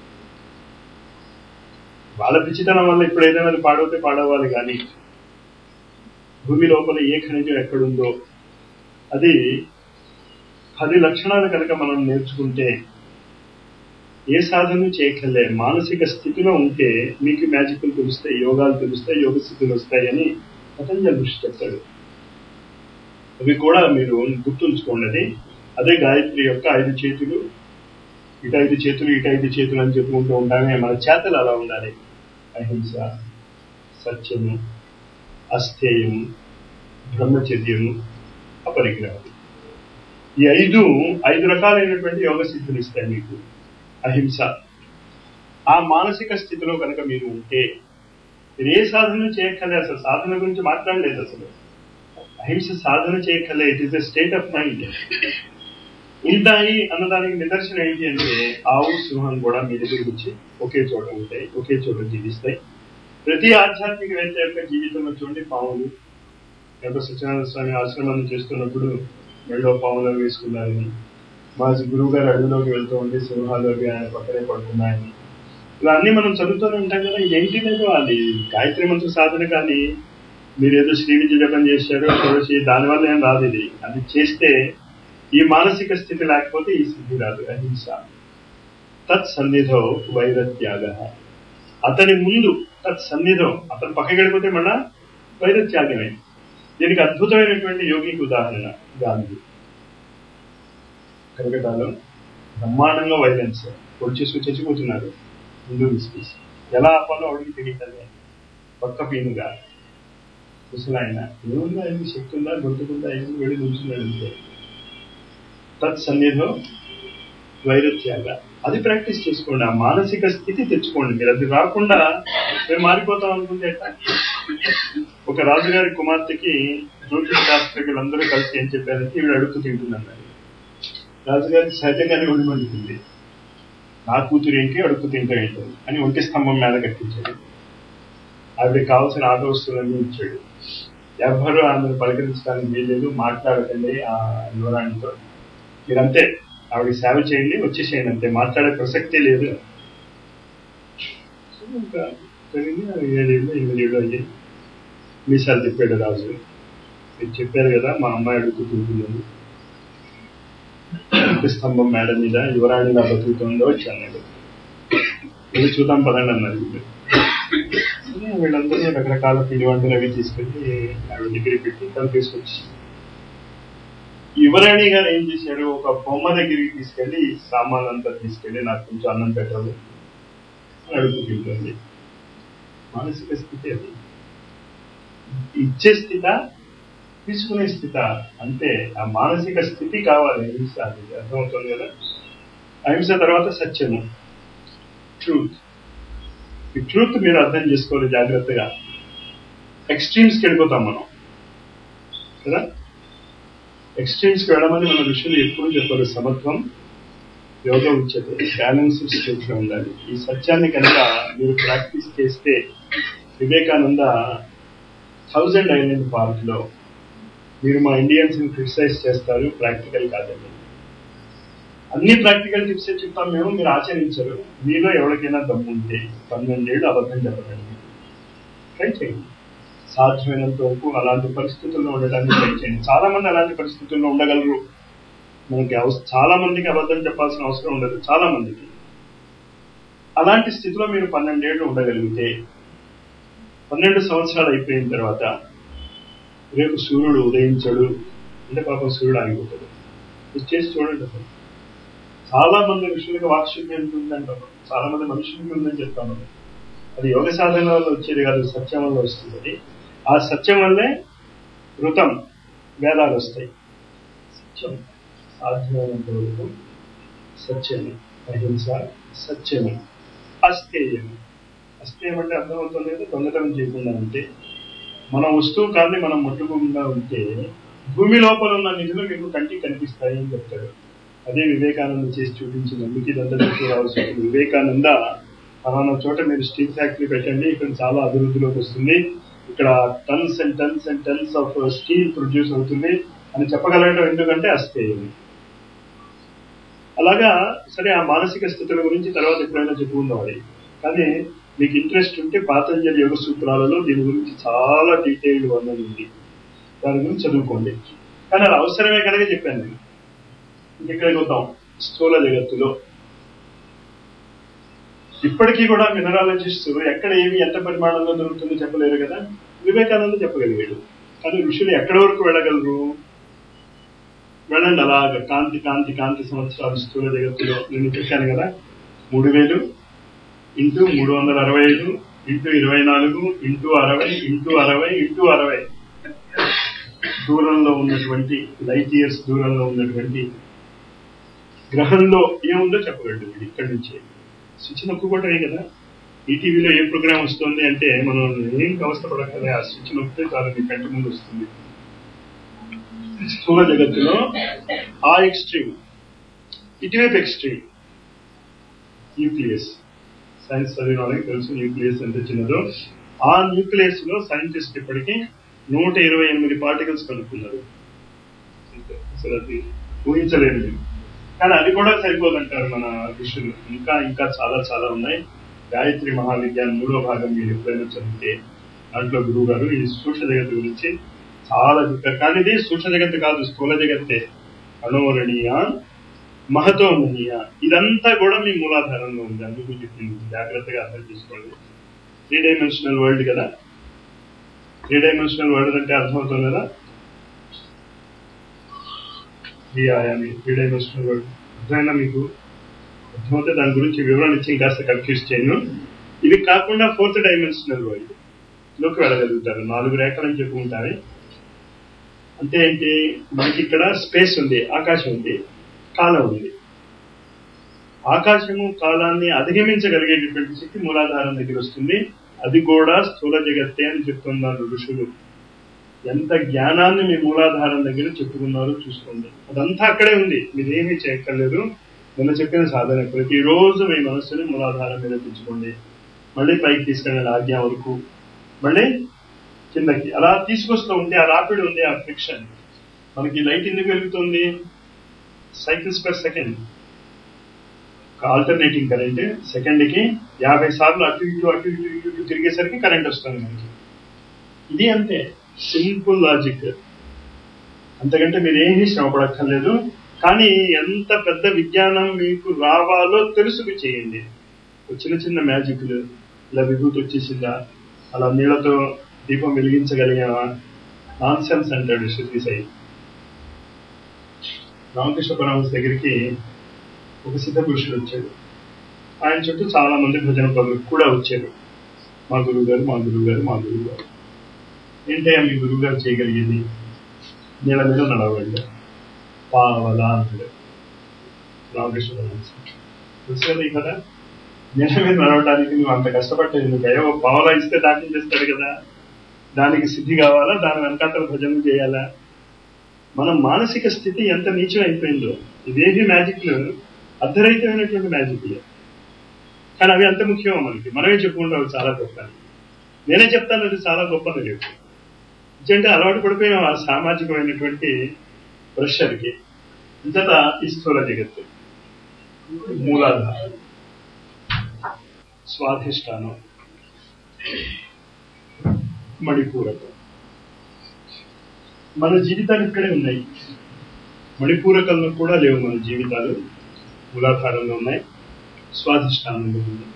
వాళ్ళ పిచ్చితనం వల్ల ఇప్పుడు ఏదైనా అది పాడవుతే పాడవాలి కానీ భూమి లోపల ఏ ఖనిజం ఎక్కడుందో అది పది లక్షణాలు కనుక మనం నేర్చుకుంటే ఏ సాధన చేయక్కర్లే మానసిక స్థితిలో ఉంటే మీకు మ్యాజిక్లు తెలుస్తాయి యోగాలు తెలుస్తాయి యోగ స్థితులు వస్తాయి అని పతంజలి ఋషి చెప్తాడు అవి కూడా మీరు గుర్తుంచుకోండి అది అదే గాయత్రి యొక్క ఐదు చేతులు ఇటు ఐదు చేతులు ఇటు ఐదు చేతులు అని చెప్పుకుంటూ ఉంటామే మన చేతలు అలా ఉండాలి అహింస సత్యము అస్థేయము బ్రహ్మచర్యము అపరిగ్రహం ఈ ఐదు ఐదు రకాలైనటువంటి యోగ సిద్ధులు ఇస్తాయి మీకు అహింస ఆ మానసిక స్థితిలో కనుక మీరు ఉంటే మీరు ఏ సాధన చేయక్కర్లే అసలు సాధన గురించి మాట్లాడలేదు అసలు అహింస సాధన చేయక్కర్లే it is the state of mind ఉంటాయి అన్నదానికి నిదర్శనం ఏంటి అంటే ఆవు సింహం కూడా మీ దగ్గరికి వచ్చి ఒకే చోట ఉంటాయి ఒకే చోట జీవిస్తాయి ప్రతి ఆధ్యాత్మికవేత్త యొక్క జీవితంలో చూడండి పాములు ఎంత సత్యనారాయణ స్వామి ఆశ్రమాన్ని చేస్తున్నప్పుడు మెళ్ళో పాములు వేసుకున్నారని మా గురువు గారు అడవిలోకి వెళ్తూ ఉంటే సింహాలోకి ఆయన పక్కనే పడుకున్నాయని ఇలా అన్ని మనం చదువుతూనే ఉంటాం కదా ఇదేంటి లేదు అది గాయత్రి మంత్ర సాధన కానీ మీరు ఏదో శ్రీ విద్య జపం చేశారు చూడొచ్చి దానివల్ల ఏం రాదు ఇది అది చేస్తే ఈ మానసిక స్థితి లేకపోతే ఈ స్థితి రాదు అహింస తత్ సన్నిధో వైరత్యాగ అతని ముందు తత్ సన్నిధం అతను పక్కకి వెళ్ళిపోతే మళ్ళా వైరత్యాగమే దీనికి అద్భుతమైనటువంటి యోగికి ఉదాహరణ గాంధీ కలకటాలో బ్రహ్మాండంగా వైలెన్స్ పొడిచేసి చచ్చిపోతున్నారు హిందూ మిస్టీస్ ఎలా ఆపాలో అడిగి తెలియటలే పక్క పీనుగా ముసలాయన ఏముందా ఆయనకి శక్తి ఉందా గొంతుకుందా ఏమి వెళ్ళి నిల్చున్నాడు అంతే తత్ సన్నిధం వైరుత్యాగ అది ప్రాక్టీస్ చేసుకోండి ఆ మానసిక స్థితి తెచ్చుకోండి మీరు అది రాకుండా మేము మారిపోతాం అనుకుంటే ఎట్లా? ఒక రాజుగారి కుమార్తెకి జ్యోతిష శాస్త్రజ్ఞులందరూ కలిసి ఏం చెప్పారంటే ఈవిడ అడుగుతూ తింటుందన్నారు రాజుగారికి సహజంగానే ఒడి మండుతుంది నా కూతురు ఏంటి అడుగుతూ తింటా ఏంటి అని ఒంటి స్తంభం మీద కట్టించాడు ఆవిడకి కావాల్సిన ఆట వస్తువులన్నీ ఇచ్చాడు ఎవ్వరూ ఆమెను పలకరించడానికి వీల్లేదు మాట్లాడకండి ఆ యువరాణితో మీరంతే ఆవిడ సేవ చేయండి వచ్చేసేయండి అంతే మాట్లాడే ప్రసక్తే లేదు సో ఇంకా జరిగింది అది ఏడేళ్ళు ఎనిమిది ఏళ్ళు అయ్యాయి మీసాలు చెప్పాడు రాజు మీరు చెప్పారు కదా మా అమ్మాయి అడుగుతూ తింటుందని ఒక స్తంభం మేడ మీద యువరాణి నా బతుకుతుందో వచ్చి అన్నాడు ఇది చూద్దాం పదండి అన్నారు వీళ్ళు సరే, వీళ్ళందరూ రకరకాల పిండి వంటలు అవి తీసుకెళ్ళి ఆవిడ దగ్గర పెట్టి తను తీసుకొచ్చి యువరాణి గారు ఏం చేశారు ఒక బొమ్మ దగ్గరికి తీసుకెళ్లి ఈ సామాన్ అంతా తీసుకెళ్లి నాకు కొంచెం అన్నం పెట్టాలి అని అడుగుతుంటుంది మానసిక స్థితి అది ఇచ్చే స్థిత తీసుకునే స్థిత అంతే ఆ మానసిక స్థితి కావాలి అహింస అది అర్థమవుతుంది కదా అహింస తర్వాత సత్యము ట్రూత్ ఈ ట్రూత్ మీరు అర్థం చేసుకోవాలి జాగ్రత్తగా ఎక్స్ట్రీమ్స్కి వెళ్ళిపోతాం మనం కదా ఎక్స్ట్రీమ్స్కి వెళ్ళమని మన ఋషులు ఎప్పుడు చెప్పారు సమత్వం యోగ ఉచ్యతే బ్యాలెన్స్ స్టేట్ లో ఉండాలి ఈ సత్యాన్ని కనుక మీరు ప్రాక్టీస్ చేస్తే వివేకానంద థౌజండ్ ఐలాండ్ పార్క్ లో మీరు మా ఇండియన్స్ ని క్రిటిసైజ్ చేస్తారు ప్రాక్టికల్ కాదండి అన్ని ప్రాక్టికల్ టిప్స్ చెప్తాం మేము మీరు ఆచరించరు మీలో ఎవరికైనా దమ్ము ఉంటే పన్నెండేళ్ళు అబద్ధం చెప్పకండి ట్రై చేయండి సాధ్యమైనంత వరకు అలాంటి పరిస్థితుల్లో ఉండడానికి ట్రై చేయండి చాలా మంది అలాంటి పరిస్థితుల్లో ఉండగలరు మనకి అవస- చాలా మందికి అబద్ధం చెప్పాల్సిన అవసరం ఉండదు చాలా మందికి అలాంటి స్థితిలో మీరు పన్నెండేళ్లు ఉండగలిగితే పన్నెండు సంవత్సరాలు అయిపోయిన తర్వాత రేపు సూర్యుడు ఉదయించడు అంటే పాపం సూర్యుడు ఆగిపోతాడు ఇది చేసి చూడండి అసలు చాలా మంది ఋషులకు వాక్శుద్ధ్యం ఉందంటారు చాలా మంది మనుషులకి ఉందని చెప్తాను అది యోగ సాధన వల్ల వచ్చేది కాదు సత్యం వల్ల వస్తుంది అది ఆ సత్యం వల్లే ఋతం వేదాలు వస్తాయి సత్యం సాధ్యమైనంత వరకు సత్యము అహింస సత్యము అస్థేయం అస్థేయం అంటే అర్థమవుతుంది కదా దొంగతనం చేయకుండా ఉంటే మన వస్తువు కాన్ని మనం ముట్టుకోకుండా ఉంటే భూమి లోపల ఉన్న నిధులు మీకు కంటికి కనిపిస్తాయి అని చెప్తాడు అదే వివేకానంద చేసి చూపించినందుకు ఇదంతా చెప్పి రావాల్సి ఉంటుంది వివేకానంద ఫలానా చోట మీరు స్టీల్ ఫ్యాక్టరీ పెట్టండి ఇక్కడ చాలా అభివృద్ధిలోకి వస్తుంది ఇక్కడ tons and tons and tons of steel produce అవుతుంది అని చెప్పగలగడం ఎందుకంటే అస్థేయం అలాగా సరే ఆ మానసిక స్థితుల గురించి తర్వాత ఎప్పుడైనా చెప్పుకుందాం అది కానీ మీకు ఇంట్రెస్ట్ ఉంటే పాతంజలి యోగ సూత్రాలలో దీని గురించి చాలా డీటెయిల్డ్ వర్ణన ఉంది దాని గురించి చదువుకోండి కానీ అది అవసరమే కనుక చెప్పాను నేను ఇంకెక్కడికి వద్దాం స్థూల జగత్తులో ఇప్పటికీ కూడా మినరాలజిస్ట్ ఎక్కడ ఏమి ఎంత పరిమాణంలో దొరుకుతుందో చెప్పలేరు కదా వివేకానంద చెప్పగలిగాడు కానీ ఋషులు ఎక్కడి వరకు వెళ్ళగలరు వెళ్ళండి అలాగ కాంతి కాంతి కాంతి సంవత్సరాలు స్థూల జగత్తులో నేను చెప్పాను కదా మూడు వేలు ఇంటూ మూడు వందల అరవై ఐదు ఇంటూ ఇరవై నాలుగు ఇంటూ అరవై ఇంటూ అరవై ఇంటూ అరవై దూరంలో ఉన్నటువంటి లైట్ ఇయర్స్ దూరంలో ఉన్నటువంటి గ్రహంలో ఏముందో చెప్పగలడు వీడు ఇక్కడి నుంచి స్విచ్ నొక్కుకోవటమే కదా ఈటీవీలో ఏ ప్రోగ్రామ్ వస్తుంది అంటే మనం ఏం అవస్థపడక్కలే ఆ స్విచ్ నొక్కితే చాలు మీ కంటి ముందు వస్తుంది స్థూల జగత్తులో ఆ ఎక్స్ట్రీమ్ ఇటువైపు ఎక్స్ట్రీమ్ న్యూక్లియస్ సైన్స్ చదివిన వాళ్ళకి తెలుసు న్యూక్లియస్ ఎంత చిన్నదో ఆ న్యూక్లియస్ లో సైంటిస్ట్ ఇప్పటికీ నూట ఇరవై ఎనిమిది పార్టికల్స్ కనుక్కున్నారు అసలు అది ఊహించలేదు మేము. కానీ అది కూడా సరిపోదంటారు మన ఋషులు ఇంకా ఇంకా చాలా చాలా ఉన్నాయి గాయత్రి మహావిద్యాన్ని మూడో భాగం మీరు ఎప్పుడైనా చదివితే దాంట్లో గురువు గారు ఈ సూక్ష్మ జగత్తు గురించి చాలా చెప్పారు కానీ ఇది సూక్ష్మ జగత్తు కాదు స్థూల జగత్తే అణోరణీయ మహతోమనీయ ఇదంతా కూడా మీ మూలాధారంలో ఉంది అందుకు చెప్పింది జాగ్రత్తగా అర్థం చేసుకోండి త్రీ డైమెన్షనల్ వరల్డ్ కదా త్రీ డైమెన్షనల్ వరల్డ్ అంటే అర్థమవుతుంది కదా త్రీ ఆయామి త్రీ డైమెన్షనల్ వరల్డ్ అర్థమైనా మీకు అర్థమైతే దాని గురించి వివరణ ఇచ్చి కాస్త కన్ఫ్యూజ్ చేయను ఇది కాకుండా ఫోర్త్ డైమెన్షనల్ వరల్డ్ లోకి వెళ్ళగలుగుతారు నాలుగు రేఖలని చెప్పుకుంటారు అంటే ఏంటి మనకి ఇక్కడ స్పేస్ ఉంది ఆకాశం ఉంది కాలం ఉంది ఆకాశము కాలాన్ని అధిగమించగలిగేటటువంటి శక్తి మూలాధారం దగ్గర వస్తుంది అది కూడా స్థూల జగత్తే అని చెప్తున్నారు ఋషులు ఎంత జ్ఞానాన్ని మీ మూలాధారం దగ్గర చెప్పుకున్నారో చూసుకోండి అదంతా అక్కడే ఉంది మీరేమీ చేయక్కర్లేదు నిన్న చెప్పిన సాధన ప్రతిరోజు మీ మనస్సుని మూలాధారం మీద తెచ్చుకోండి మళ్ళీ పైకి తీసుకెళ్ళండి ఆజ్ఞ వరకు మళ్ళీ కిందకి అలా తీసుకొస్తూ ఉంటే ఆ రాపిడ్ ఉంది ఆ ఫ్రిక్షన్ మనకి లైట్ ఎందుకు వెలుగుతుంది cycles per second alternating current second కి యాభై సార్లు అటు ఇటు అటు ఇటు ఇటు ఇటు తిరిగేసరికి కరెంట్ వస్తుంది మనకి ఇది అంతే సింపుల్ లాజిక్ అంతకంటే మీరు ఏమీ శ్రమపడక్కర్లేదు కానీ ఎంత పెద్ద విజ్ఞానం మీకు రావాలో తెలుసుకు చేయండి ఒక చిన్న చిన్న మ్యాజిక్లు ఇలా విభూతి వచ్చేసిందా అలా నీళ్లతో దీపం వెలిగించగలిగావా నాన్ సెన్స్ అంటాడు శృతి సాయి రామకృష్ణ పరమహంస దగ్గరికి ఒక సిద్ధ పురుషుడు వచ్చాడు ఆయన చుట్టూ చాలా మంది భజన పనులు కూడా వచ్చారు మా గురువు గారు మా గురువు గారు మా గురువు గారు ఏంటయ్యా మీ గురువు గారు చేయగలిగేది నీళ్ళ మీద నడవండి పావలా అంటాడు రామకృష్ణ పరమహంస తెలుసు కదా ఈ కదా నీళ్ళ మీద నడవడానికి నువ్వు అంత కష్టపడ్డావు నువ్వు అయ్యో పావలా ఇస్తే దాఖలు చేస్తాడు కదా దానికి సిద్ధి కావాలా దాని వెనకాతల భజనలు చేయాలా మన మానసిక స్థితి ఎంత నీచం అయిపోయిందో ఇవేవి మ్యాజిక్లు అర్ధరహితమైనటువంటి మ్యాజిక్లే కానీ అవి అంత ముఖ్యమో మనకి మనమే చెప్పుకుంటాం చాలా గొప్ప అని. నేనే చెప్తాను అది చాలా గొప్పది రేపు ఎందుకంటే అలవాటు పడిపోయాం ఆ సామాజికమైనటువంటి ప్రెషర్కి ఇంతట ఈ స్థూల జగత్తు మూలాధారం స్వాధిష్టానం మణిపూరకం మన జీవితాలు ఇక్కడే ఉన్నాయి మణిపూరకంలో కూడా లేవు మన జీవితాలు మూలాధారంలో ఉన్నాయి స్వాధిష్టానంలో ఉన్నాయి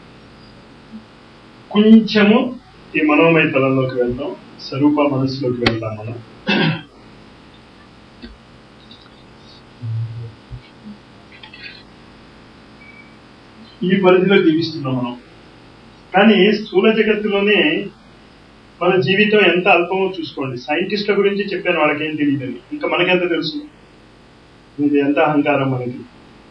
కొంచెము ఈ మనోమయ తలంలోకి వెళ్తాం స్వరూప మనసులోకి వెళ్తాం మనం ఈ పరిధిలో జీవిస్తున్నాం మనం కానీ స్థూల జగత్తులోనే మన జీవితం ఎంత అల్పమో చూసుకోండి సైంటిస్టుల గురించి చెప్పాను వాళ్ళకేం తెలియదని ఇంకా మనకెంత తెలుసు ఇది ఎంత అహంకారం మనకి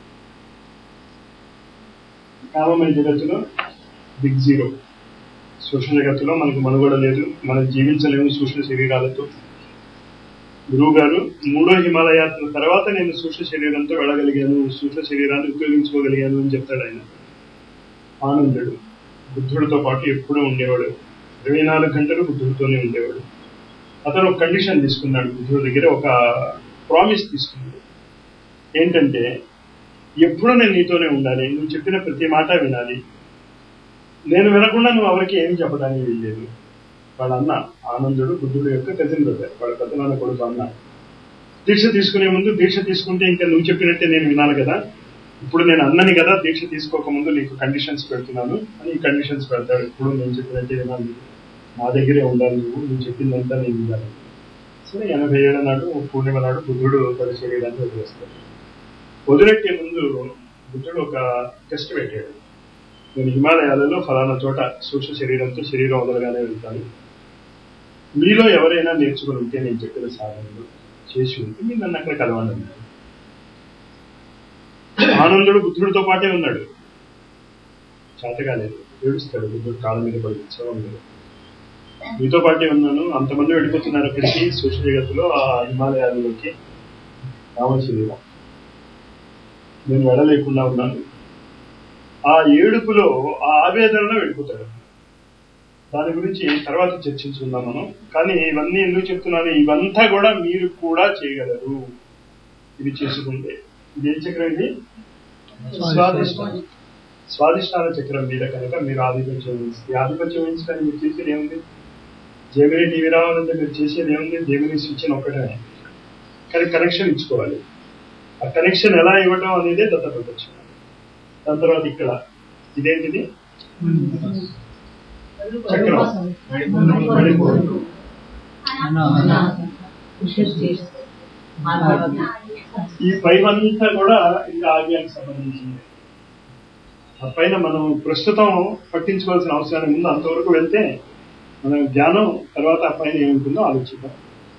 కామమయ జగత్తులో బిగ్ జీరో సూక్ష్మ జగత్తులో మనకు మనుగడ లేదు మనం జీవించలేము సూక్ష్మ శరీరాలతో గురువు గారు మూడో హిమాలయాత్ర తర్వాత నేను సూక్ష్మ శరీరంతో వెళ్ళగలిగాను సూక్ష్మ శరీరాన్ని ఉపయోగించుకోగలిగాను అని చెప్తాడు ఆయన ఆనందుడు బుద్ధుడితో పాటు ఎప్పుడూ ఉండేవాడు ఇరవై నాలుగు గంటలు బుద్ధుడితోనే ఉండేవాడు అతను ఒక కండిషన్ తీసుకున్నాడు బుద్ధుడి దగ్గర ఒక ప్రామిస్ తీసుకున్నాడు ఏంటంటే ఎప్పుడు నేను నీతోనే ఉండాలి నువ్వు చెప్పిన ప్రతి మాట వినాలి నేను వినకుండా నువ్వు ఎవరికి ఏం చెప్పడానికి వీల్లేదు వాళ్ళ అన్న ఆనందుడు బుద్ధుడు యొక్క కథిన బ్రదర్ వాళ్ళ కథనాన్న కొడుకు అన్న దీక్ష తీసుకునే ముందు దీక్ష తీసుకుంటే ఇంకా నువ్వు చెప్పినట్టే నేను వినాలి కదా ఇప్పుడు నేను అన్నని కదా దీక్ష తీసుకోక ముందు నీకు కండిషన్స్ పెడుతున్నాను అని ఈ కండిషన్స్ పెడతాడు ఇప్పుడు నేను చెప్పినట్టే వినాలి నా దగ్గరే ఉండాలి నువ్వు నువ్వు చెప్పిందంతా నేను వినాలి సరే ఎనభై ఏళ్ళ నాడు పూర్ణిమ నాడు బుద్ధుడు తన శరీరాన్ని వదిలేస్తాడు వదిలెట్టే ముందు బుద్ధుడు ఒక టెస్ట్ పెట్టాడు నేను హిమాలయాలలో ఫలానా చోట సూక్ష్మ శరీరంతో శరీరం వదలగానే వెళ్తాను మీలో ఎవరైనా నేర్చుకుని ఉంటే నేను చెప్పిన సాధనలు చేసి ఉంటే మీరు నన్ను అక్కడ కలవండి అన్నాడు ఆనందుడు బుద్ధుడితో పాటే ఉన్నాడు చేతగాలేదు ఏడుస్తాడు బుద్ధుడు కాళ్ళ మీద పడి ఉత్సవం లేదు మీతో పాటే ఉన్నాను అంతమంది వెళ్ళిపోతున్నారు అక్కడికి సూక్ష్మ జగత్తులో ఆ హిమాలయాలలోకి రామశరీరం నేను వెళ్ళలేకుండా ఉన్నాను ఆ ఏడుపులో ఆ ఆవేదనలో వెళ్ళిపోతాడు దాని గురించి తర్వాత చర్చించుకుందాం మనం కానీ ఇవన్నీ ఎందుకు చెప్తున్నాను ఇవంతా కూడా మీరు కూడా చేయగలరు ఇది చేసుకుంటే ఇది ఏ చక్రం ఇది స్వాదిష్టానం స్వాదిష్టాన చక్రం మీద కనుక మీరు ఆధిపత్యం వహిస్తే ఆధిపత్యం వహించడానికి మీరు చేసేది ఏముంది జేమిని టీవీ రావాలంటే మీరు చేసేది ఏముంది జేమిని స్విచ్ ఒక్కటే కానీ కనెక్షన్ ఇచ్చుకోవాలి ఆ కనెక్షన్ ఎలా ఇవ్వడం అనేది దత్త ప్రదర్శన దాని తర్వాత ఇక్కడ ఇదేంటిది చక్రం మణిపూర్ ఈ పైవంతా కూడా ఇంకా ఆగ్యానికి సంబంధించింది ఆ పైన మనం ప్రస్తుతం పట్టించుకోవాల్సిన అవసరం ముందు అంతవరకు వెళ్తే మన జ్ఞానం తర్వాత ఆ పైన ఏముంటుందో ఆలోచిద్దాం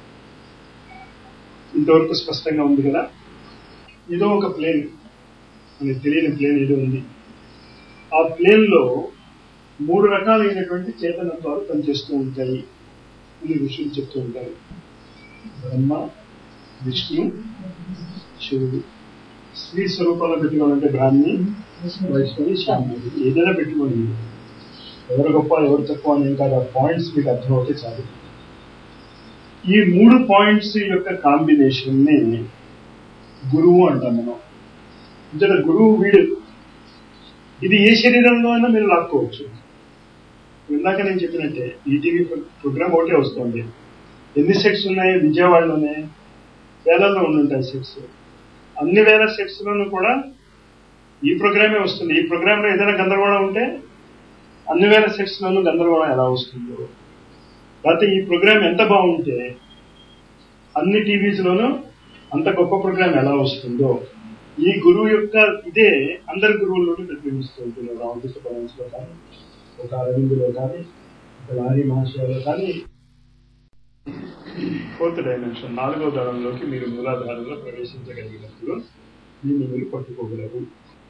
ఇంతవరకు స్పష్టంగా ఉంది కదా ఏదో ఒక ప్లేన్ మనకి తెలియని ప్లేన్ ఏదో ఉంది ఆ ప్లేన్ లో మూడు రకాలైనటువంటి చేతనత్వాలు పనిచేస్తూ ఉంటాయి అని ఋషులు చెప్తూ ఉంటారు బ్రహ్మ విష్ణు శివుడు స్త్రీ స్వరూపాల్లో పెట్టుకోవాలంటే బ్రాహ్మణి వైష్ణవి శాంతి ఏదైనా పెట్టుకోండి ఎవరు గొప్ప ఎవరు తక్కువ అని కాదు ఆ పాయింట్స్ మీకు అర్థమవుతే చాలు ఈ మూడు పాయింట్స్ యొక్క కాంబినేషన్ ని గురువు అంటాం మనం ఇంతట గురువు వీడు ఇది ఏ శరీరంలో అయినా మీరు లాక్కోవచ్చు ఇందాక నేను చెప్పినట్టే ఈటీవీ ప్రోగ్రామ్ ఒకటే వస్తుంది ఎన్ని సెట్స్ ఉన్నాయి విజయవాడలోనే వేలల్లో ఉండుంటాయి సెట్స్ అన్ని వేల సెట్స్ లోనూ కూడా ఈ ప్రోగ్రామే వస్తుంది ఈ ప్రోగ్రామ్ లో ఏదైనా గందరగోళం ఉంటే అన్ని వేల సెట్స్ లోనూ గందరగోళం ఎలా వస్తుందో లేకపోతే ఈ ప్రోగ్రామ్ ఎంత బాగుంటే అన్ని టీవీస్ లోనూ అంత గొప్ప ప్రోగ్రామ్ ఎలా వస్తుందో ఈ గురువు యొక్క ఇదే అందరి గురువుల్లోనూ ప్రతిబింబిస్తూ ఉంటుంది రామకృష్ణ పరమన్స్ లో కానీ ఒక అరవిందులో కానీ ఒక లారీ మహాశయలో కానీ ఫోర్త్ డైమెన్షన్ నాలుగో దళంలోకి మీరు మూలాధారంలో ప్రవేశించగలిగినప్పుడు దీన్ని మీరు పట్టుకోగలరు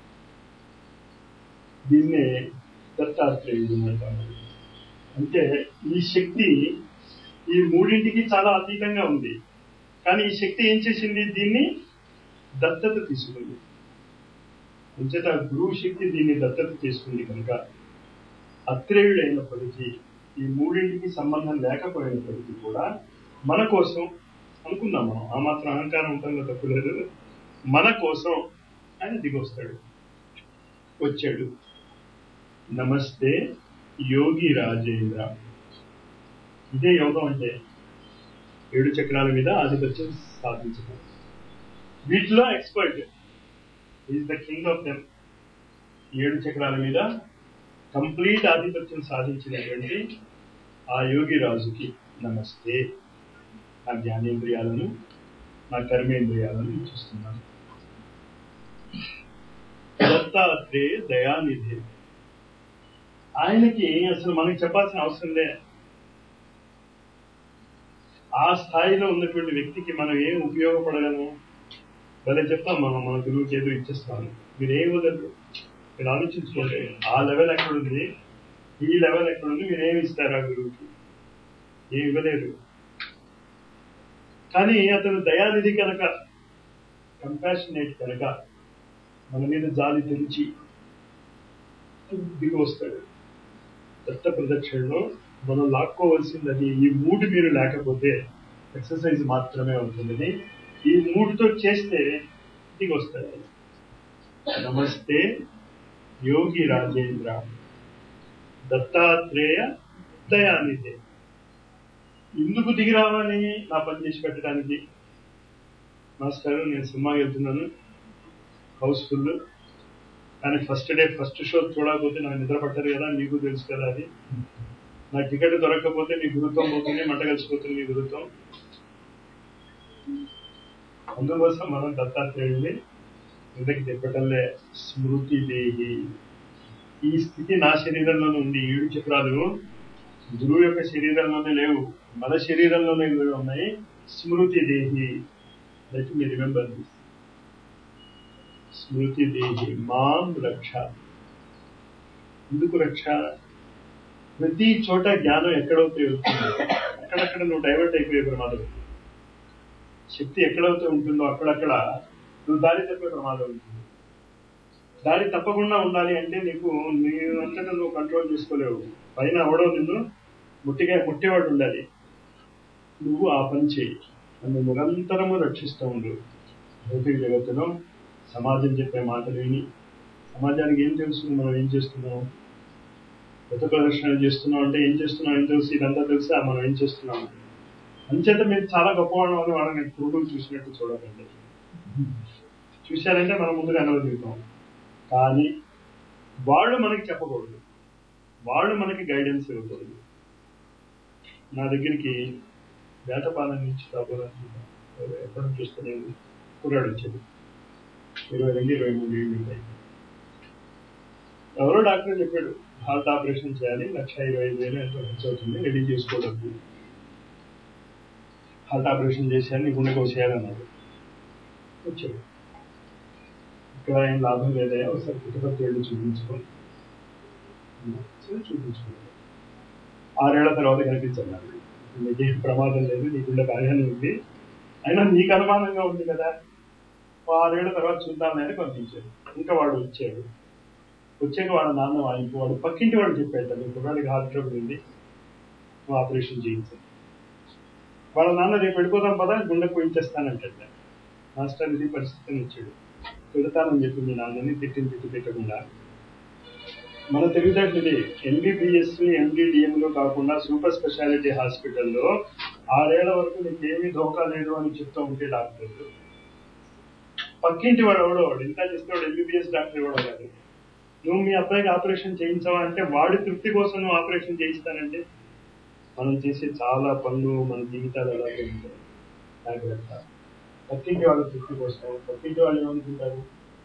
దీన్నే దత్తాత్రేయుడు అంటాము అంటే ఈ శక్తి ఈ మూడింటికి చాలా అతీతంగా ఉంది కానీ ఈ శక్తి ఏం చేసింది దీన్ని దత్తత తీసుకుంది అంచేత గురువు శక్తి దీన్ని దత్తత తీసుకుంది కనుక అత్రేయుడైనప్పటికీ ఈ మూడింటికి సంబంధం లేకపోయినప్పటికీ కూడా మన కోసం అనుకుందాం మనం ఆ మాత్రం అహంకారం ఉంటుందో తప్పులేదు మన కోసం ఆయన దిగొస్తాడు వచ్చాడు నమస్తే యోగి రాజేంద్ర ఇదే యోగం అంటే ఏడు చక్రాల మీద ఆధిపత్యం సాధించడం వీటిలో expert is the king of them ఏడు చక్రాల మీద కంప్లీట్ ఆధిపత్యం సాధించినటువంటి ఆ యోగి రాజుకి నమస్తే నా జ్ఞానేంద్రియాలను నా కర్మేంద్రియాలను ఇచ్చిస్తున్నాను దత్తాత్రేయ దయానిధి ఆయనకి అసలు మనకి చెప్పాల్సిన అవసరం లే ఆ స్థాయిలో ఉన్నటువంటి వ్యక్తికి మనం ఏం ఉపయోగపడగలము భలే చెప్తాం మనం మన గురువుకి ఏదో ఇచ్చేస్తాము మీరు ఏం వదలరు మీరు ఆలోచించుకోండి ఆ లెవెల్ ఎక్కడుంది ఈ లెవెల్ ఎక్కడుంది మీరు ఏమి ఇస్తారు ఆ గురువుకి ఏం ఇవ్వలేరు కానీ అతను దయానిధి కనుక కంపాషనేట్ కనుక మన మీద జాలి తెరిచి దిగి వస్తాడు దత్త ప్రదక్షిణలో మనం లాక్కోవలసింది అది ఈ మూడు మీరు లేకపోతే ఎక్సర్సైజ్ మాత్రమే ఉంటుందని ఈ మూడుతో చేస్తే దిగి వస్తాడు నమస్తే యోగి రాజేంద్ర దత్తాత్రేయ దయానిధి ఎందుకు దిగి రావాలి నా పని చేసి పెట్టడానికి మాస్టర్ నేను సినిమాకి వెళ్తున్నాను హౌస్ఫుల్ కానీ ఫస్ట్ డే ఫస్ట్ షో చూడకపోతే నాకు నిద్ర పట్టదు కదా నీకు తెలుసు కదా అది నా టికెట్ దొరకకపోతే నీ గురుత్వం పోతుంది మంట కలిసిపోతుంది నీ గురుత్వం అందుకోసం మనం దత్తాత్రేయుడిని ఇంతకి తిప్పటంలే స్మృతి దేహి ఈ స్థితి నా శరీరంలోనే ఉంది ఏడు చక్రాలు గురువు యొక్క శరీరంలోనే లేవు మన శరీరంలోనే ఉన్నాయి స్మృతి దేహి లెట్ మీ రిమెంబర్ దిస్ స్మృతి దేహి మాం రక్ష ఎందుకు రక్ష ప్రతి చోట జ్ఞానం ఎక్కడైతే వెళ్తుందో అక్కడక్కడ నువ్వు డైవర్ట్ అయిపోయే ప్రమాదం ఉంది. శక్తి ఎక్కడైతే ఉంటుందో అక్కడక్కడ నువ్వు దారి తప్పే ప్రమాదం ఉంటుంది దారి తప్పకుండా ఉండాలి అంటే నీకు నీ అంతటా నువ్వు కంట్రోల్ చేసుకోలేవు పైన అవడం నిన్ను ముట్టిగా ముట్టేవాడు ఉండాలి నువ్వు ఆ పని చేయి నన్ను నిరంతరము రక్షిస్తూ ఉండు భౌతిక జగత్తులో సమాజం చెప్పే మాటలు విని సమాజానికి ఏం తెలుస్తుంది మనం ఏం చేస్తున్నాం గత ప్రదర్శన చేస్తున్నాం అంటే ఏం చేస్తున్నాం ఏం తెలుసు ఇదంతా తెలుసా మనం ఏం చేస్తున్నాం అంచేత మీరు చాలా గొప్పవాడు అని వాళ్ళని పురుగులు చూసినట్టు చూడాలండి చూశారంటే మనం ముందుగా అనువదిస్తాం కానీ వాళ్ళు మనకి చెప్పకూడదు వాళ్ళు మనకి గైడెన్స్ ఇవ్వకూడదు నా దగ్గరికి వేటపాలెం నుంచి రాబోదని ఎక్కడ చూస్తూనే కుర్రాడు వచ్చేది ఇరవై రెండు ఇరవై మూడు ఏళ్ళు ఉంటాయి ఎవరో డాక్టర్ చెప్పాడు హార్ట్ ఆపరేషన్ చేయాలి లక్ష ఇరవై ఐదు వేలు ఎంతో ఖర్చు అవుతుంది రెడీ చేసుకోవద్దు హార్ట్ ఆపరేషన్ చేశాను నీ గుండె కోసేయాలన్నాడు వచ్చాడు ఇక్కడ ఏం లాభం లేదా ఒకసారి పుట్టపత్తి వెళ్ళి చూపించుకోండి సరే చూపించుకోండి ఆరేళ్ల తర్వాత కనిపించాను నాకు నీకేం ప్రమాదం లేదు నీ గుండె బాగానే ఉంది అయినా నీకు అనుమానంగా ఉంది కదా ఓ ఆరేళ్ల తర్వాత చూద్దామని అని పంపించాడు ఇంకా వాడు వచ్చాడు వచ్చాక వాళ్ళ నాన్న వాడికి వాడు పక్కింటి వాడు చెప్పాడు మీ కుర్రాడికి హార్ట్ ట్రబుల్ ఉంది నువ్వు ఆపరేషన్ చేయించాను వాళ్ళ నాన్న రేపు వెళ్ళిపోదాం పదా గుండె పోయించేస్తానంటాడు మాస్టర్ ఇది పరిస్థితిని వచ్చాడు పెడతానని చెప్పి మీ నాన్నని తిట్టిన తిట్టి పెట్టకుండా మన తెలివితేటది ఎంబీబీఎస్ ఎండిడిఎం లో కాకుండా సూపర్ స్పెషాలిటీ హాస్పిటల్లో ఆరేళ్ల వరకు నీకేమీ ధోకా లేదు అని చెప్తూ ఉంటే డాక్టర్లు పక్కింటి వాడు ఎవడో వాడు ఇంకా చేస్తే వాడు ఎంబీబీఎస్ డాక్టర్ ఎవడో కాదు నువ్వు మీ అబ్బాయికి ఆపరేషన్ చేయించావా అంటే వాడి తృప్తి కోసం నువ్వు ఆపరేషన్ చేయిస్తానంటే మనం చేసే చాలా పనులు మన జీవితాలు అలాగే ఉంటాయి జాగ్రత్త పక్కింటి వాళ్ళ తృప్తి కోసం పక్కింటి వాళ్ళు ఏమనుకుంటారు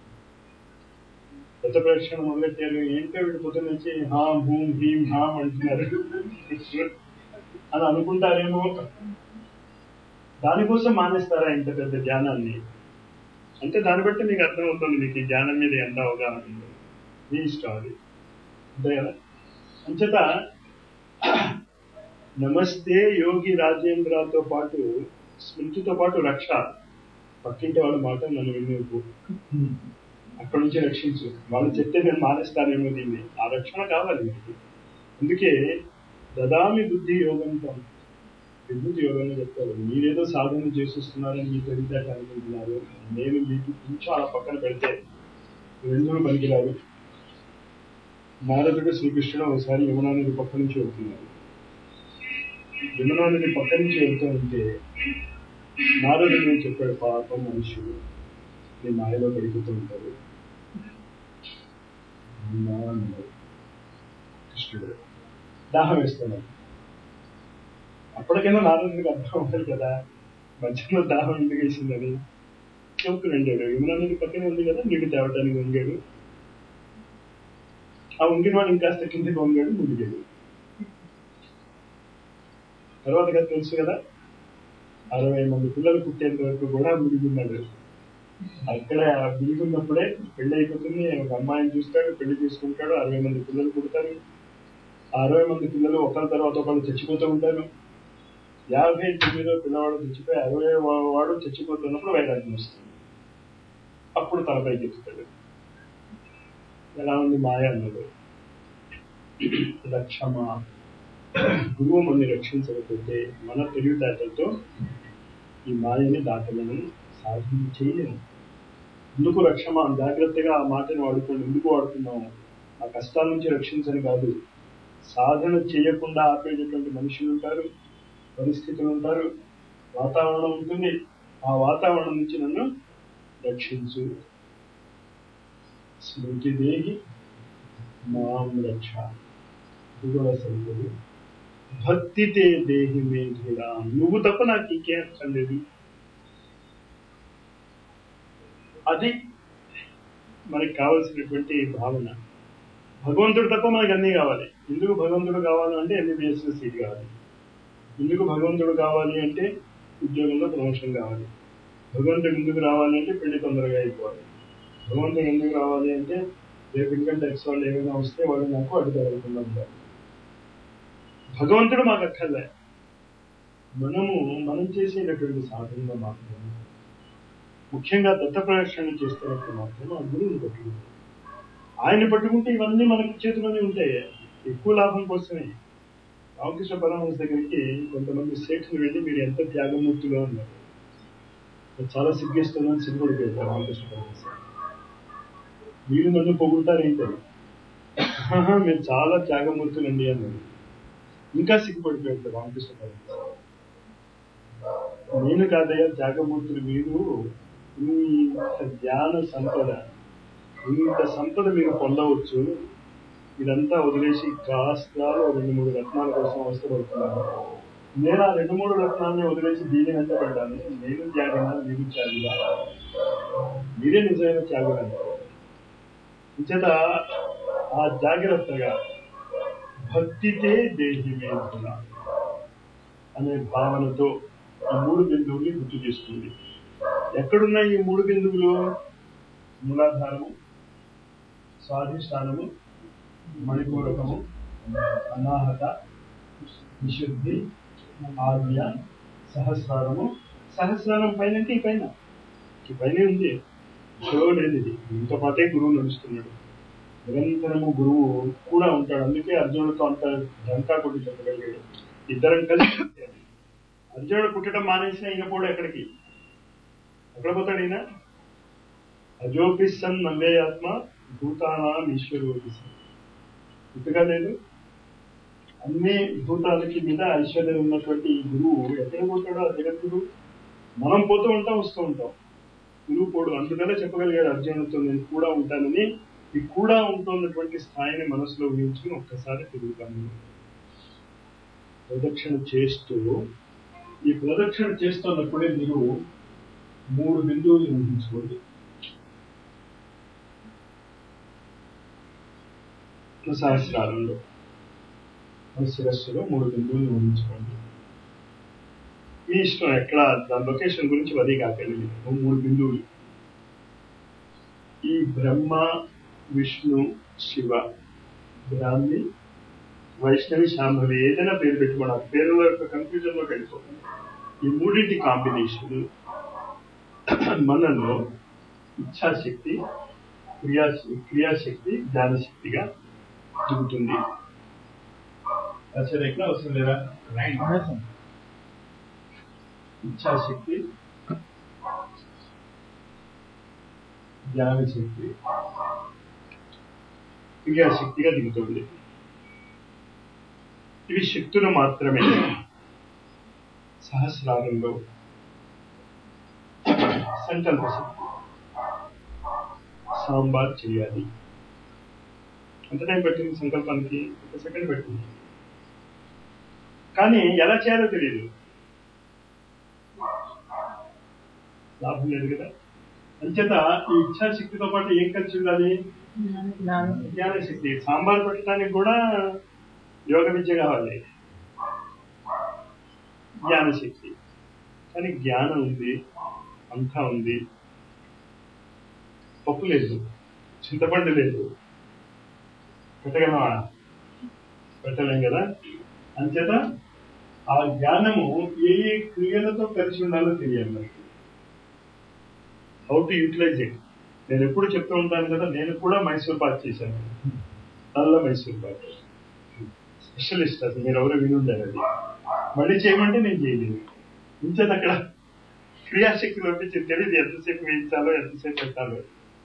గత ప్రదక్షిణ మొదలెట్టారు ఏంటో వీడు పొద్దున్న నుంచి హాం హూం హీం హాం అంటున్నారు అని అనుకుంటారేమో దానికోసం మానేస్తారా ఇంత పెద్ద ధ్యానాన్ని అంటే దాన్ని బట్టి మీకు అర్థమవుతుంది మీకు ఈ ధ్యానం మీద ఎంత అవగాహన ఉందో మీ ఇష్టం అది అంతే కదా అంచేత నమస్తే యోగి రాజేంద్రతో పాటు స్మృతితో పాటు రక్ష పక్కింటి వాళ్ళ మాట నన్ను వినియోగు అక్కడ నుంచి రక్షించు వాళ్ళు చెప్తే నేను మానేస్తానేమో దీన్ని ఆ రక్షణ కావాలి మీకు అందుకే దదామి బుద్ధి యోగంతో విద్యుత్ యోగంలో చెప్తారు మీరేదో సాధన చేసిస్తున్నారని మీకు తెలియదాక అనుకుంటున్నారు నేను మీకు కొంచెం అలా పక్కన పెడితే రెండు పనికిరాదు నారదుడు శ్రీకృష్ణుడు ఒకసారి యమునా నది పక్క నుంచి వెళ్తున్నారు యమునా నది పక్క నుంచి వెళ్తూ ఉంటే నారదుడు చెప్పాడు పాపం మనుషులు నీ మాయలో గడుపుతూ ఉంటారు అవునా అన్నాడు కృష్ణుడు దాహం వేస్తున్నాడు అప్పటికైనా నారదుడికి అర్థం అవ్వాలి కదా మధ్యలో దాహం ఎందుకు వేసిందని చెప్పుకుని వెళ్ళాడు యమునా నది పక్కనే ఉంది కదా నీకు తేవటానికి వంగాడు ఆ వంగిన వాడు ఇంకాస్త కిందకి వంగాడు మునిగాడు తర్వాత కదా తెలుసు కదా అరవై మంది పిల్లలు పుట్టేంత వరకు కూడా మునిగున్నాడు అక్కడ మునిగున్నప్పుడే పెళ్లి అయిపోతుంది ఒక అమ్మాయిని చూస్తాడు పెళ్లి చేసుకుంటాడు అరవై మంది పిల్లలు పుడతారు ఆ అరవై మంది పిల్లలు ఒకరి తర్వాత ఒకరు చచ్చిపోతూ ఉంటారు యాభై తొమ్మిదో పిల్లవాడు చచ్చిపోయి అరవై వాడు చచ్చిపోతున్నప్పుడు వైరాగ్యం వస్తుంది అప్పుడు తలపైకి ఎక్కుతాడు ఎలా ఉంది మాయ అన్నది రక్షమ గురువు మనని రక్షించకపోతే మన తెలివితేటలతో ఈ మాయని దాటలను సాధన చేయలేము ఎందుకు రక్షమ జాగ్రత్తగా ఆ మాటను వాడుకోండి ఎందుకు వాడుతున్నాము ఆ కష్టాల నుంచి రక్షించని కాదు సాధన చేయకుండా ఆపేటటువంటి మనుషులు ఉంటారు పరిస్థితులు ఉంటారు వాతావరణం ఉంటుంది ఆ వాతావరణం నుంచి నన్ను రక్షించు స్మృతి దేహి మాం రక్ష ఇది కూడా సరిపోదు భక్తితే దేహి మే ధీరా నువ్వు తప్ప నాకు ఇంకేం అర్థం లేదు అది మనకి కావలసినటువంటి భావన భగవంతుడు తప్ప మనకి అన్నీ కావాలి ఎందుకు భగవంతుడు కావాలి అంటే ఎంబీబీఎస్ సీట్ కావాలి ఎందుకు భగవంతుడు కావాలి అంటే ఉద్యోగంలో ప్రమోషన్ కావాలి భగవంతుడు ఎందుకు రావాలి అంటే పెళ్లి తొందరగా అయిపోవాలి భగవంతుడు ఎందుకు రావాలి అంటే రేపు ఇన్కమ్ ట్యాక్స్ వాళ్ళు ఏమైనా వస్తే వాళ్ళు నాకు అడ్డుకోవాలకుండా ఉండాలి భగవంతుడు మాకు అక్కర్లే మనము మనం చేసేటటువంటి సాధనలో మాత్రమే ముఖ్యంగా దత్త ప్రదక్షిణ చేస్తున్నప్పుడు మాత్రం ఆ గురువుని పట్టుకుంటాం ఆయన్ని పట్టుకుంటే ఇవన్నీ మనకి చేతిలోనే ఉంటాయి ఎక్కువ లాభం కోసమే రామకృష్ణ పరమహంస దగ్గరికి కొంతమంది సేఠులు వెళ్ళి మీరు ఎంత త్యాగమూర్తులు అన్నారు నాకు చాలా సిగ్గేస్తుందని సిగ్గుడిపోయారు రామకృష్ణ పరమహంస మీరు నన్ను పొగుడుతారు ఏంటని "ఆహా, మీరు చాలా త్యాగమూర్తులండి అన్నారు ఇంకా సిగ్గుపడిపోయాడు రామకృష్ణ పరమహంస నేను కాదయ్యా త్యాగమూర్తులు మీరు ఇంత జ్ఞాన సంపద ఇంత సంపద మీరు పొందవచ్చు ఇదంతా వదిలేసి కాస్త రెండు మూడు రత్నాల కోసం అవసరపడుతున్నారు నేను ఆ రెండు మూడు రత్నాలని వదిలేసి దీని వెంట పడ్డాను నేను త్యాగనా మీరు త్యాగుగా మీరే నిజమైన త్యాగులు ఇంచేత ఆ జాగ్రత్తగా భక్తితే దేహి మేధున అనే భావనతో ఈ మూడు బిందువుల్ని గుర్తు చేసుకుంది ఎక్కడున్నాయి ఈ మూడు బిందువులు మూలాధారము స్వాధిష్టానము మణిపూరకము అనాహత విశుద్ధి ఆజ్ఞ సహస్రారము సహస్రారం పైన అంటే ఈ పైన ఈ పైన ఉంది షో లేదు ఇది దీంతో పాటే గురువు నడుస్తున్నాడు నిరంతరము గురువు కూడా ఉంటాడు అందుకే అర్జునుడితో అంత డంకా కొట్టి చెప్పగలిగాడు ఇద్దరం కలిసి పుట్టారు. అర్జునుడు పుట్టడం మానేసిన ఈయన పోడు ఎక్కడికి ఎక్కడ పోతాడు ఈయన అజోపిసన్ నవ్వే ఆత్మ భూతానాం ఈశ్వరోపి ఇంతగా లేదు అన్ని భూతాలకి మీద ఐశ్వర్యం ఉన్నటువంటి ఈ గురువు ఎక్కడ పోతాడో ఆ జగద్గురు మనం పోతూ ఉంటాం వస్తూ ఉంటాం గురువు పోడు అందుకనే చెప్పగలిగాడు అర్జునుడితో నేను కూడా ఉంటానని ఈ కూడా ఉంటున్నటువంటి స్థాయిని మనసులో ఊహించుకుని ఒక్కసారి తిరుగుతాను ప్రదక్షిణ చేస్తూ ఈ ప్రదక్షిణ చేస్తున్నప్పుడే మీరు మూడు బిందువులు ఊహించుకోండి సహస్రాలలో మన శిరస్సులో మూడు బిందువులు ఊహించుకోండి మీ ఇష్టం ఎక్కడ దాని లొకేషన్ గురించి వది కాకండి మీరు. మూడు బిందువులు ఈ బ్రహ్మ విష్ణు శివ బ్రాహ్మి వైష్ణవి శాంభవి ఏదైనా పేరు పెట్టుకోండి ఆ పేరుల యొక్క కన్ఫ్యూజన్ లోకి వెళ్ళిపోకండి ఈ మూడింటి కాంబినేషన్ మనలో ఇచ్ఛాశక్తి క్రియా క్రియాశక్తి జ్ఞానశక్తిగా దిగుతుంది అసలు ఎక్కడ అవసరం లేదా ఇచ్ఛాశక్తి జ్ఞానశక్తి క్రియాశక్తిగా దిగుతుంది ఇవి శక్తులు మాత్రమే సహస్రారంలో సంకల్ప శక్తి సాంబార్ చేయాలి ఎంత టైం పట్టింది సంకల్పానికి ఒక సెకండ్ పట్టింది కానీ ఎలా చేయాలో తెలియదు లాభం లేదు కదా అంచేత ఈ ఇచ్ఛాశక్తితో పాటు ఏం కలిసి ఉండాలి జ్ఞానశక్తి సాంబార్ పెట్టడానికి కూడా యోగ విద్య కావాలి జ్ఞానశక్తి కానీ జ్ఞానం ఉంది అంతా ఉంది పప్పు లేదు చింతపండు లేదు పెట్టగలమా పెట్టలేం కదా అంచేత ఆ జ్ఞానము ఏ ఏ క్రియలతో కలిసి ఉండాలో తెలియాలి మనకి హౌ టు యూటిలైజ్ ఇట్ నేను ఎప్పుడు చెప్తూ ఉంటాను కదా నేను కూడా మైసూర్ పాక్ చేశాను నల్ల మైసూర్ పాక్ స్పెషలిస్ట్ అసలు మీరు ఎవరో వినుండారు అది మళ్ళీ చేయమంటే నేను చేయలేదు ఇంచేత అక్కడ క్రియాశక్తి పంపించి తెలియదు ఎంతసేపు వేయించాలో ఎంతసేపు పెట్టాలో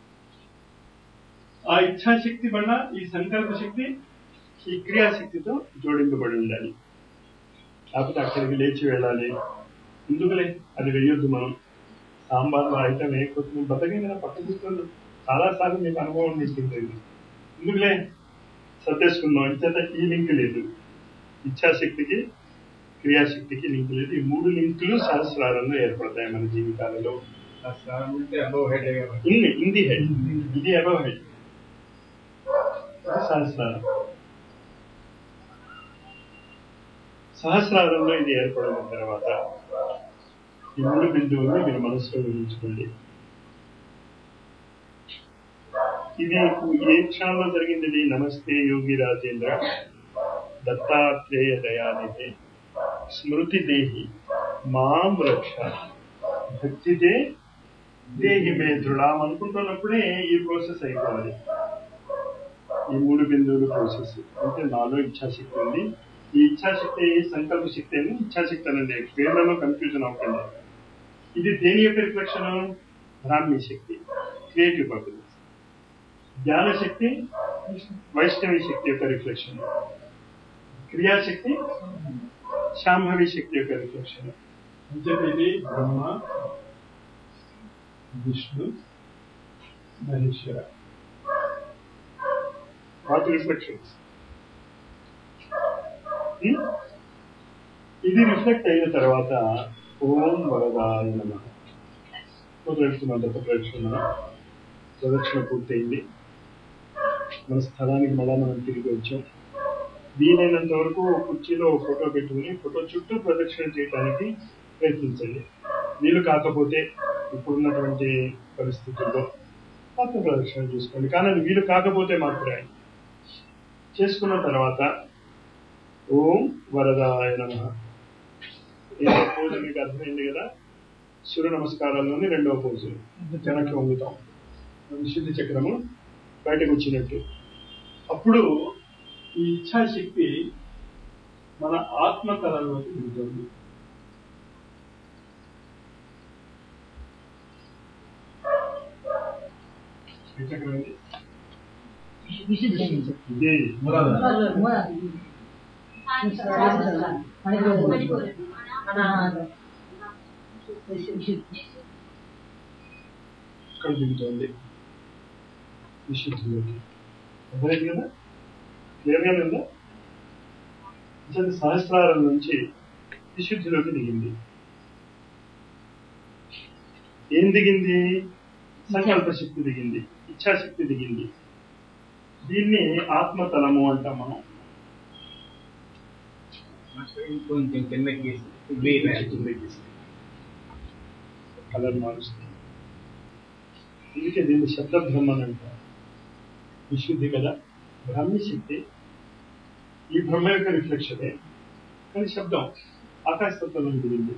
ఆ ఇచ్ఛాశక్తి వల్ల ఈ సంకల్ప శక్తి ఈ క్రియాశక్తితో జోడింపబడి ఉండాలి కాకపోతే అక్కడికి లేచి వెళ్ళాలి ఎందుకులే అది వేయొద్దు మనం సాంబార్లో ఐటమ్ వేయకపోతే నువ్వు బతకే కదా పక్క తీసుకొని చాలా సార్లు మీకు అనుభవం ఉంటుంది ఎందుకులే సర్దేసుకుందాం ఇంచేత ఈ లింక్ లేదు ఇచ్ఛాశక్తికి క్రియాశక్తికి లింక్ లేదు ఈ మూడు లింకులు సహస్రారంలో ఏర్పడతాయి మన జీవితాలలో ఇన్ని ఇంది హెడ్ ఇది అబవ్ హెడ్ సహస్రారం సహస్రారంలో ఇది ఏర్పడిన తర్వాత ఈ మూడు బిందువుల్ని మీరు మనసులో ఊహించుకోండి ఇది ఏ క్షణంలో జరిగింది ఇది నమస్తే యోగి రాజేంద్ర దత్తాత్రేయ దయానిధి స్మృతి దేహి మాం రక్ష భక్తితే దేహి మే దృఢం అనుకుంటున్నప్పుడే ఈ ప్రాసెస్ అయిపోవాలి ఈ మూడు బిందువులు ప్రాసెస్ అంటే నాలో ఇచ్ఛాశక్తి ఉంది ఈ ఇచ్ఛాశక్తి సంకల్ప శక్తి అని ఇచ్ఛాశక్తి అనేది పేర్లలో కన్ఫ్యూజన్ అవ్వకండి ఇది దేని యొక్క రిఫ్లెక్షన్ బ్రాహ్మీ శక్తి క్రియేటివ్ పర్పస్ జ్ఞానశక్తి వైష్ణవి శక్తి యొక్క రిఫ్లెక్షన్ క్రియాశక్తి శాంభవి శక్తి యొక్క రిఫ్లెక్షన్ అంటే ఇది బ్రహ్మ విష్ణు మహేశ్వర వాటి రిఫ్లెక్షన్స్ ఇది రిఫ్లెక్ట్ అయిన తర్వాత ఓం వరదాయ నమ ప్రదక్షిణ ప్రదక్షిణ ప్రదక్షిణ పూర్తయింది మన స్థలానికి మళ్ళా మనం తిరిగి వచ్చాం వీలైనంత వరకు కుర్చీలో ఒక ఫోటో పెట్టుకుని ఫోటో చుట్టూ ప్రదక్షిణ చేయడానికి ప్రయత్నించండి వీలు కాకపోతే ఇప్పుడున్నటువంటి పరిస్థితుల్లో ఆత్మ ప్రదక్షిణ చేసుకోండి కానీ అది వీలు కాకపోతే మాత్రమే చేసుకున్న తర్వాత ఓం వరదాయ నమ ఏదో పూజ మీకు అర్థమైంది కదా సూర్య నమస్కారాల్లోని రెండవ పూజ వెనక్కి వంగుతాం విశుద్ధి చక్రము బయటకు వచ్చినట్టు అప్పుడు ఈ ఇచ్ఛాశక్తి మన ఆత్మతలంలోకి దిగుతుంది ఏ చక్రం ఇది? ఇదే ఇక్కడ దిగుతోంది విశుద్ధిలోకి అర్థమైంది కదా క్లియర్గా ఉందా అసలు సహస్రారం నుంచి విశుద్ధిలోకి దిగింది ఏం దిగింది సంకల్ప శక్తి దిగింది ఇచ్ఛాశక్తి దిగింది దీన్ని ఆత్మతలము అంటాం మనం కొంచెం కిందకి కలర్ మారుస్తుంది అందుకే దీన్ని శబ్ద బ్రహ్మని అంటారు విశుద్ధి కదా బ్రహ్మి శక్తి ఈ బ్రహ్మ యొక్క రిఫ్లెక్షనే కానీ శబ్దం ఆకాశతత్వం దిగింది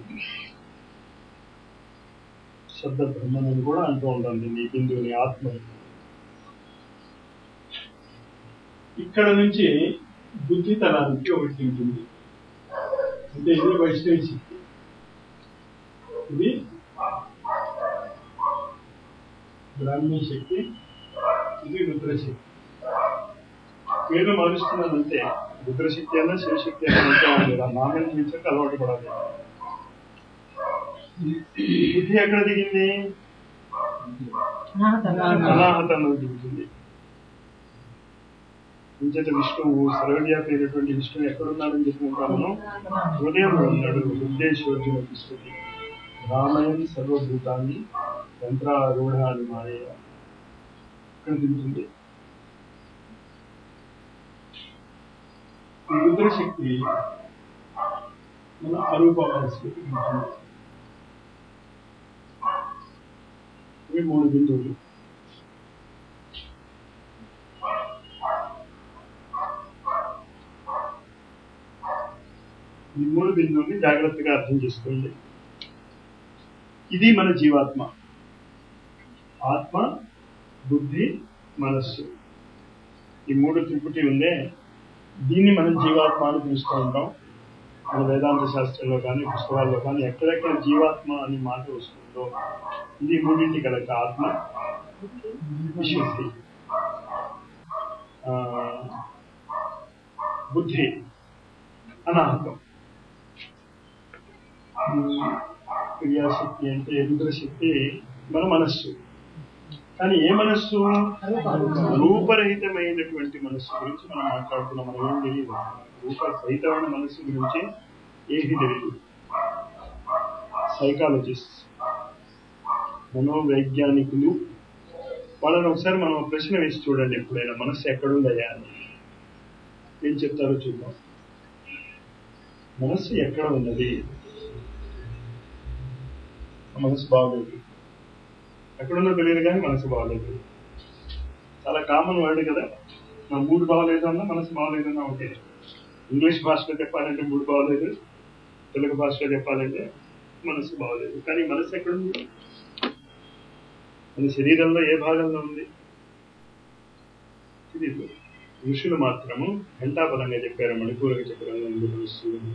శబ్ద బ్రహ్మని కూడా అంటూ ఉంటాం దీన్ని ఈ బిందువుని ఆత్మని ఇక్కడ నుంచి బుద్ధి తలానికి ఒకటి ఉంటుంది అంటే ఇది వైష్ణవి శక్తి ఇది బ్రాహ్మీ శక్తి ఇది రుద్రశక్తి పేరు మారుస్తున్నానంటే రుద్రశక్తి అయినా శివశక్తి అయినా అంతే ఉంది ఆ నామం చూసాక అలవాటు పడాలి బుద్ధి ఎక్కడ దిగింది అనాహతంలో దిగుతుంది ఇంచేత విష్ణువు సర్వవ్యాపి అయినటువంటి విష్ణువు ఎక్కడున్నాడని చెప్పుకుంటాం మనం హృదయంలో ఉన్నాడు ఉద్దేశోర్జున విష్ణుకి రామయన్ సర్వభూతాన్ని యంత్రారూఢ అని మాయ ఎక్కడ దిగుతుంది ఈ రుద్రశక్తి మన అరూపావస్థకి దిగుతుంది ఇవి మూడు బిందువులు ఈ మూడు బిందువుని జాగ్రత్తగా అర్థం చేసుకోండి ఇది మన జీవాత్మ ఆత్మ బుద్ధి మనస్సు ఈ మూడు త్రిపుటి ఉందే దీన్ని మనం జీవాత్మ అని పిలుస్తూ ఉంటాం మన వేదాంత శాస్త్రంలో కానీ పుస్తకాల్లో కానీ ఎక్కడెక్కడ జీవాత్మ అని మాట వస్తుందో ఇది మూడింటి కనుక ఆత్మ విశుద్ధి ఆ, బుద్ధి అనాహతం ఈ క్రియాశక్తి అంటే రుద్రశక్తి మన మనస్సు కానీ ఏ మనస్సు రూపరహితమైనటువంటి మనస్సు గురించి మనం మాట్లాడుతున్నాం మనం ఏం తెలియదు రూపరహితమైన మనస్సు గురించి ఏమీ తెలియదు సైకాలజిస్ట్ మనోవైజ్ఞానికులు వాళ్ళని ఒకసారి మనం ఒక ప్రశ్న వేసి చూడండి ఎప్పుడైనా మనస్సు ఎక్కడుందయ్యా అని ఏం చెప్తారో చూద్దాం మనస్సు ఎక్కడ ఉన్నది ఆ మనసు బాగోలేదు ఎక్కడుందో తెలియదు కానీ మనసు బాగలేదు చాలా కామన్ వర్డ్ కదా నా మూడు బాగలేదు అన్నా మనసు బాగలేదు అన్నా ఓకే ఇంగ్లీష్ భాషలో చెప్పాలంటే మూడు బాగలేదు తెలుగు భాషలో చెప్పాలంటే మనసు బాగలేదు కానీ మనసు ఎక్కడుంది మన శరీరంలో ఏ భాగంలో ఉంది తెలియదు ఋషులు మాత్రము ఘంటాపదంగా చెప్పారు మణిపూర్గా చెప్పారు ఎందుకు వస్తుంది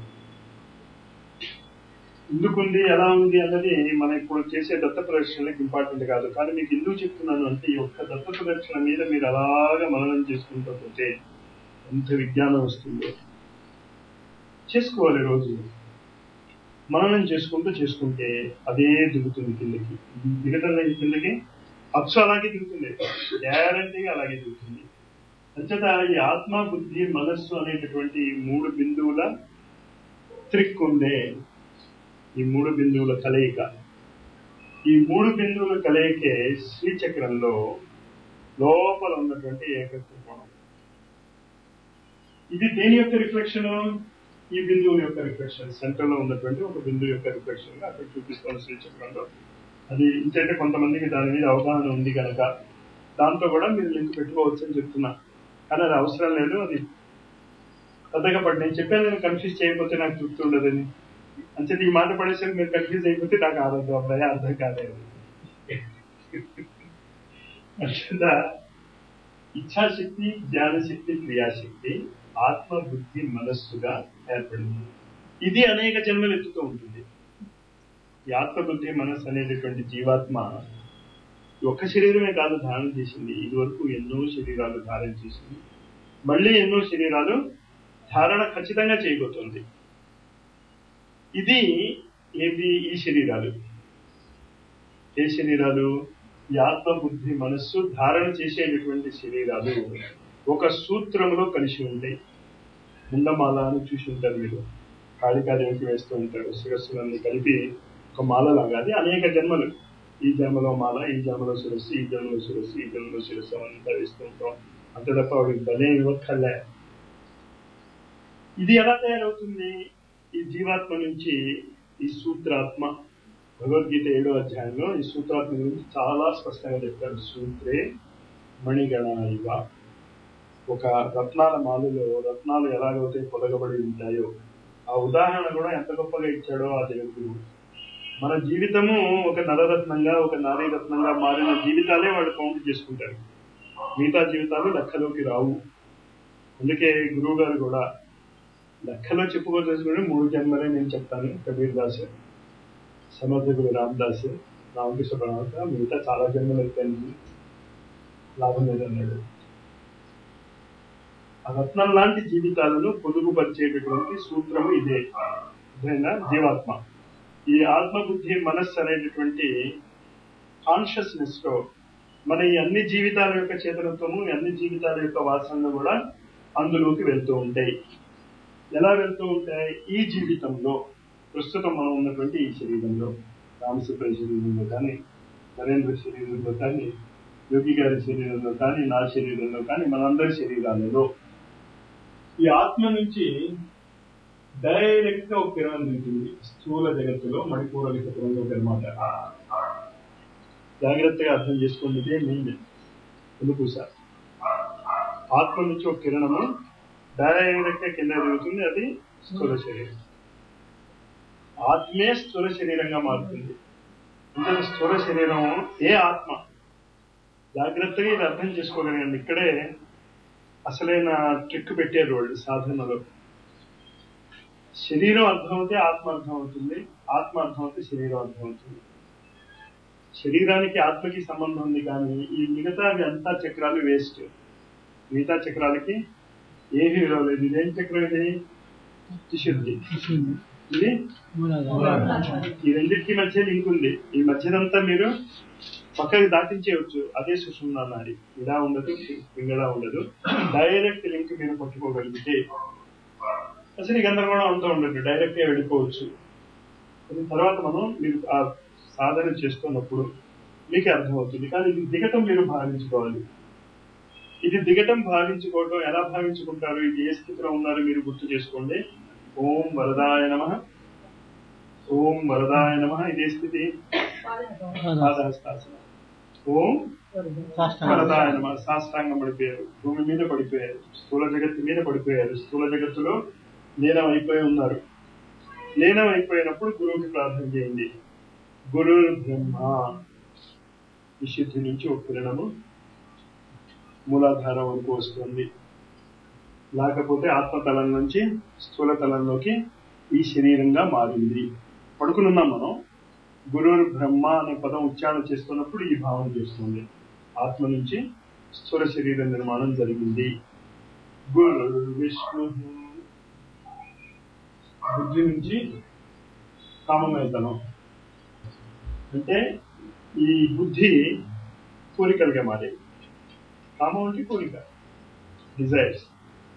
ఎందుకుంది ఎలా ఉంది అన్నది మనం ఇప్పుడు చేసే దత్త ప్రదర్శనలకు ఇంపార్టెంట్ కాదు కానీ మీకు ఎందుకు చెప్తున్నాను అంటే ఈ ఒక్క దత్త ప్రదర్శన మీద మీరు అలాగా మననం చేసుకుంటూ పోతే ఎంత విజ్ఞానం వస్తుందో చేసుకోవాలి రోజు మననం చేసుకుంటూ చేసుకుంటే అదే దిగుతుంది కిందకి దిగటం లేదు కిందకి అచ్చు అలాగే దిగుతుంది గ్యారంటీగా అలాగే దిగుతుంది అంచేత ఈ ఆత్మ బుద్ధి మనస్సు అనేటటువంటి ఈ మూడు బిందువుల త్రిక్ ఉందే ఈ మూడు బిందువుల కలయిక ఈ మూడు బిందువుల కలయికే శ్రీచక్రంలో లోపల ఉన్నటువంటి ఏకత్వ కోణం ఇది దేని యొక్క రిఫ్లెక్షన్ ఈ బిందువుల యొక్క రిఫ్లెక్షన్ సెంటర్ లో ఉన్నటువంటి ఒక బిందువు యొక్క రిఫ్లెక్షన్ గా అక్కడ చూపిస్తున్న శ్రీచక్రంలో అది ఇంకంటే కొంతమందికి దాని మీద అవగాహన ఉంది కనుక దాంతో కూడా మీరు లింక్ పెట్టుకోవచ్చు అని చెప్తున్నా కానీ అది అవసరం లేదు అది పెద్దగా పడి నేను చెప్పాను నేను కన్ఫ్యూజ్ చేయకపోతే నాకు తృప్తి ఉండదని అంటే ఈ మాట పడేసరికి మీరు కన్ఫ్యూజ్ అయిపోతే నాకు ఆరోగ్యం అబ్బాయి అర్థం కాలేదు అట్లా ఇచ్ఛాశక్తి జ్ఞానశక్తి క్రియాశక్తి ఆత్మ బుద్ధి మనస్సుగా ఏర్పడింది ఇది అనేక జన్మలు ఎత్తుతూ ఉంటుంది ఈ ఆత్మ బుద్ధి మనస్సు అనేటటువంటి జీవాత్మ ఈ ఒక్క శరీరమే కాదు ధారణ చేసింది ఇది వరకు ఎన్నో శరీరాలు ధారణ చేసింది మళ్ళీ ఎన్నో శరీరాలు ధారణ ఖచ్చితంగా చేయబోతోంది ఇది ఏది ఈ శరీరాలు ఏ శరీరాలు ఈ ఆత్మ బుద్ధి మనస్సు ధారణ చేసేటటువంటి శరీరాలు ఒక సూత్రంలో కలిసి ఉంటాయి ముండమాల అని చూసి ఉంటారు మీరు కాళికాదేవికి వేస్తూ ఉంటారు శిరస్సులన్నీ కలిపి ఒక మాల లాగా అది అనేక జన్మలు ఈ జన్మలో మాల ఈ జన్మలో శిరస్సు ఈ జన్మలో శిరస్సు ఈ జన్మలో శిరస్సు అంతా వేస్తూ ఉంటాం అంతే తప్ప వాడికి భలే ఇవ్వక్కర్లే ఇది ఎలా తయారవుతుంది ఈ జీవాత్మ నుంచి ఈ సూత్రాత్మ భగవద్గీత ఏడో అధ్యాయంలో ఈ సూత్రాత్మ గురించి చాలా స్పష్టంగా చెప్పారు సూత్రే మణిగణ ఇవ ఒక రత్నాల మాలలో రత్నాలు ఎలాగైతే పొదగబడి ఉంటాయో ఆ ఉదాహరణ కూడా ఎంత గొప్పగా ఇచ్చాడో ఆ జగద్గురు మన జీవితము ఒక నరరత్నంగా ఒక నారీరత్నంగా మారిన జీవితాలే వాళ్ళు కౌంట్ చేసుకుంటారు మిగతా జీవితాలు లెక్కలోకి రావు అందుకే గురువు గారు కూడా లెక్కలో చెప్పుకోదలుచుకుంటే మూడు జన్మలే నేను చెప్తాను కబీర్ దాస్ సమర్థకుడు రామదాస్ రామకృష్ణ ప్రణాళిక మిగతా చాలా జన్మలు అయిపోయింది లాభం లేదన్నాడు ఆ రత్నం లాంటి జీవితాలను పొదుగుపరిచేటటువంటి సూత్రము ఇదే ఇదైనా జీవాత్మ ఈ ఆత్మబుద్ధి మనస్సు అనేటటువంటి కాన్షియస్నెస్ లో మన ఈ అన్ని జీవితాల యొక్క చేతనత్వము ఈ అన్ని జీవితాల యొక్క వాసనలు కూడా అందులోకి వెళ్తూ ఉంటాయి ఎలా వెళ్తూ ఉంటాయి ఈ జీవితంలో ప్రస్తుతం మనం ఉన్నటువంటి ఈ శరీరంలో రామసుప్ర శరీరంలో కానీ నరేంద్ర శరీరంలో కానీ యోగి గారి శరీరంలో కానీ నా శరీరంలో కానీ మనందరి శరీరాలలో ఈ ఆత్మ నుంచి డైరెక్ట్ గా ఒక కిరణం ఉంటుంది స్థూల జగత్తులో మణిపూర లిఖితంలో అనమాట జాగ్రత్తగా అర్థం చేసుకోండి ఇదే మెయిన్ ఎందుకు సార్ ఆత్మ నుంచి ఒక కిరణము డైరెక్ట్ గా కింద దిగుతుంది అది స్థూల శరీరం ఆత్మే స్థూల శరీరంగా మారుతుంది అంటే స్థూల శరీరం ఏ ఆత్మ జాగ్రత్తగా ఇది అర్థం చేసుకోగలిగండి ఇక్కడే అసలైన ట్రిక్ పెట్టారు వాళ్ళు సాధనలో శరీరం అర్థమవుతే ఆత్మ అర్థం అవుతుంది ఆత్మ అర్థమవుతే శరీరం అర్థం అవుతుంది శరీరానికి ఆత్మకి సంబంధం ఉంది కానీ ఈ మిగతా అంతా చక్రాలు వేస్ట్ మిగతా చక్రాలకి ఏమీ విలువ లేదు ఇదేం చక్రం ఇది శుద్ధి ఇది ఈ రెండింటికి మధ్య లింక్ ఉంది ఈ మధ్యదంతా మీరు పక్కకి దాటించేయవచ్చు అదే సుషుమ్నా నాడి ఇలా ఉండదు పింగళ ఉండదు డైరెక్ట్ లింక్ మీరు పట్టుకోగలిగితే అసలు ఈ గందరగోళం అంతా ఉండదు డైరెక్ట్ గా వెళ్ళిపోవచ్చు దాని తర్వాత మనం మీరు ఆ సాధన చేస్తున్నప్పుడు మీకే అర్థమవుతుంది కానీ ఇది దిగటం మీరు భావించుకోవాలి ఇది దిగటం భావించుకోవటం ఎలా భావించుకుంటారు ఇది ఏ స్థితిలో ఉన్నారో మీరు గుర్తు చేసుకోండి ఓం వరదాయ నమ ఓం వరదాయ నమ ఇదే స్థితి పాదహస్తాసనం ఓం వరదాయ నమ సాష్టాంగం పడిపోయారు భూమి మీద పడిపోయారు స్థూల జగత్తు మీద పడిపోయారు స్థూల జగత్తులో లీనం అయిపోయి ఉన్నారు లీనం అయిపోయినప్పుడు గురువుకి ప్రార్థన చేయండి గురు బ్రహ్మ విశుద్ధి నుంచి ఒక కిరణము మూలాధారం వరకు వస్తుంది లేకపోతే ఆత్మతలం నుంచి స్థూల తలంలోకి ఈ శరీరంగా మారింది పడుకునున్నాం మనం గురువు బ్రహ్మ అనే పదం ఉచ్చారణ చేస్తున్నప్పుడు ఈ భావన చేస్తుంది ఆత్మ నుంచి స్థూల శరీర నిర్మాణం జరిగింది గురు విష్ణు బుద్ధి నుంచి కామమేతనం అంటే ఈ బుద్ధి కోరికలుగా మారేది కామం అంటే కోరిక డిజైర్స్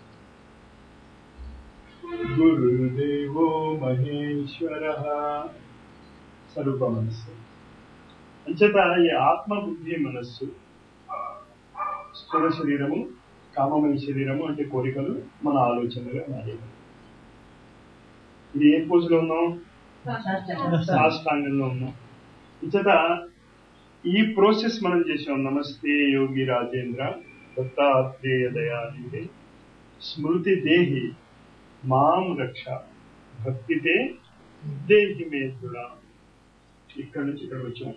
గురుదేవో మహేశ్వర స్వరూప మనస్సు అంచేత ఈ ఆత్మ బుద్ధి మనస్సు స్థూల శరీరము కామమయ శరీరము అంటే కోరికలు మన ఆలోచనగా మారేవి ఇది ఏ పూజలో ఉన్నాం సాష్టాంగంలో ఉన్నాం ఇచ్చట ఈ ప్రోసెస్ మనం చేసాం నమస్తే యోగి రాజేంద్ర దత్తాత్రేయ దయానిధి స్మృతి దేహి మాం రక్ష భక్తితే దేహి మేధుడా ఇక్కడ నుంచి ఇక్కడ వచ్చాం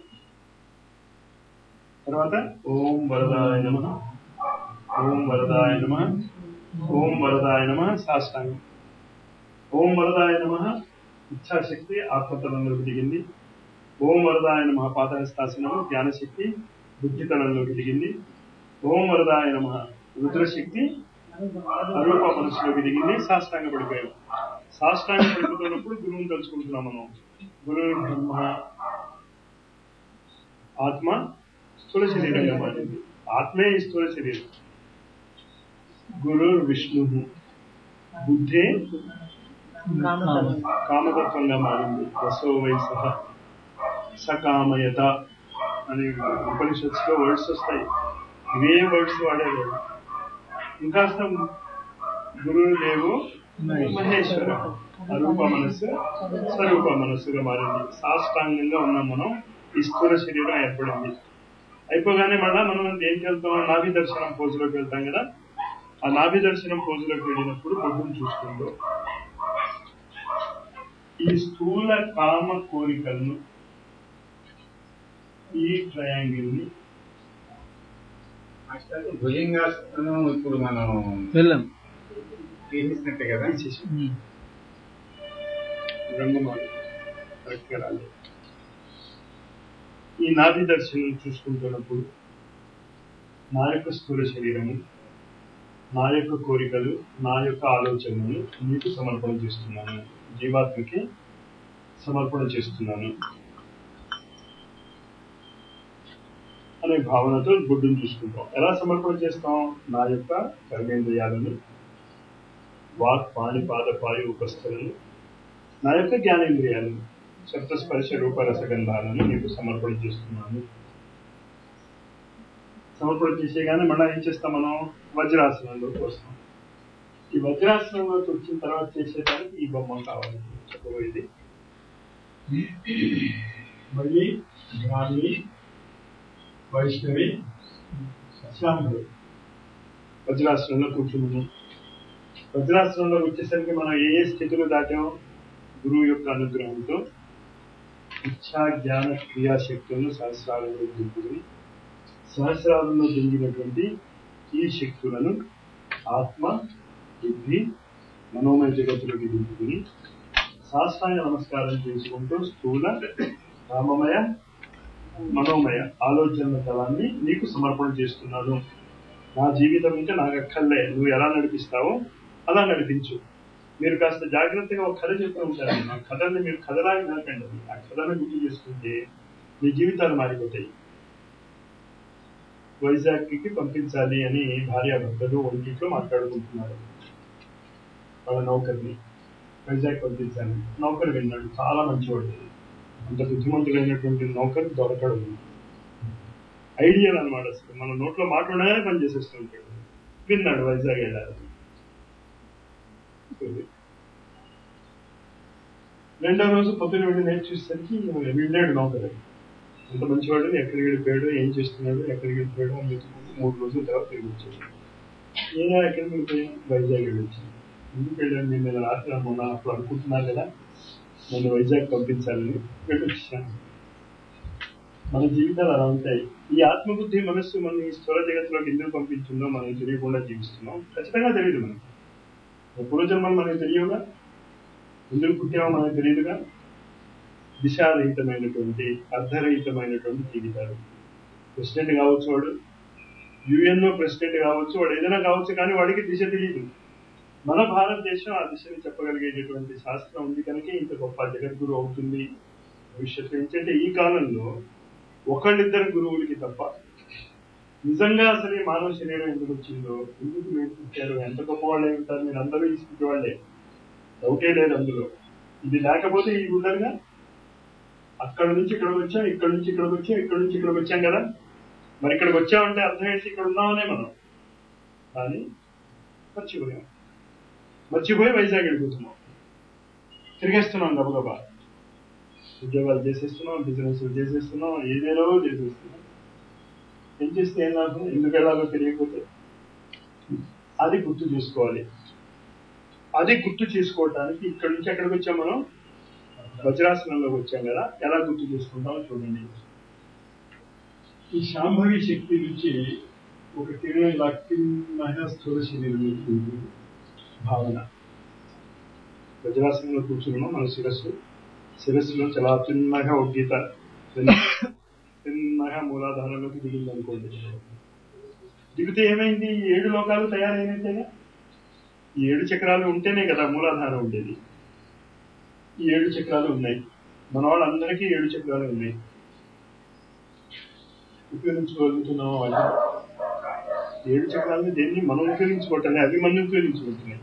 తర్వాత ఓం వరదాయ నమ ఓం వరదాయ నమ ఓం వరదాయ నమ సాష్టాంగం ఓం వరదాయ నమ ఇచ్ఛాశక్తి ఆత్మతలంలోకి దిగింది ఓం వరదాయ నమ పాదహస్తాసనము జ్ఞానశక్తి బుద్ధితలంలోకి దిగింది ఓం వరదాయ నమ రుద్రశక్తి అరూప మనసులోకి దిగింది సాష్టాంగ పడిపోయాం సాష్టాంగ పడిపోతున్నప్పుడు గురువుని తలుచుకుంటున్నాం మనం గురువు బ్రహ్మ ఆత్మ స్థూల శరీరంగా మారింది ఆత్మే ఈ స్థూల శరీరం గురు విష్ణు బుద్ధే కామతత్వంగా మారింది రసో వయస సకామయత అనే ఉపనిషత్స్ లో వర్డ్స్ వస్తాయి ఇవే వర్డ్స్ వాడేవాడు ఇంకా గురుదేవు మహేశ్వర అరూప మనస్సు స్వరూప మనస్సుగా మారింది సాష్టాంగంగా ఉన్నాం మనం ఈ స్థూల శరీరం ఏర్పడింది అయిపోగానే మళ్ళా మనం దేనికి వెళ్తాం నాభి దర్శనం పోజులోకి వెళ్తాం కదా ఆ నాభి దర్శనం పోజులోకి వెళ్ళినప్పుడు బొడ్డును చూసుకుంటూ ఈ స్థూల కామ కోరికలను ఈ ట్రయాంగిల్ ని మాస్టర్ భుజంగాసనం ఇప్పుడు మనం వెళ్ళాం తీసేసినట్టే కదా తీసేసి రంగమాలు కరెక్ట్గా రాలేదు ఈ నాభి దర్శనం చూసుకుంటున్నప్పుడు నా యొక్క స్థూల శరీరము నా యొక్క కోరికలు నా యొక్క ఆలోచనలు మీకు సమర్పణ చేస్తున్నాను జీవాత్మకి సమర్పణ చేస్తున్నాను అనే భావనతో గుడ్డును చూసుకుంటాం ఎలా సమర్పణ చేస్తాం నా యొక్క కర్మేంద్రియాలను వాక్ పాణి పాద పాయు ఉపస్థలను నా యొక్క జ్ఞానేంద్రియాలను శబ్దస్పర్శ రూప రసగంధాలను నీకు సమర్పణ చేస్తున్నాను సమర్పణ చేసేగానే మళ్ళీ ఏం చేస్తాం మనం వజ్రాసనంలోకి వస్తాం ఈ వజ్రాసనంలోకి వచ్చిన తర్వాత చేసేదానికి ఈ బొమ్మ కావాలి చెప్పబోయేది మళ్ళీ బ్రాహ్మణి వైష్ణవి శాంభవి వజ్రాసనంలో కూర్చున్నాము వజ్రాసనంలో వచ్చేసరికి మనం ఏ ఏ స్థితులు దాటాం గురువు యొక్క అనుగ్రహంతో ఇచ్చా జ్ఞాన క్రియాశక్తులను సహస్రాలలో దింపుకుని సహస్రాలలో దింగినటువంటి ఈ శక్తులను ఆత్మ బుద్ధి మనోమయ జగత్తులోకి దింపుకుని సాష్టాంగ నమస్కారం చేసుకుంటూ స్థూల రామమయ మనోమయ ఆలోచనల తలాన్ని నీకు సమర్పణ చేస్తున్నాను నా జీవితం ఇంకా నాకు అక్కర్లే నువ్వు ఎలా నడిపిస్తావో అలా నడిపించు మీరు కాస్త జాగ్రత్తగా ఒక కథ చెప్తూ ఉంటారు ఆ కథని మీరు కథలాగా నడకండి ఆ కథను గుర్తు చేసుకుంటే మీ జీవితాలు మారిపోతాయి వైజాగ్కి పంపించాలి అని భార్యాభర్తలు ఒంటిట్లో మాట్లాడుకుంటున్నారు వాళ్ళ నౌకర్ని వైజాగ్ పంపించాలి నౌకరు విన్నాడు చాలా మంచివాడు అంత బుద్ధిమంతుడైనటువంటి నౌకరు దొరకడు ఐడియల్ అనమాట అసలు మన నోట్లో మాట్లాడగానే పని చేసేస్తూ ఉంటాడు విన్నాడు వైజాగ్ వెళ్ళాలి రెండో రోజు పొద్దున వెళ్ళి నేను చూసేసరికి వెళ్ళాడు నౌకరు అంత మంచివాడు ఎక్కడికి వెళ్ళిపోయాడు ఏం చేస్తున్నాడు ఎక్కడికి వెళ్ళిపోయాడు అని వెతుకుంటూ మూడు రోజుల తర్వాత తిరిగి వచ్చాడు నేను ఎక్కడికి వెళ్ళిపోయాను వైజాగ్ వెళ్ళి వచ్చాను ఎందుకు వెళ్ళాను నేను నేను రాత్రి మొన్న అప్పుడు అనుకుంటున్నాను కదా నన్ను వైజాగ్ పంపించాలని వెళ్ళి వచ్చాను మన జీవితాలు అలా ఉంటాయి ఈ ఆత్మబుద్ధి మనస్సు మన ఈ స్థూల జగత్తులోకి ఎందుకు పంపించిందో మనం తెలియకుండా జీవిస్తున్నాం ఖచ్చితంగా తెలియదు మనకి పూర్వజన్మలు మనకి తెలియవుగా ఎందుకు పుట్టామో మనకు తెలియదుగా దిశారహితమైనటువంటి అర్ధరహితమైనటువంటి జీవితాలు ప్రెసిడెంట్ కావచ్చు వాడు యుఎన్ఓ ప్రెసిడెంట్ కావచ్చు వాడు ఏదైనా కావచ్చు కానీ వాడికి దిశ తెలియదు మన భారతదేశం ఆ దిశని చెప్పగలిగేటటువంటి శాస్త్రం ఉంది కనుక ఇంత గొప్ప జగద్గురు అవుతుంది భవిష్యత్తు ఏంటంటే ఈ కాలంలో ఒకళ్ళిద్దరు గురువులకి తప్ప నిజంగా అసలు ఈ మానవ శరీరం ఎందుకు వచ్చిందో ఎందుకు మీరు పుట్టారు ఎంత గొప్ప వాళ్ళే ఉంటారు మీరు అందరూ ఈ వాళ్ళే డౌటే లేదు అందులో ఇది లేకపోతే ఈ ఉండరుగా అక్కడ నుంచి ఇక్కడికి వచ్చాం ఇక్కడ నుంచి ఇక్కడికి వచ్చాం ఇక్కడ నుంచి ఇక్కడికి వచ్చాం కదా మరి ఇక్కడికి వచ్చామంటే అర్థం ఏంటి ఇక్కడ ఉన్నామనే మనం కానీ మర్చిపోయాం మర్చిపోయి వైజాగ్ వెళ్ళిపోతున్నాం తిరిగేస్తున్నాం గబగబా ఉద్యోగాలు చేసేస్తున్నాం బిజినెస్ చేసేస్తున్నాం ఏదేదో చేసేస్తున్నాం ఏం చేస్తే ఏం లాభం ఎందుకు వెళ్ళాలో తెలియకపోతే అది గుర్తు చేసుకోవాలి అది గుర్తు చేసుకోవటానికి ఇక్కడి నుంచి ఎక్కడికి వచ్చాం మనం వజ్రాసనంలోకి వచ్చాం కదా ఎలా గుర్తు చేసుకుంటామో చూడండి ఈ శాంభవి శక్తి నుంచి ఒక కిరణ ఇలా కింద స్థూల శరీరంలోకి ఉంటుంది భావన వజ్రాసనంలో కూర్చున్నాం మన శిరస్సు శిరస్సులో చాలా చిన్నగా ఒక గీత చిన్నగా మూలాధారంలోకి దిగింది అనుకోండి దిగితే ఏమైంది ఈ ఏడు లోకాలు తయారైనట్టేనా ఈ ఏడు చక్రాలు ఉంటేనే కదా మూలాధారం ఉండేది ఈ ఏడు చక్రాలు ఉన్నాయి మన వాళ్ళందరికీ ఏడు చక్రాలు ఉన్నాయి ఉపయోగించుకోగలుగుతున్నాం వాళ్ళు ఏడు చక్రాలను దేన్ని మనం ఉపయోగించుకోవటం అవి మనం ఉపయోగించుకుంటున్నాయి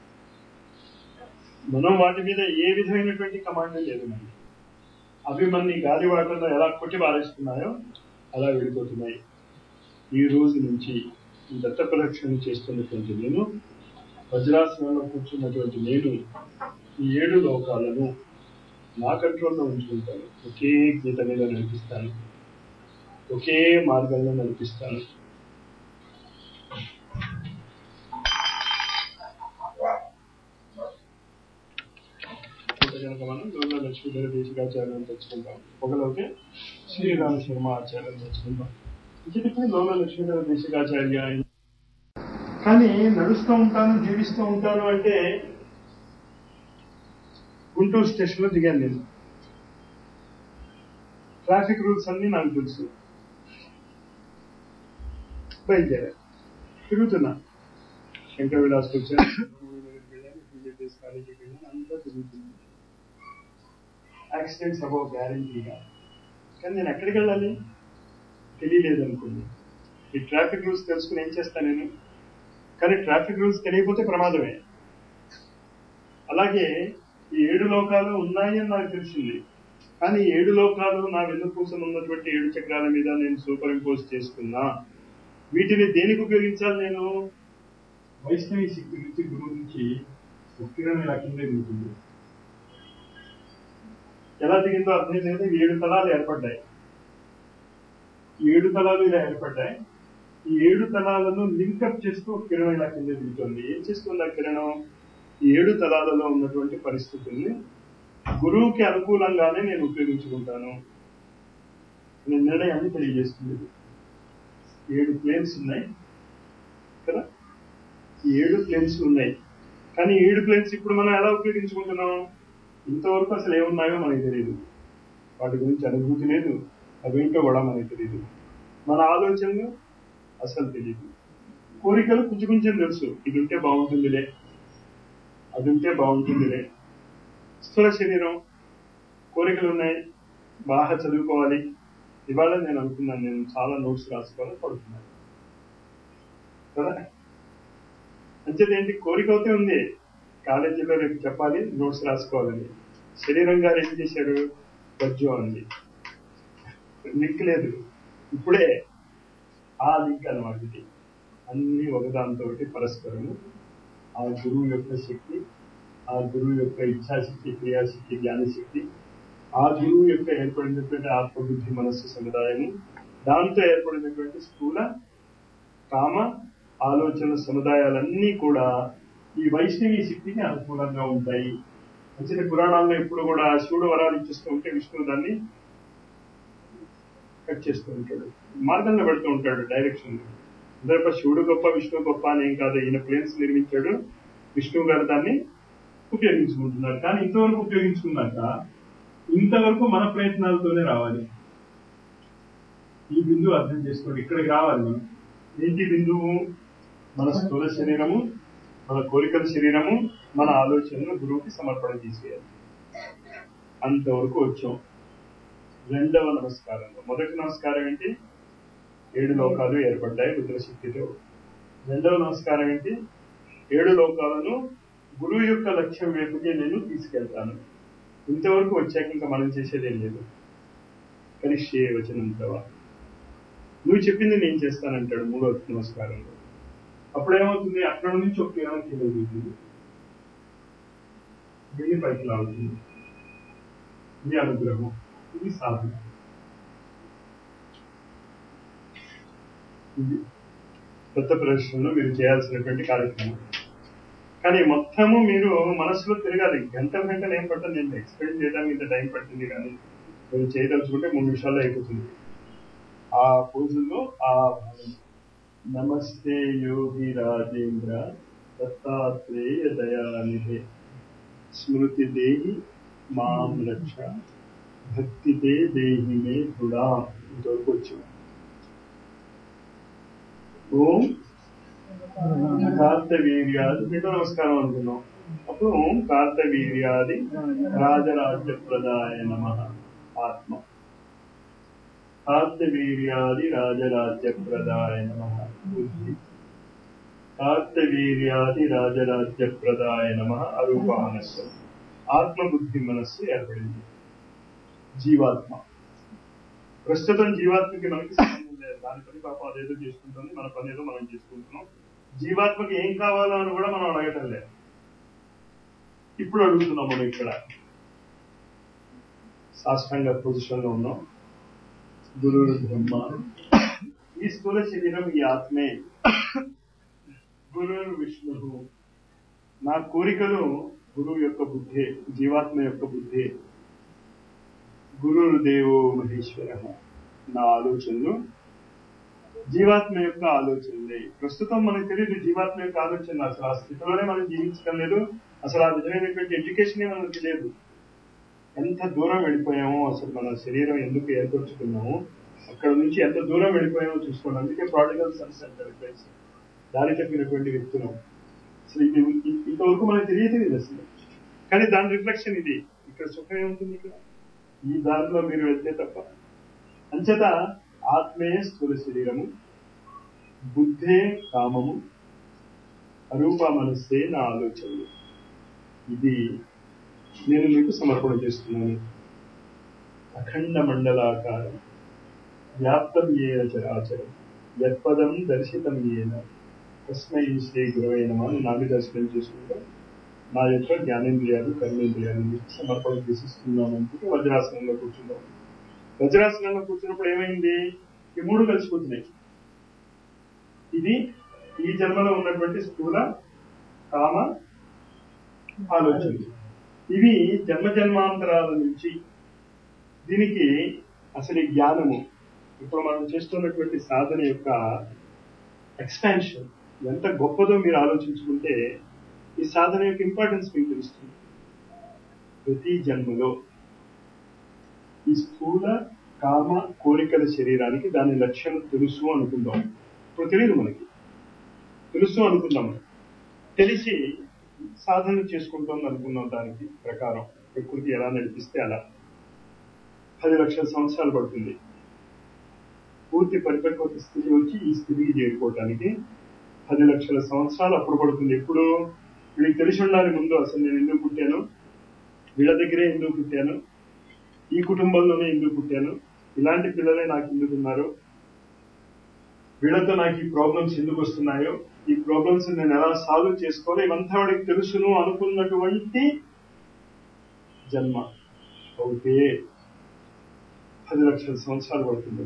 మనం వాటి మీద ఏ విధమైనటువంటి కమాండ్ లేదు మనకి అవి మన గాలి వాటర్లో ఎలా కొట్టి పారేస్తున్నాయో అలా వెళ్ళిపోతున్నాయి ఈ రోజు నుంచి ఈ దత్త ప్రదక్షిణ చేస్తున్నటువంటి నేను వజ్రాసనంలో కూర్చున్నటువంటి నేను ఈ ఏడు లోకాలను నా కంట్రోల్లో ఉంచుకుంటాను ఒకే గీత మీద నడిపిస్తాను ఒకే మార్గంలో నడిపిస్తాను కనుక మనం గౌరవ లక్ష్మీధర దేశికాచార్యం తెచ్చుకుంటాం ఒకలోకి శ్రీరామ శర్మ ఆచార్యం తెచ్చుకుంటాం ఇప్పుడు లోల లక్ష్మీధర దేశికాచార్య కానీ నడుస్తూ ఉంటాను జీవిస్తూ ఉంటాను అంటే గుంటూరు స్టేషన్ లో దిగాను నేను ట్రాఫిక్ రూల్స్ అన్ని నాకు తెలుసు బయలుదేరా తిరుగుతున్నా శంకర్ విలాస్కి వచ్చాను వెళ్ళాను బీజేపీ కాలేజీకి వెళ్ళాను అంతా తిరుగుతున్నాను యాక్సిడెంట్స్ అబౌ గ్యారంటీగా కానీ నేను ఎక్కడికి వెళ్ళాలి తెలియలేదు అనుకోండి ఈ ట్రాఫిక్ రూల్స్ తెలుసుకుని ఏం చేస్తాను నేను కానీ ట్రాఫిక్ రూల్స్ తెలియకపోతే ప్రమాదమే అలాగే ఈ ఏడు లోకాలు ఉన్నాయి అని నాకు తెలిసింది కానీ ఈ ఏడు లోకాలు నా వెన్నుపూసలు ఉన్నటువంటి ఏడు చక్రాల మీద నేను సూపర్ ఇంపోజ్ చేసుకున్నా వీటిని దేనికి ఉపయోగించాలి నేను వైష్ణవి శక్తి నుంచి గురువు నుంచి ఉక్కిరణ ఇలా కింద దిగుతుంది ఎలా దిగిందో అర్థం లేదు ఈ ఏడు తలాలు ఏర్పడ్డాయి ఈ ఏడు తలాలు ఇలా ఏర్పడ్డాయి ఈ ఏడు తలాలను లింకప్ చేస్తూ ఒక కిరణం ఇలా కింద దిగుతుంది ఏం చేస్తుంది ఆ కిరణం ఈ ఏడు తలాలలో ఉన్నటువంటి పరిస్థితుల్ని గురువుకి అనుకూలంగానే నేను ఉపయోగించుకుంటాను నేను నిర్ణయాన్ని తెలియజేస్తుంది ఏడు ప్లేన్స్ ఉన్నాయి కదా ఈ ఏడు ప్లేన్స్ ఉన్నాయి కానీ ఈ ఏడు ప్లేన్స్ ఇప్పుడు మనం ఎలా ఉపయోగించుకుంటున్నాం ఇంతవరకు అసలు ఏమున్నాయో మనకి తెలియదు వాటి గురించి అనుభూతి లేదు అవేంటో కూడా మనకి తెలియదు మన ఆలోచనలు అసలు తెలియదు కోరికలు కొంచెం కొంచెం తెలుసు ఇది ఉంటే బాగుంటుందిలే అది ఉంటే బాగుంటుందిలే స్థూల శరీరం కోరికలు ఉన్నాయి బాగా చదువుకోవాలి ఇవాళ నేను అనుకున్నాను నేను చాలా నోట్స్ రాసుకోవాలని పడుతున్నాను కదా అంచేది ఏంటి కోరిక అయితే ఉంది కాలేజీలో రేపు చెప్పాలి నోట్స్ రాసుకోవాలని శరీరం గారు ఏం చేశారు వజ్జు అంది లింక్ లేదు ఇప్పుడే ఆ లింక్ అనమాట ఇది అన్ని ఒకదాంతో పరస్పరము ఆ గురువు యొక్క శక్తి ఆ గురువు యొక్క ఇచ్ఛాశక్తి క్రియాశక్తి జ్ఞానశక్తి ఆ గురువు యొక్క ఏర్పడినటువంటి ఆత్మబుద్ధి మనస్సు సముదాయము దాంతో ఏర్పడినటువంటి స్థూల కామ ఆలోచన సముదాయాలన్నీ కూడా ఈ వైష్ణవి శక్తికి అనుకూలంగా ఉంటాయి మంచి పురాణాల్లో ఎప్పుడు కూడా శివుడు వరాలు ఇచ్చిస్తూ ఉంటే విష్ణువు దాన్ని కట్ చేస్తూ ఉంటాడు మార్గంలో పెడుతూ ఉంటాడు డైరెక్షన్ అందరిపై శివుడు గొప్ప విష్ణువు గొప్ప అని ఏం కాదు ఈయన ప్లేన్స్ నిర్మించాడు విష్ణువు గారు దాన్ని ఉపయోగించుకుంటున్నారు కానీ ఇంతవరకు ఉపయోగించుకున్నాక ఇంతవరకు మన ప్రయత్నాలతోనే రావాలి ఈ బిందువు అర్థం చేసుకోండి ఇక్కడికి రావాలి మనం ఏంటి బిందువు మన స్థూల శరీరము మన కోరికల శరీరము మన ఆలోచనలు గురువుకి సమర్పణ చేసేయాలి అంతవరకు వచ్చాం రెండవ నమస్కారంలో మొదటి నమస్కారం ఏంటి ఏడు లోకాలు ఏర్పడ్డాయి రుద్రశక్తితో రెండవ నమస్కారం ఏంటి ఏడు లోకాలను గురువు యొక్క లక్ష్యం వైపుకే నేను తీసుకెళ్తాను ఇంతవరకు వచ్చాక ఇంకా మనం చేసేదేం లేదు కనిష్యే వచనం తవా నువ్వు చెప్పింది నేను చేస్తానంటాడు మూడో నమస్కారంలో అప్పుడేమవుతుంది అక్కడ నుంచి ఒక కిరణం కింద దిగుతుంది దీన్ని పైకి లాగుతుంది ఇది అనుగ్రహం ఇది సాధన ఇది కొత్త ప్రదర్శనలో మీరు చేయాల్సినటువంటి కార్యక్రమం కానీ మొత్తము మీరు మనసులో తిరగాలి గంట గంటలు ఏం పట్టదు నేను ఎక్స్ప్లెయిన్ చేయడానికి ఇంత టైం పట్టింది కానీ మీరు చేయదలుచుకుంటే మూడు నిమిషాల్లో అయిపోతుంది ఆ పూజల్లో ఆ భావం నమస్తే యోగి రాజేంద్ర దత్తాత్రేయ దయానిధే స్మృతి దేహి మాం రక్ష భక్తితే దేహి మే దృఢా ఇంతవరకు వచ్చాం ఓం కార్తవీర్యాది రెండో నమస్కారం అనుకున్నాం అప్పుడు ఓం కార్తవీర్యాది రాజరాజ్య ప్రదాయ నమ ఆత్మ కార్తవీర్యాది రాజరాజ్య ప్రదాయ నమ బుద్ధి కార్తవీర్యాది రాజరాజ్య ప్రదాయ నమ అరూపానస్సు ఆత్మ బుద్ధి మనస్సు ఏర్పడింది జీవాత్మ ప్రస్తుతం జీవాత్మకి మనకి సంబంధం లేదు దాని పని పాపం అదేదో చేసుకుంటుంది మన పని ఏదో మనం చేసుకుంటున్నాం జీవాత్మకి ఏం కావాలో అని కూడా మనం అడగటం లేదు ఇప్పుడు అడుగుతున్నాం మనం ఇక్కడ సాష్టాంగ పొజిషన్ లో ఉన్నాం గురువు బ్రహ్మ ఈ స్థూల శరీరం ఈ ఆత్మే గురువు విష్ణువు నా కోరికలు గురువు యొక్క బుద్ధి జీవాత్మ యొక్క బుద్ధి గురువు దేవో మహేశ్వర నా ఆలోచనలు జీవాత్మ యొక్క ఆలోచనలే ప్రస్తుతం మనకు తెలియదు జీవాత్మ యొక్క ఆలోచన అసలు ఆ స్థితిలోనే మనం జీవించడం లేదు అసలు ఆ నిజమైనటువంటి ఎడ్యుకేషన్ మనకు తెలియదు ఎంత దూరం వెళ్ళిపోయామో అసలు మన శరీరం ఎందుకు ఏర్పరచుకున్నామో అక్కడ నుంచి ఎంత దూరం వెళ్ళిపోయామో చూసుకోండి అందుకే ప్రాడిగల్ సన్స్ అంటారు ఫ్రెండ్స్ దారి తప్పినటువంటి వ్యక్తులం అసలు ఇది ఇంతవరకు మనకు తెలియదు ఇది అసలు కానీ దాని రిఫ్లెక్షన్ ఇది ఇక్కడ సుఖం ఏముంటుంది ఇక్కడ ఈ దారిలో మీరు వెళ్తే తప్ప అంచేత ఆత్మే స్థూల శరీరము బుద్ధే కామము అరూప మనస్సే నా ఆలోచనలు ఇది నేను మీకు సమర్పణ చేస్తున్నాను అఖండ మండలాకారం వ్యాప్తం ఏన చరాచరం యత్పదం దర్శితం ఏన తస్మై శ్రీ గురవే నమ అని నాకు దర్శనం చేసుకుంటా నా యొక్క జ్ఞానేంద్రియాలు కర్మేంద్రియాలు మీకు సమర్పణ చేసిస్తున్నాను అనుకుంటే వజ్రాసనంలో కూర్చున్నాం వజ్రాసనంలో కూర్చున్నప్పుడు ఏమైంది ఈ మూడు కలిసిపోతున్నాయి ఇది ఈ జన్మలో ఉన్నటువంటి స్థూల కామ ఆలోచనలు ఇవి జన్మ జన్మాంతరాల నుంచి దీనికి అసలు ఈ జ్ఞానము ఇప్పుడు మనం చేస్తున్నటువంటి సాధన యొక్క ఎక్స్పాన్షన్ ఎంత గొప్పదో మీరు ఆలోచించుకుంటే ఈ సాధన యొక్క ఇంపార్టెన్స్ మీకు తెలుస్తుంది ప్రతి జన్మలో ఈ స్థూల కామ కోరికల శరీరానికి దాని లక్ష్యం తెలుసు అనుకుందాం ఇప్పుడు తెలియదు మనకి తెలుసు అనుకుందాం తెలిసి సాధన చేసుకుంటాం అనుకున్నాం దానికి ప్రకారం ప్రకృతి ఎలా నడిపిస్తే అలా పది లక్షల సంవత్సరాలు పడుతుంది పూర్తి పరిపక్వత స్థితి వచ్చి ఈ స్థితికి చేరుకోవటానికి పది లక్షల సంవత్సరాలు అప్పుడు పడుతుంది ఎప్పుడు వీళ్ళకి తెలిసి ఉండాలి ముందు అసలు నేను ఎందుకు పుట్టాను వీళ్ళ దగ్గరే ఎందుకు పుట్టాను ఈ కుటుంబంలోనే ఎందుకు పుట్టాను ఇలాంటి పిల్లలే నాకు ఎందుకు ఉన్నారు వీళ్ళతో నాకు ఈ ప్రాబ్లమ్స్ ఎందుకు వస్తున్నాయో ఈ ప్రాబ్లమ్స్ నేను ఎలా సాల్వ్ చేసుకోవాలి ఇవంతా వాడికి తెలుసును అనుకున్నటువంటి జన్మ అవుతే పది లక్షల సంవత్సరాలు పడుతుంది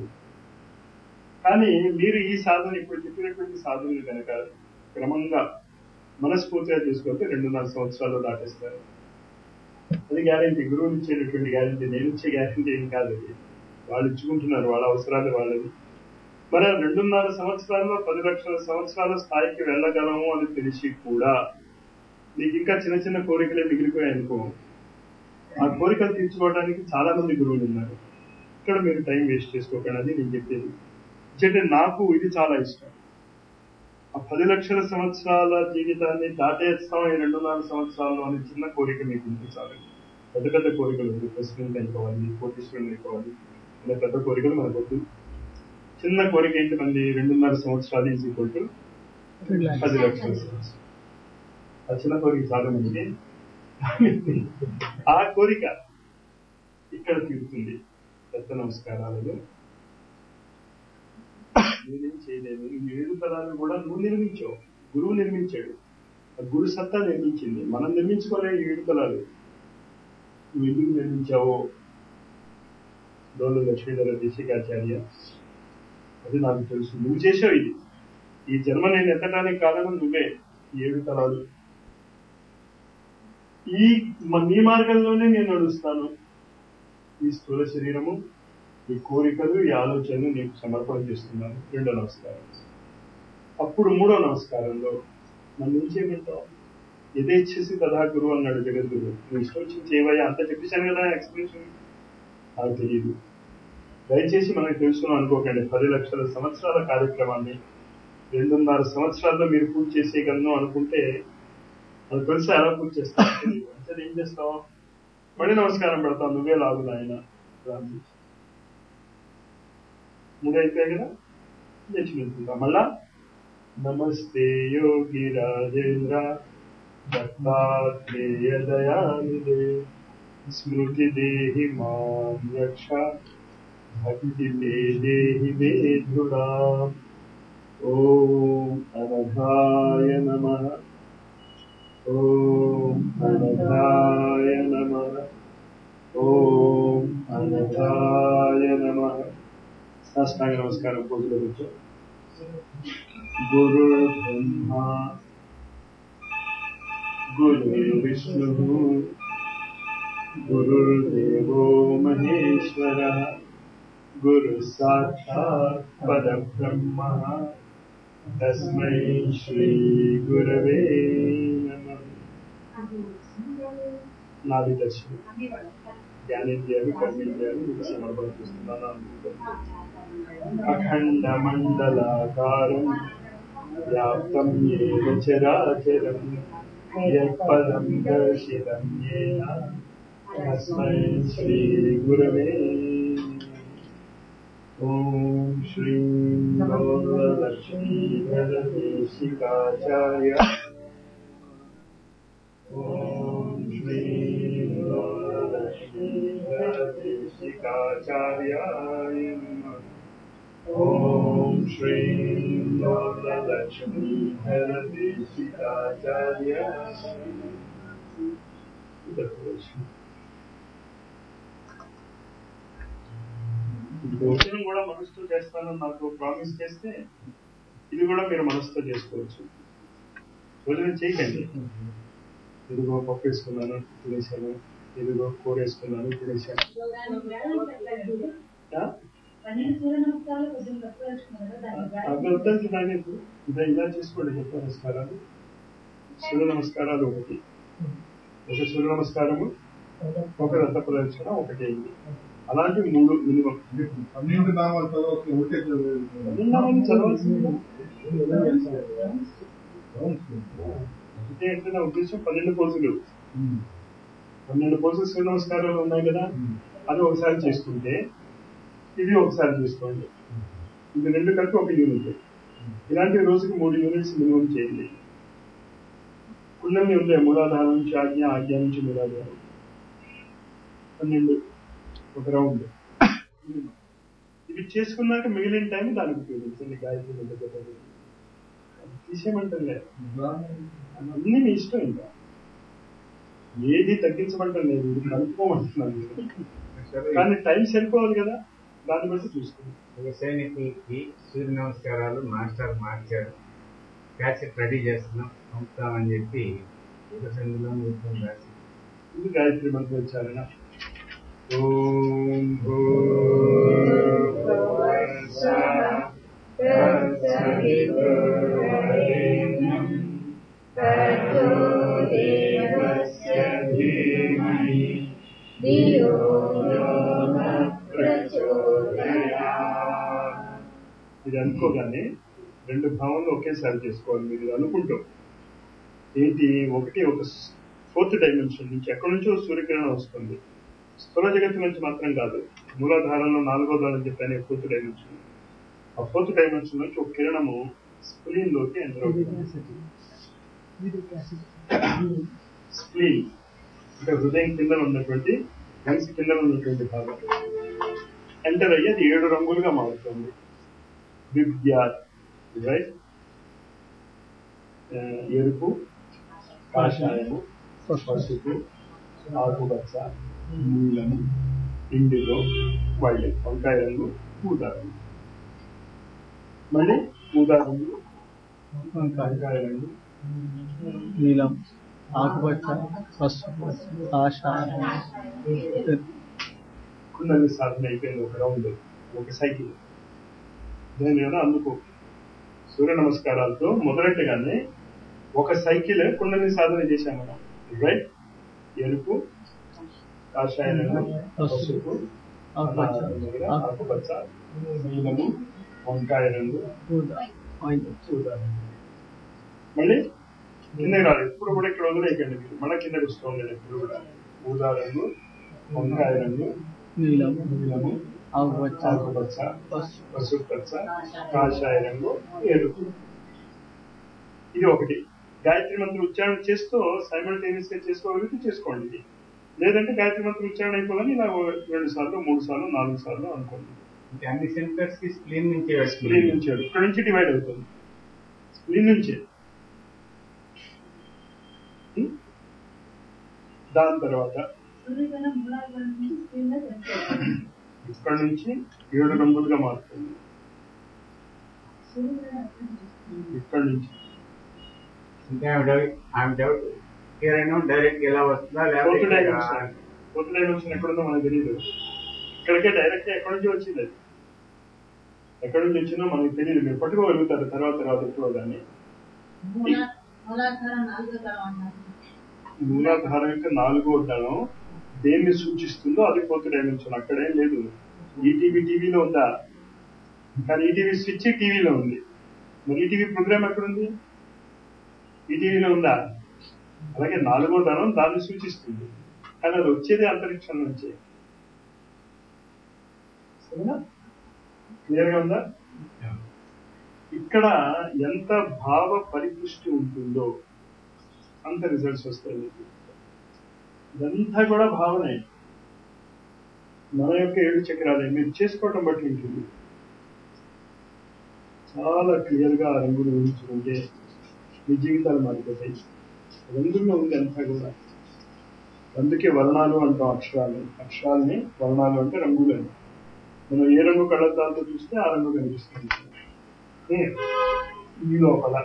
కానీ మీరు ఈ సాధన ఇప్పుడు చెప్పినటువంటి సాధనలు కనుక క్రమంగా మనస్ఫూర్తిగా తీసుకుంటే రెండున్నర సంవత్సరాలు దాటేస్తారు అది గ్యారంటీ గురువులు ఇచ్చేటటువంటి గ్యారంటీ నేను ఇచ్చే గ్యారంటీ ఏం కాదు అది వాళ్ళు ఇచ్చుకుంటున్నారు వాళ్ళ అవసరాలు వాళ్ళవి మరి ఆ రెండున్నర సంవత్సరాల్లో పది లక్షల సంవత్సరాల స్థాయికి వెళ్ళగలము అని తెలిసి కూడా నీకు ఇంకా చిన్న చిన్న కోరికలే మిగిలిపోయాయి అనుకో ఆ కోరికలు తీర్చుకోవడానికి చాలా మంది గురువులు ఉన్నారు ఇక్కడ మీరు టైం వేస్ట్ చేసుకోకండి అది నేను చెప్పేది అంటే నాకు ఇది చాలా ఇష్టం ఆ పది లక్షల సంవత్సరాల జీవితాన్ని దాటేస్తాం ఈ రెండున్నర సంవత్సరాల్లో అనే చిన్న కోరిక మీకు ఉంటుంది చాలు పెద్ద పెద్ద కోరికలు ఉంది ప్రెసిడెంట్ అయిపోవాలి కోటీశ్వరులు అయిపోవాలి అనే పెద్ద కోరికలు మనకు వద్దు చిన్న కోరిక ఏంటి మంది రెండున్నర సంవత్సరాలు ఈజ్ ఈక్వల్ టు పది లక్షల సంవత్సరాలు ఆ చిన్న కోరిక చాలా మంది ఆ కోరిక ఇక్కడ తీరుతుంది పెద్ద నమస్కారాలలో నేనేం చేయలేదు ఈ ఏడు పదాలను కూడా నువ్వు నిర్మించావు గురువు నిర్మించాడు ఆ గురు సత్తా నిర్మించింది మనం నిర్మించుకోలే ఈ ఏడు తలాలు నువ్వు ఎందుకు నిర్మించావో డోలు లక్ష్మీధర దేశికాచార్య అది నాకు తెలుసు నువ్వు చేసావు ఇది ఈ జన్మ నేను ఎత్తడానికి కారణం నువ్వే ఈ ఏడు తలాలు ఈ మ- నీ మార్గంలోనే నేను నడుస్తాను ఈ స్థూల శరీరము ఈ కోరికలు ఈ ఆలోచనలు నీకు సమర్పణ చేస్తున్నాను రెండో నమస్కారం అప్పుడు మూడో నమస్కారంలో నన్ను ఏం చేయమంటావు యథేచ్ఛసి తథా గురువు అన్నాడు జగద్గురు నువ్వు ఇష్టం వచ్చి చేయవయ్యా అంత చెప్పేశాను కదా ఎక్స్ప్లెనేషన్ నాకు తెలియదు దయచేసి మనకు తెలుసుకున్నాం అనుకోకండి పది లక్షల సంవత్సరాల కార్యక్రమాన్ని రెండున్నర సంవత్సరాల్లో మీరు పూర్తి చేసేయగలను అనుకుంటే అది తెలుసా ఎలా పూర్తి చేస్తావు తెలియదు. అంటే ఏం చేస్తావు మళ్ళీ నమస్కారం పెడతావు నువ్వే లాగు నాయన రాజు మూడు అయిపోయాయి కదా తెచ్చుకుంటుందా మళ్ళా నమస్తే యోగి రాజేంద్ర దత్తాత్రేయ దయానిదే స్మృతి దేహి మాం రక్ష భక్తి మే దేహి మే దృఢా ఓం అనఘాయ నమ ఓం అనఘాయ నమ ఓం అనఘాయ నమ సాష్టాంగ నమస్కారం పూజలో కూర్చో గురు బ్రహ్మ గురు విష్ణు గురుర్దేవో మహేశ్వర గురు సాక్షాత్ పరబ్రహ్మ తస్మై శ్రీ గురవే నమః నాది దర్శనం జ్ఞానేంద్రియాలు కర్మేంద్రియాలు మీకు సమర్పణ చేస్తున్నాను అనుకుంటున్నాను అఖండ మండలాకారం వ్యాప్తం ఏన చరాచరం యత్పదం దర్శితం ఏన तस्मै श्रीगुरवे ॐ श्रीं गौरलक्ष्मीधरदेशिकाचार्य ॐ श्रीं गौरलक्ष्मीधरदेशिकाचार्याय नमः ॐ श्रीं गौरलक्ष्मीधरदेशिकाचार्याय భోజనం కూడా మనసుతో చేస్తానని నాకు ప్రామిస్ చేస్తే ఇది కూడా మీరు మనసుతో చేసుకోవచ్చు భోజనం చేయకండి ఇదిగో పప్పు వేసుకున్నాను తినేసాను ఇదిగో కూర వేసుకున్నాను తినేసాను ఆ? పన్నెండు సూర్య నమస్కారాలు కొంచెం తక్కువ వేసుకున్నారు దాన్ని అవి వద్దని తాగేది ఇదే ఇలా చేసుకోండి చెప్ప నమస్కారాలు సూర్య నమస్కారాలు ఒకటి ఒక సూర్య నమస్కారము ఒక రథ ప్రదక్షిణ ఒకటి అయింది అలాంటి మూడు మినిమం పన్నెండు నామాలు చదవచ్చు ఒకటే చదవాలి. నిన్నమని చదవాల్సింది అంటే అంటే నా ఉద్దేశం పన్నెండు పోజులు పన్నెండు పోజులు సూర్య నమస్కారాలు ఉన్నాయి కదా అది ఒకసారి చేసుకుంటే ఇది ఒకసారి చేసుకోండి ఇది రెండు కలిపి ఒక యూనిట్ ఇలాంటి రోజుకి మూడు యూనిట్స్ మినిమం చేయండి కుళ్ళని ఉండే మూలాధారం నుంచి ఆజ్ఞ ఆజ్ఞ నుంచి మూలాధారం పన్నెండు ఒక రౌండ్ ఇవి చేసుకున్నాక మిగిలిన టైం దానికి ఉపయోగించండి గాయత్రి మంత్ర జపాలు. అది తీసేయమంటలే అన్నీ మీ ఇష్టం ఇంకా ఏది తగ్గించమంటం లేదు ఇది కలుపుకోమంటున్నాను నేను. కానీ టైం సరిపోవాలి కదా దాన్ని బట్టి చూసుకోండి ఒక సైనికులకి సూర్య నమస్కారాలు మాస్టర్ మార్చారు క్యాసెట్ రెడీ చేస్తున్నాం పంపుతామని చెప్పి ఒక సందులో మొత్తం రాసి ఇది గాయత్రి మంత్రోచ్చారణ ఓం तत्सवितुर्वरेण्यम् तर्को देवस्य धीमहि धियो यो न प्रचोदयात् ఇది అనుకోగానే రెండు భావనలు ఒకేసారి చేసుకోవాలి మీరు ఇది అనుకుంటూ ఏంటి ఒకటి ఒక ఫోర్త్ డైమెన్షన్ నుంచి ఎక్కడి నుంచో సూర్యకిరణం వస్తుంది స్థూల జగత్తు నుంచి మాత్రం కాదు మూలాధారంలో నాలుగో దారం చెప్పాను ఫోర్త్ డైమెన్షన్ ఆ ఫోర్త్ డైమెన్షన్ నుంచి ఒక కిరణము స్ప్లీన్ లోకి ఎంటర్ అవుతుంది స్ప్లీన్ అంటే హృదయం కింద ఉన్నటువంటి లంగ్స్ కింద ఉన్నటువంటి భాగం ఎంటర్ అయ్యి అది ఏడు రంగులుగా మారుతుంది విద్య రైట్ ఎరుపు కాషాయము పసుపు ఆకుపచ్చ నీలము ఇండిగో వైలెట్ వంకాయ రంగు ఊదా రంగు మళ్ళీ ఊదా రంగు వంకాయ రంగు నీలం ఆకుపచ్చ పసుపు ఆశ కుండలి సాధన అయిపోయింది ఒక రౌండ్ ఒక సైకిల్ దాని మీద అందుకో సూర్య నమస్కారాలతో మొదలెట్టగానే ఒక సైకిల్ కుండలి సాధన చేశాం మనం రైట్ ఎరుపు కాషాయ రంగు పసుపు ఆకుపచ్చ ఆకుపచ్చ నీలము వంకాయ రంగు ఊదా ఆయిల్ ఊదా రంగు. మళ్ళీ కిందకి రాదు ఎప్పుడు కూడా ఇక్కడ వదిలేయకండి మీరు మళ్ళీ కిందకి వస్తుంది నేను ఎప్పుడు కూడా ఊదా రంగు వంకాయ రంగు నీలం నీలము ఆకుపచ్చ ఆకుపచ్చ పసుపు పసుపు పచ్చ కాషాయ రంగు ఎరుపు ఇది ఒకటి గాయత్రి మంత్రం ఉచ్చారణ చేస్తూ సైమల్టేనియస్ గా చేసుకోగలిగితే చేసుకోండి ఇది లేదంటే గాయత్రి మంత్రం ఉచ్చారణ అయిపోగానే ఇలా ఓ రెండు సార్లు మూడు సార్లు నాలుగు సార్లు అనుకోండి అంటే అన్ని సెంటర్స్ కి స్క్రీన్ నుంచి స్క్రీన్ నుంచి ఇక్కడ నుంచి డివైడ్ అవుతుంది స్క్రీన్ నుంచే ఉం? దాని తర్వాత సూర్యకిరణం మూలాధారం నుంచి స్క్రీన్ లో చేస్తారు ఇక్కడ నుంచి ఏడు రంగులుగా మారుతుంది సూర్యకిరణం ఎక్కడ నుంచి? ఇక్కడ నుంచి అంటే ఆమె డౌట్ ఆమె డౌట్ ఏదైనా డైరెక్ట్ ఎలా వస్తుందా ఫోర్త్ లేకపోతే డైమెన్షన్ ఫోర్త్ డైమెన్షన్ ఎక్కడుందో మనకు తెలియదు ఇక్కడికే డైరెక్ట్ ఎక్కడి నుంచి వచ్చింది అది ఎక్కడి నుంచి వచ్చిందో మనకు తెలియదు మీరు పట్టుకోగలుగుతారు తర్వాత తర్వాత ఎప్పుడో దాన్ని మూలా- మూలాధారం నాలుగో తరం అన్నారు మూలాధారం యొక్క నాలుగో దళం దేన్ని సూచిస్తుందో అది ఫోర్త్ డైమెన్షన్ అక్కడేం లేదు ఈటీవీ టీవీలో ఉందా కానీ ఈటీవీ స్విచ్ టీవీలో ఉంది మరి ఈటీవీ ప్రోగ్రామ్ ఎక్కడుంది ఈటీవీలో ఉందా అలాగే నాలుగో దళం దాన్ని సూచిస్తుంది కానీ అది వచ్చేది అంతరిక్షం నుంచి సరేనా క్లియర్గా ఉందా ఇక్కడ ఎంత భావ పరిపుష్టి ఉంటుందో అంత రిజల్ట్స్ వస్తాయి మీకు. ఇదంతా కూడా భావనే మన యొక్క ఏడు చక్రాలే మీరు చేసుకోవటం బట్టి ఉంటుంది చాలా క్లియర్ గా ఆ రంగులు ఊహించుకుంటే మీ జీవితాలు మారిపోతాయి రంగుల్లో ఉంది అంతా కూడా అందుకే వర్ణాలు అంటాం అక్షరాలు అక్షరాలని వర్ణాలు అంటే రంగులు అని మనం ఏ రంగు కళ్ళద్దాలతో చూస్తే ఆ రంగు కనిపిస్తుంది ఏ, ఈ లోపల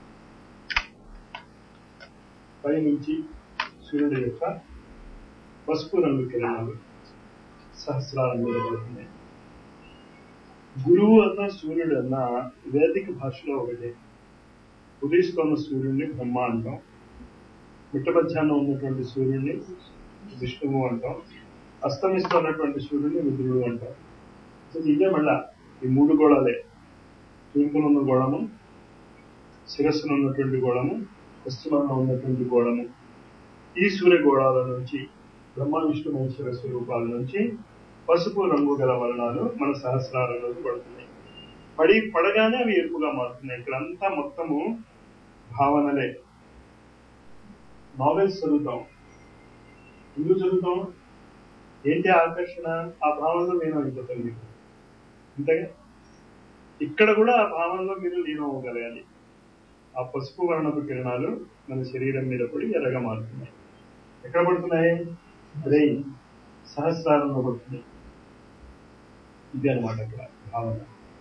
పైనుంచి సూర్యుడి యొక్క పసుపు రంగు కిరణాలు సహస్రారంలో పడుతున్నాయి గురువు అన్న సూర్యుడు అన్న వేదిక భాషలో ఒకటే ఉదయిస్తున్న సూర్యుడిని బ్రహ్మ అంటాం మిట్ట మధ్యాహ్నం ఉన్నటువంటి సూర్యుడిని విష్ణువు అంటాం అస్తమిస్తున్నటువంటి సూర్యుడిని రుద్రుడు అంటాం సో ఇదే మళ్ళా ఈ మూడు గోళాలే తూర్పున ఉన్న గోళము శిరస్సున ఉన్నటువంటి గోళము పశ్చిమంలో ఉన్నటువంటి గోళము ఈ సూర్య గోళాల నుంచి బ్రహ్మ విష్ణు మహేశ్వర స్వరూపాల నుంచి పసుపు రంగు గల వర్ణాలు మన సహస్రారంలోకి పడుతున్నాయి పడి పడగానే అవి ఎరుపుగా మారుతున్నాయి ఇక్కడంతా మొత్తము భావనలే నావెల్స్ చదువుతాం ఎందుకు చదువుతాం ఏంటి ఆకర్షణ ఆ భావనలో లీనం అయిపోతాం మీకు అంతేగా ఇక్కడ కూడా ఆ భావనలో మీరు లీనం అవ్వగలగాలి ఆ పసుపు వర్ణపు కిరణాలు మన శరీరం మీద పడి ఎర్రగా మారుతున్నాయి ఎక్కడ పడుతున్నాయి బ్రెయిన్ సహస్రారంలో పడుతున్నాయి ఇది అనమాట ఇక్కడ భావన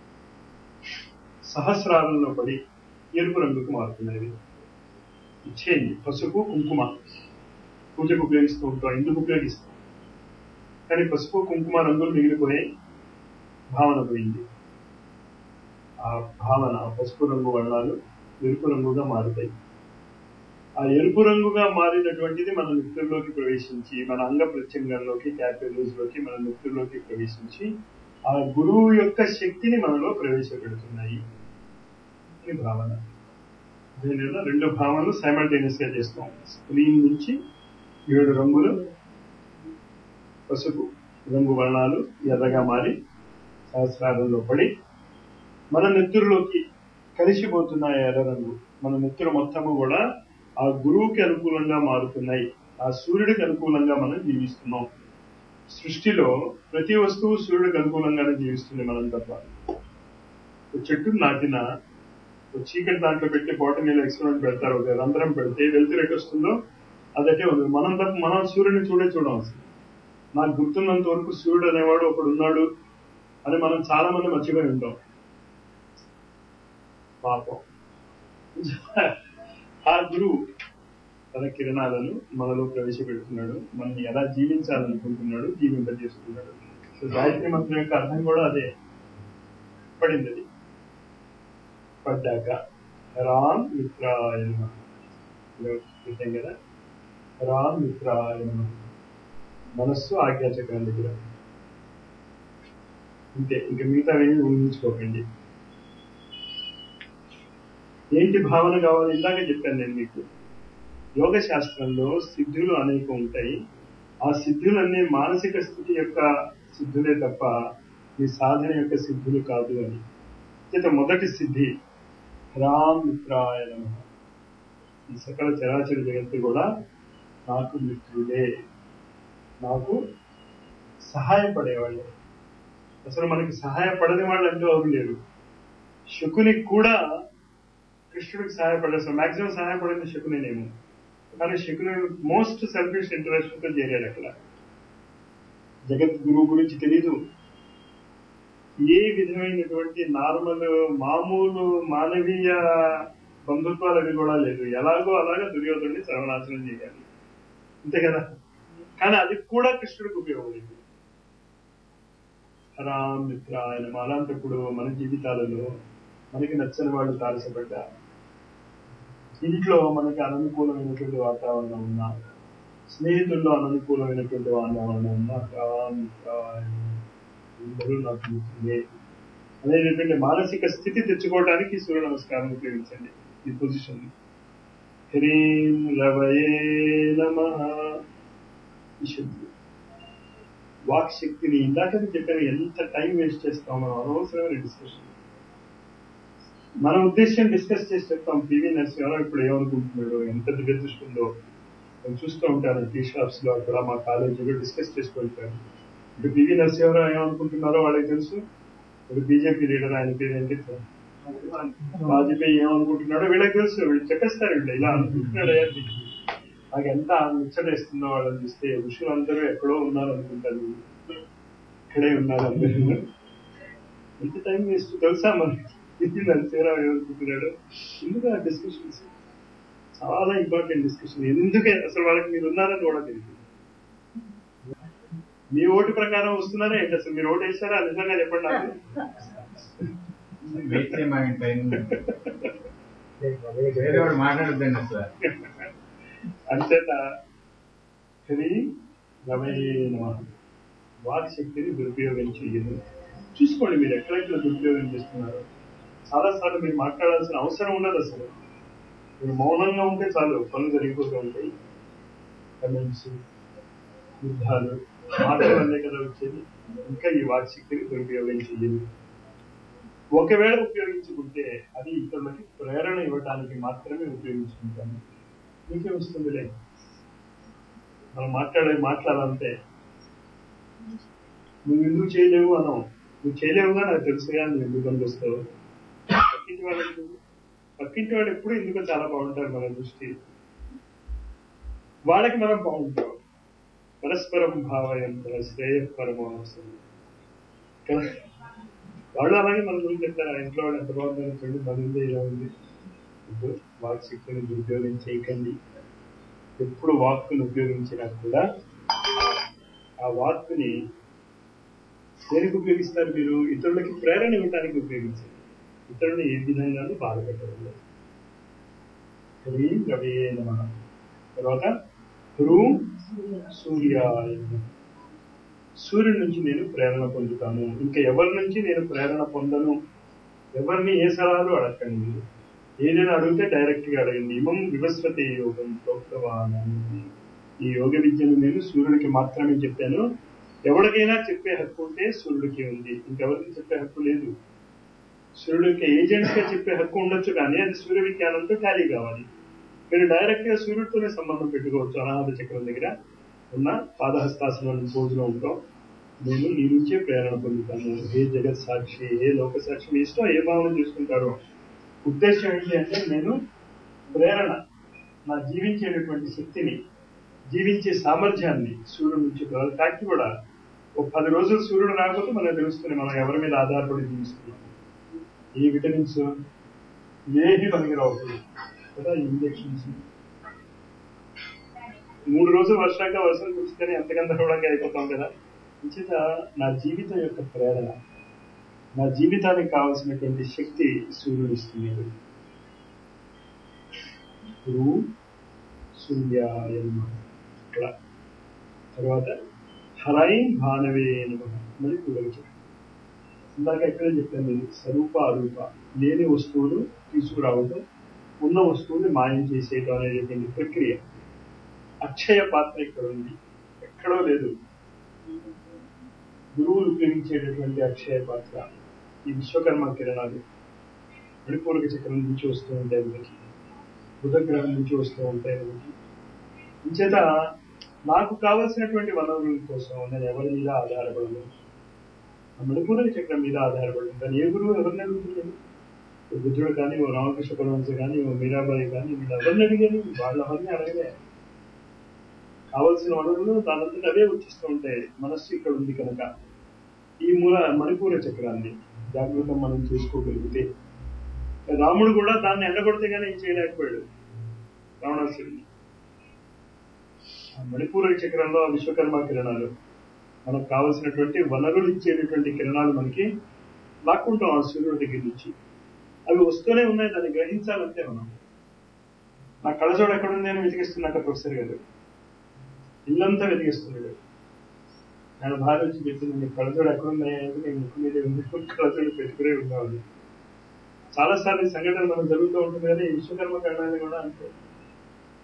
సహస్రారంలో పడి ఎరుపు రంగుకు మారుతున్నాయి చేంజ్ పసుపు కుంకుమ పూజకు ఉపయోగిస్తూ ఉంటాం ఎందుకు ఉపయోగిస్తాం కానీ పసుపు కుంకుమ రంగులు మిగిలిపోయి భావన పోయింది ఆ భావన ఆ పసుపు రంగు వర్ణాలు ఎరుపు రంగుగా మారుతాయి ఆ ఎరుపు రంగుగా మారినటువంటిది మన నృత్యంలోకి ప్రవేశించి మన అంగ ప్రత్యంగంలోకి క్యాపిటల్స్ లోకి మన నృత్యంలోకి ప్రవేశించి ఆ గురువు యొక్క శక్తిని మనలో ప్రవేశపెడుతున్నాయి ఈ భావన దీనిలో రెండు భావనలు సైమల్టేనియస్ గా చేస్తాం స్క్రీన్ నుంచి ఏడు రంగులు పసుపు రంగు వర్ణాలు ఎర్రగా మారి సహస్రారంలో పడి మన నెత్తురులోకి కలిసిపోతున్న ఆ ఎర్ర రంగు మన నెత్తురు మొత్తము కూడా ఆ గురువుకి అనుకూలంగా మారుతున్నాయి ఆ సూర్యుడికి అనుకూలంగా మనం జీవిస్తున్నాం సృష్టిలో ప్రతి వస్తువు సూర్యుడికి అనుకూలంగానే జీవిస్తుంది మనం తప్ప ఒక చెట్టును నాటిన ఒక చీకటి దాంట్లో పెట్టి బాటం మీద ఎక్స్పెరిమెంట్ పెడతారు ఒక రంధ్రం పెడితే వెళ్తురు ఎటు వస్తుందో అదటే ఉంది మనం తప్ప మనం సూర్యుడిని చూడే చూడం అసలు నాకు గుర్తున్నంత వరకు సూర్యుడు అనేవాడు ఒకడు ఉన్నాడు అని మనం చాలా మంది మర్చిపోయి ఉంటాం పాపం ఆ గురువు తన కిరణాలను మనలో ప్రవేశపెడుతున్నాడు మనల్ని ఎలా జీవించాలనుకుంటున్నాడు జీవింపజేస్తున్నాడు సో గాయత్రి మంత్రం యొక్క అర్థం కూడా అదే పడింది అది పడ్డాక రామ్ మిత్రాయ నమః. ఇలా పెట్టాం కదా రామ్ మిత్రాయ నమః. మనస్సు ఆజ్ఞాచక్రం దగ్గర అంతే ఇంకా మిగతా ఏమి ఊహించుకోకండి ఏంటి భావన కావాలి ఇందాక చెప్పాను నేను మీకు యోగ శాస్త్రంలో సిద్ధులు అనేక ఉంటాయి ఆ సిద్ధులన్నీ మానసిక స్థితి యొక్క సిద్ధులే తప్ప ఈ సాధన యొక్క సిద్ధులు కాదు అని చేత మొదటి సిద్ధి రామ్ మిత్రాయ నమః. ఈ సకల చరాచర జగత్తు కూడా నాకు మిత్రుడే నాకు సహాయపడేవాళ్ళే అసలు మనకి సహాయపడని వాళ్ళు అంటూ ఎవరు లేరు శకునికి కూడా కృష్ణుడికి సహాయపడ్డారు అసలు మాక్సిమం సహాయపడింది శకునేనేమో కానీ శకుని మోస్ట్ సెల్ఫిష్ ఇంట్రెస్ట్ తో చేరాడు అక్కడ జగత్ గురువు గురించి తెలీదు ఏ విధమైనటువంటి నార్మల్ మామూలు మానవీయ బంధుత్వాలు అవి కూడా లేదు ఎలాగో అలాగా దుర్యోధుడిని సర్వనాశనం చేయాలి అంతే కదా కానీ అది కూడా కృష్ణుడికి ఉపయోగపడింది రామ్ మిత్ర ఆయన అలాంటప్పుడు మన జీవితాలలో మనకి నచ్చని వాళ్ళు తారసపడ్డా ఇంట్లో మనకి అననుకూలమైనటువంటి వాతావరణం ఉన్నా స్నేహితుల్లో అననుకూలమైనటువంటి వాతావరణం ఉన్నా రామ్ మిత్ర అందరూ నాకు మిత్రులే అనేటటువంటి మానసిక స్థితి తెచ్చుకోవడానికి సూర్య నమస్కారం ఉపయోగించండి ఈ పొజిషన్ హ్రీం రవయే నమ విశుద్ధి వాక్ శక్తిని ఇందాక చెప్పాను ఎంత టైం వేస్ట్ చేస్తాం మనం అనవసరమైన డిస్కషన్ మన ఉద్దేశం డిస్కస్ చేసి చెప్తాం పివి నరసింహారావు ఇప్పుడు ఏమనుకుంటున్నాడు ఎంత దిగదృష్టిందో నేను చూస్తూ ఉంటాను టీ షాప్స్ లో అక్కడ మా కాలేజీలో డిస్కస్ చేసుకుంటాను ఇప్పుడు పివి నరసింహారావు ఏమనుకుంటున్నారో వాళ్ళకి తెలుసు ఇప్పుడు బీజేపీ లీడర్ ఆయన పేరు ఏంటి వాజ్పేయి ఏమనుకుంటున్నాడో వీళ్ళకి తెలుసు వీళ్ళు చెప్పేస్తారు వీళ్ళు ఇలా అనుకుంటున్నాడు అని నాకు ఎంత ముచ్చటేస్తుందో వాళ్ళని చూస్తే ఋషులు అందరూ ఎక్కడో ఉన్నారు అనుకుంటారు ఇక్కడే ఉన్నారు అందరూ ఎంత టైం వేస్ట్ తెలుసా మనకి ఇది నరసింహరావు ఏమనుకుంటున్నాడు ఎందుకు ఆ డిస్కషన్స్ చాలా ఇంపార్టెంట్ డిస్కషన్ ఎందుకే అసలు వాళ్ళకి మీరు ఉన్నారని కూడా తెలియదు మీ ఓటు ప్రకారం వస్తున్నారా ఏంటి అసలు మీరు ఓటు వేసారా నిజంగా చెప్పండి నాకు వెయిట్ చేయమని టైం వేరే వాడు మాట్లాడద్దండి అసలు అంచేత హ్రీ రమయే నమః వాక్ శక్తిని దురుపయోగం చెయ్యదు చూసుకోండి మీరు ఎక్కడైతే దురుపయోగం చేస్తున్నారో చాలాసార్లు మీరు మాట్లాడాల్సిన అవసరం ఉండదు అసలు మీరు మౌనంగా ఉంటే చాలు పనులు జరిగిపోతూ ఉంటాయి కమెంట్స్ యుద్ధాలు మాటలు అనే కదా వచ్చేది ఇంకా ఈ వాక్ శక్తిని దురుపయోగం చెయ్యదు ఒకవేళ ఉపయోగించుకుంటే అది ఇతరులకి ప్రేరణ ఇవ్వడానికి మాత్రమే ఉపయోగించుకుంటాను మీకే వస్తుందిలే మనం మాట్లాడే మాట్లాడాలంటే నువ్వు ఎందుకు చేయలేవు అనం నువ్వు చేయలేవుగా నాకు తెలుసుగా నువ్వు ఎందుకు పనికొస్తావు పక్కింటి వాడు ఎందుకు? పక్కింటి వాడు ఎప్పుడు ఎందుకో చాలా బాగుంటారు మన దృష్టి వాళ్ళకి మనం బాగుంటాం పరస్పరం భావయంతర శ్రేయ పరమావసం కదా వాళ్ళు అలాగే మన గురించి చెప్తారు ఆ ఇంట్లో వాళ్ళు ఎంత బాగుందని చూడండి మన ఉంది ఇలా ఉంది ఇప్పుడు వాక్ శక్తిని దుర్యోగం చేయకండి ఎప్పుడు వాక్కుని ఉపయోగించినా కూడా ఆ వాక్కుని దేనికి ఉపయోగిస్తారు మీరు ఇతరులకి ప్రేరణ ఇవ్వడానికి ఉపయోగించారు ఇతరులను ఏ విధంగానూ బాధపెట్టడం హ్రీం రవే నమ తర్వాత హ్రూం సూర్యాయ నమః. సూర్యుడి నుంచి నేను ప్రేరణ పొందుతాను ఇంకా ఎవరి నుంచి నేను ప్రేరణ పొందను ఎవరిని ఏ సలహాలు అడగండి మీరు ఏదైనా అడిగితే డైరెక్ట్ గా అడగండి ఇమం వివస్వతే యోగం ప్రోక్తవాన్ ఈ యోగ విద్యను నేను సూర్యుడికి మాత్రమే చెప్పాను ఎవరికైనా చెప్పే హక్కు ఉంటే సూర్యుడికి ఉంది ఇంకెవరికి చెప్పే హక్కు లేదు సూర్యుడికి ఏజెంట్స్ గా చెప్పే హక్కు ఉండొచ్చు కానీ అది సూర్య విజ్ఞానంతో ఖాళీ కావాలి మీరు డైరెక్ట్ గా సూర్యుడితోనే సంబంధం పెట్టుకోవచ్చు అనాహత చక్రం దగ్గర ఉన్న పాదహస్తాసనం పోజులో ఉంటాం నేను నీ నుంచే ప్రేరణ పొందుతాను ఏ జగత్ సాక్షి ఏ లోక సాక్షి మీ ఇష్టం ఏ భావన చేసుకుంటారో ఉద్దేశం ఏంటి అంటే నేను ప్రేరణ నా జీవించేటటువంటి శక్తిని జీవించే సామర్థ్యాన్ని సూర్యుడు నుంచి ఫ్యాక్ట్ కూడా ఒక పది రోజులు సూర్యుడు రాకపోతే మనకు తెలుస్తుంది మనం ఎవరి మీద ఆధారపడి జీవిస్తున్నాం ఈ విటమిన్స్ ఏది మనకి రావు కదా ఇంజక్షన్స్ మూడు రోజులు వర్షాక వర్షం కురిస్తేనే ఎంత గందరగోళంగా అయిపోతాం కదా ఉచిత నా జీవితం యొక్క ప్రేరణ నా జీవితానికి కావాల్సినటువంటి శక్తి సూర్యుడు ఇస్తుంది గురువు సూర్యాయ నమః. ఇక్కడ తర్వాత హరైం భానవే నమః మరి పూర్వచనం ఇందాక ఎక్కడే చెప్పాను నేను స్వరూప అరూప లేని వస్తువులు తీసుకురావడం ఉన్న వస్తువుని మాయం చేసేయడం అనేటువంటి ప్రక్రియ అక్షయ పాత్ర ఇక్కడ ఉంది ఎక్కడో లేదు గురువులు ఉపయోగించేటటువంటి అక్షయ పాత్ర ఈ విశ్వకర్మ కిరణాలు మణిపూర్వక చక్రం నుంచి వస్తూ ఉంటాయి మనకి బుధగ్రహం నుంచి వస్తూ ఉంటాయి మనకి ఇంచేత నాకు కావలసినటువంటి వనరుల కోసం నేను ఎవరి మీద ఆధారపడను ఆ మణిపూర్వక చక్రం మీద ఆధారపడి ఉంటాను ఏ గురువు ఎవరిని అడుగుతున్నాడు ఓ బుద్ధుడు కానీ ఓ రామకృష్ణ పరమహంస కానీ ఓ మీరాబాయి కానీ వీళ్ళు ఎవరిని అడిగారు వాళ్ళ ఎవరిని అడగలే కావలసిన వనరులు దానంతట అవే వచ్చిస్తూ ఉంటాయి మనస్సు ఇక్కడ ఉంది కనుక ఈ మూల మణిపూర చక్రాన్ని జాగ్రత్త మనం చేసుకోగలిగితే రాముడు కూడా దాన్ని ఎండగొడితే కానీ ఏం చేయలేకపోయాడు రావణాసురుడిని ఆ మణిపూర చక్రంలో ఆ విశ్వకర్మ కిరణాలు మనకు కావలసినటువంటి వనరులు ఇచ్చేటటువంటి కిరణాలు మనకి లాక్కుంటాం ఆ సూర్యుడి దగ్గర నుంచి అవి వస్తూనే ఉన్నాయి దాన్ని గ్రహించాలంటే మనం నా కళ్ళజోడు ఎక్కడుంది అని వెతికిస్తున్నట్ట ప్రొఫెసర్ గారు ఇల్లంతా వెతికిస్తున్నాడు ఆయన భార్య వచ్చి చెప్పింది నీ కళ్ళజోడు ఎక్కడున్నాయి అంటే నేను ముక్కు మీద ఉంది కళ్ళజోడు పెట్టుకునే ఉన్నాను చాలా సార్లు ఈ సంఘటన మనం జరుగుతూ ఉంటుంది కానీ ఈ విశ్వకర్మ కరణాన్ని కూడా అంతే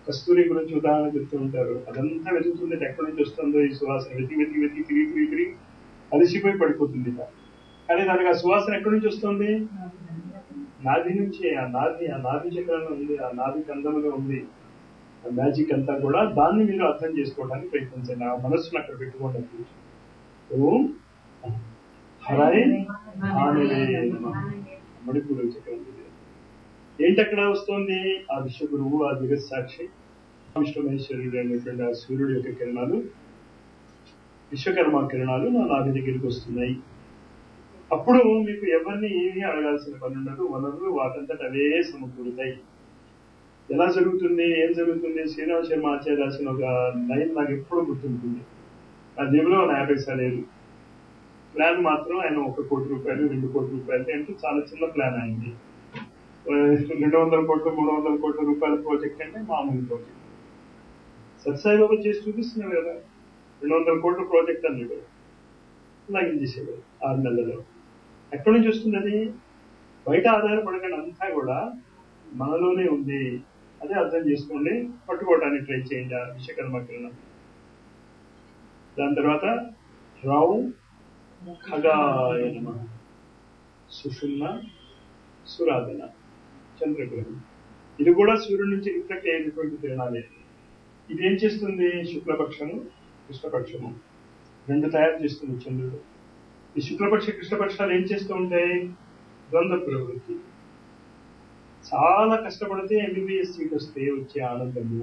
కస్తూరి గురించి ఉదాహరణ చెప్తూ ఉంటారు అదంతా వెతుకుతుంది ఎక్కడి నుంచి వస్తుందో ఈ సువాసన వెతికి వెతికి వెతికి తిరిగి తిరిగి తిరిగి అలసిపోయి పడిపోతుంది ఇక. కానీ దానికి ఆ సువాసన ఎక్కడి నుంచి వస్తుంది నాభి నుంచి ఆ నాభి ఆ నాభి చక్రంలో ఉంది ఆ నాభి కందంలో ఉంది ఆ మ్యాజిక్ అంతా కూడా దాన్ని మీరు అర్థం చేసుకోవడానికి ప్రయత్నించండి ఆ మనస్సును అక్కడ పెట్టుకోండి అప్పుడు. ఓం హరాయ్ ఆనవే నమః. మణిపూర్ చక్రం ఇది. ఏంటి అక్కడ వస్తుంది ఆ విశ్వగురువు ఆ జగత్ సాక్షి విశ్వమేశ్వరుడు అనేటువంటి ఆ సూర్యుడు యొక్క కిరణాలు విశ్వకర్మ కిరణాలు నా నాభి దగ్గరికి వస్తున్నాయి అప్పుడు మీకు ఎవరిని ఏమీ అడగాల్సిన పని ఉండదు వనరులు వాటంతట అవే సమకూరుతాయి ఎలా జరుగుతుంది ఏం జరుగుతుంది శ్రీనివాస శర్మ ఆచార్య రాసిన ఒక లైన్ నాకు ఎప్పుడూ గుర్తుంటుంది ఆ జేబులో నా యాభై పైసా లేదు ప్లాన్ మాత్రం ఆయన ఒక కోటి రూపాయలు రెండు కోటి రూపాయలు అంటే చాలా చిన్న ప్లాన్ అయింది రెండు వందల కోట్లు మూడు వందల కోట్ల రూపాయల ప్రాజెక్ట్ అంటే మామూలు ప్రాజెక్ట్ సత్సాయి బాబా చేసి చూపిస్తున్నారు కదా రెండు వందల కోట్ల ప్రాజెక్ట్ అన్నాడు లాగించేసాడు ఆరు నెలలలో ఎక్కడి నుంచి వస్తుంది అది బయట ఆధారపడకుండా అంతా కూడా మనలోనే ఉంది అదే అర్థం చేసుకోండి పట్టుకోవడానికి ట్రై చేయండి ఆ విశ్వకర్మ కిరణం దాని తర్వాత రావు ఖగాయ నమః సుషుమ్న సురాధన చంద్రగ్రహం ఇది కూడా సూర్యుడి నుంచి రిఫ్లెక్ట్ అయ్యేటటువంటి కిరణాలే ఇది ఏం చేస్తుంది శుక్లపక్షము కృష్ణపక్షము రెండు తయారు చేస్తుంది చంద్రుడు ఈ శుక్లపక్ష కృష్ణపక్షాలు ఏం చేస్తూ ఉంటాయి ద్వంద్వ ప్రవృత్తి చాలా కష్టపడితే ఎంబీబీఎస్ సీట్ వస్తే వచ్చే ఆనందము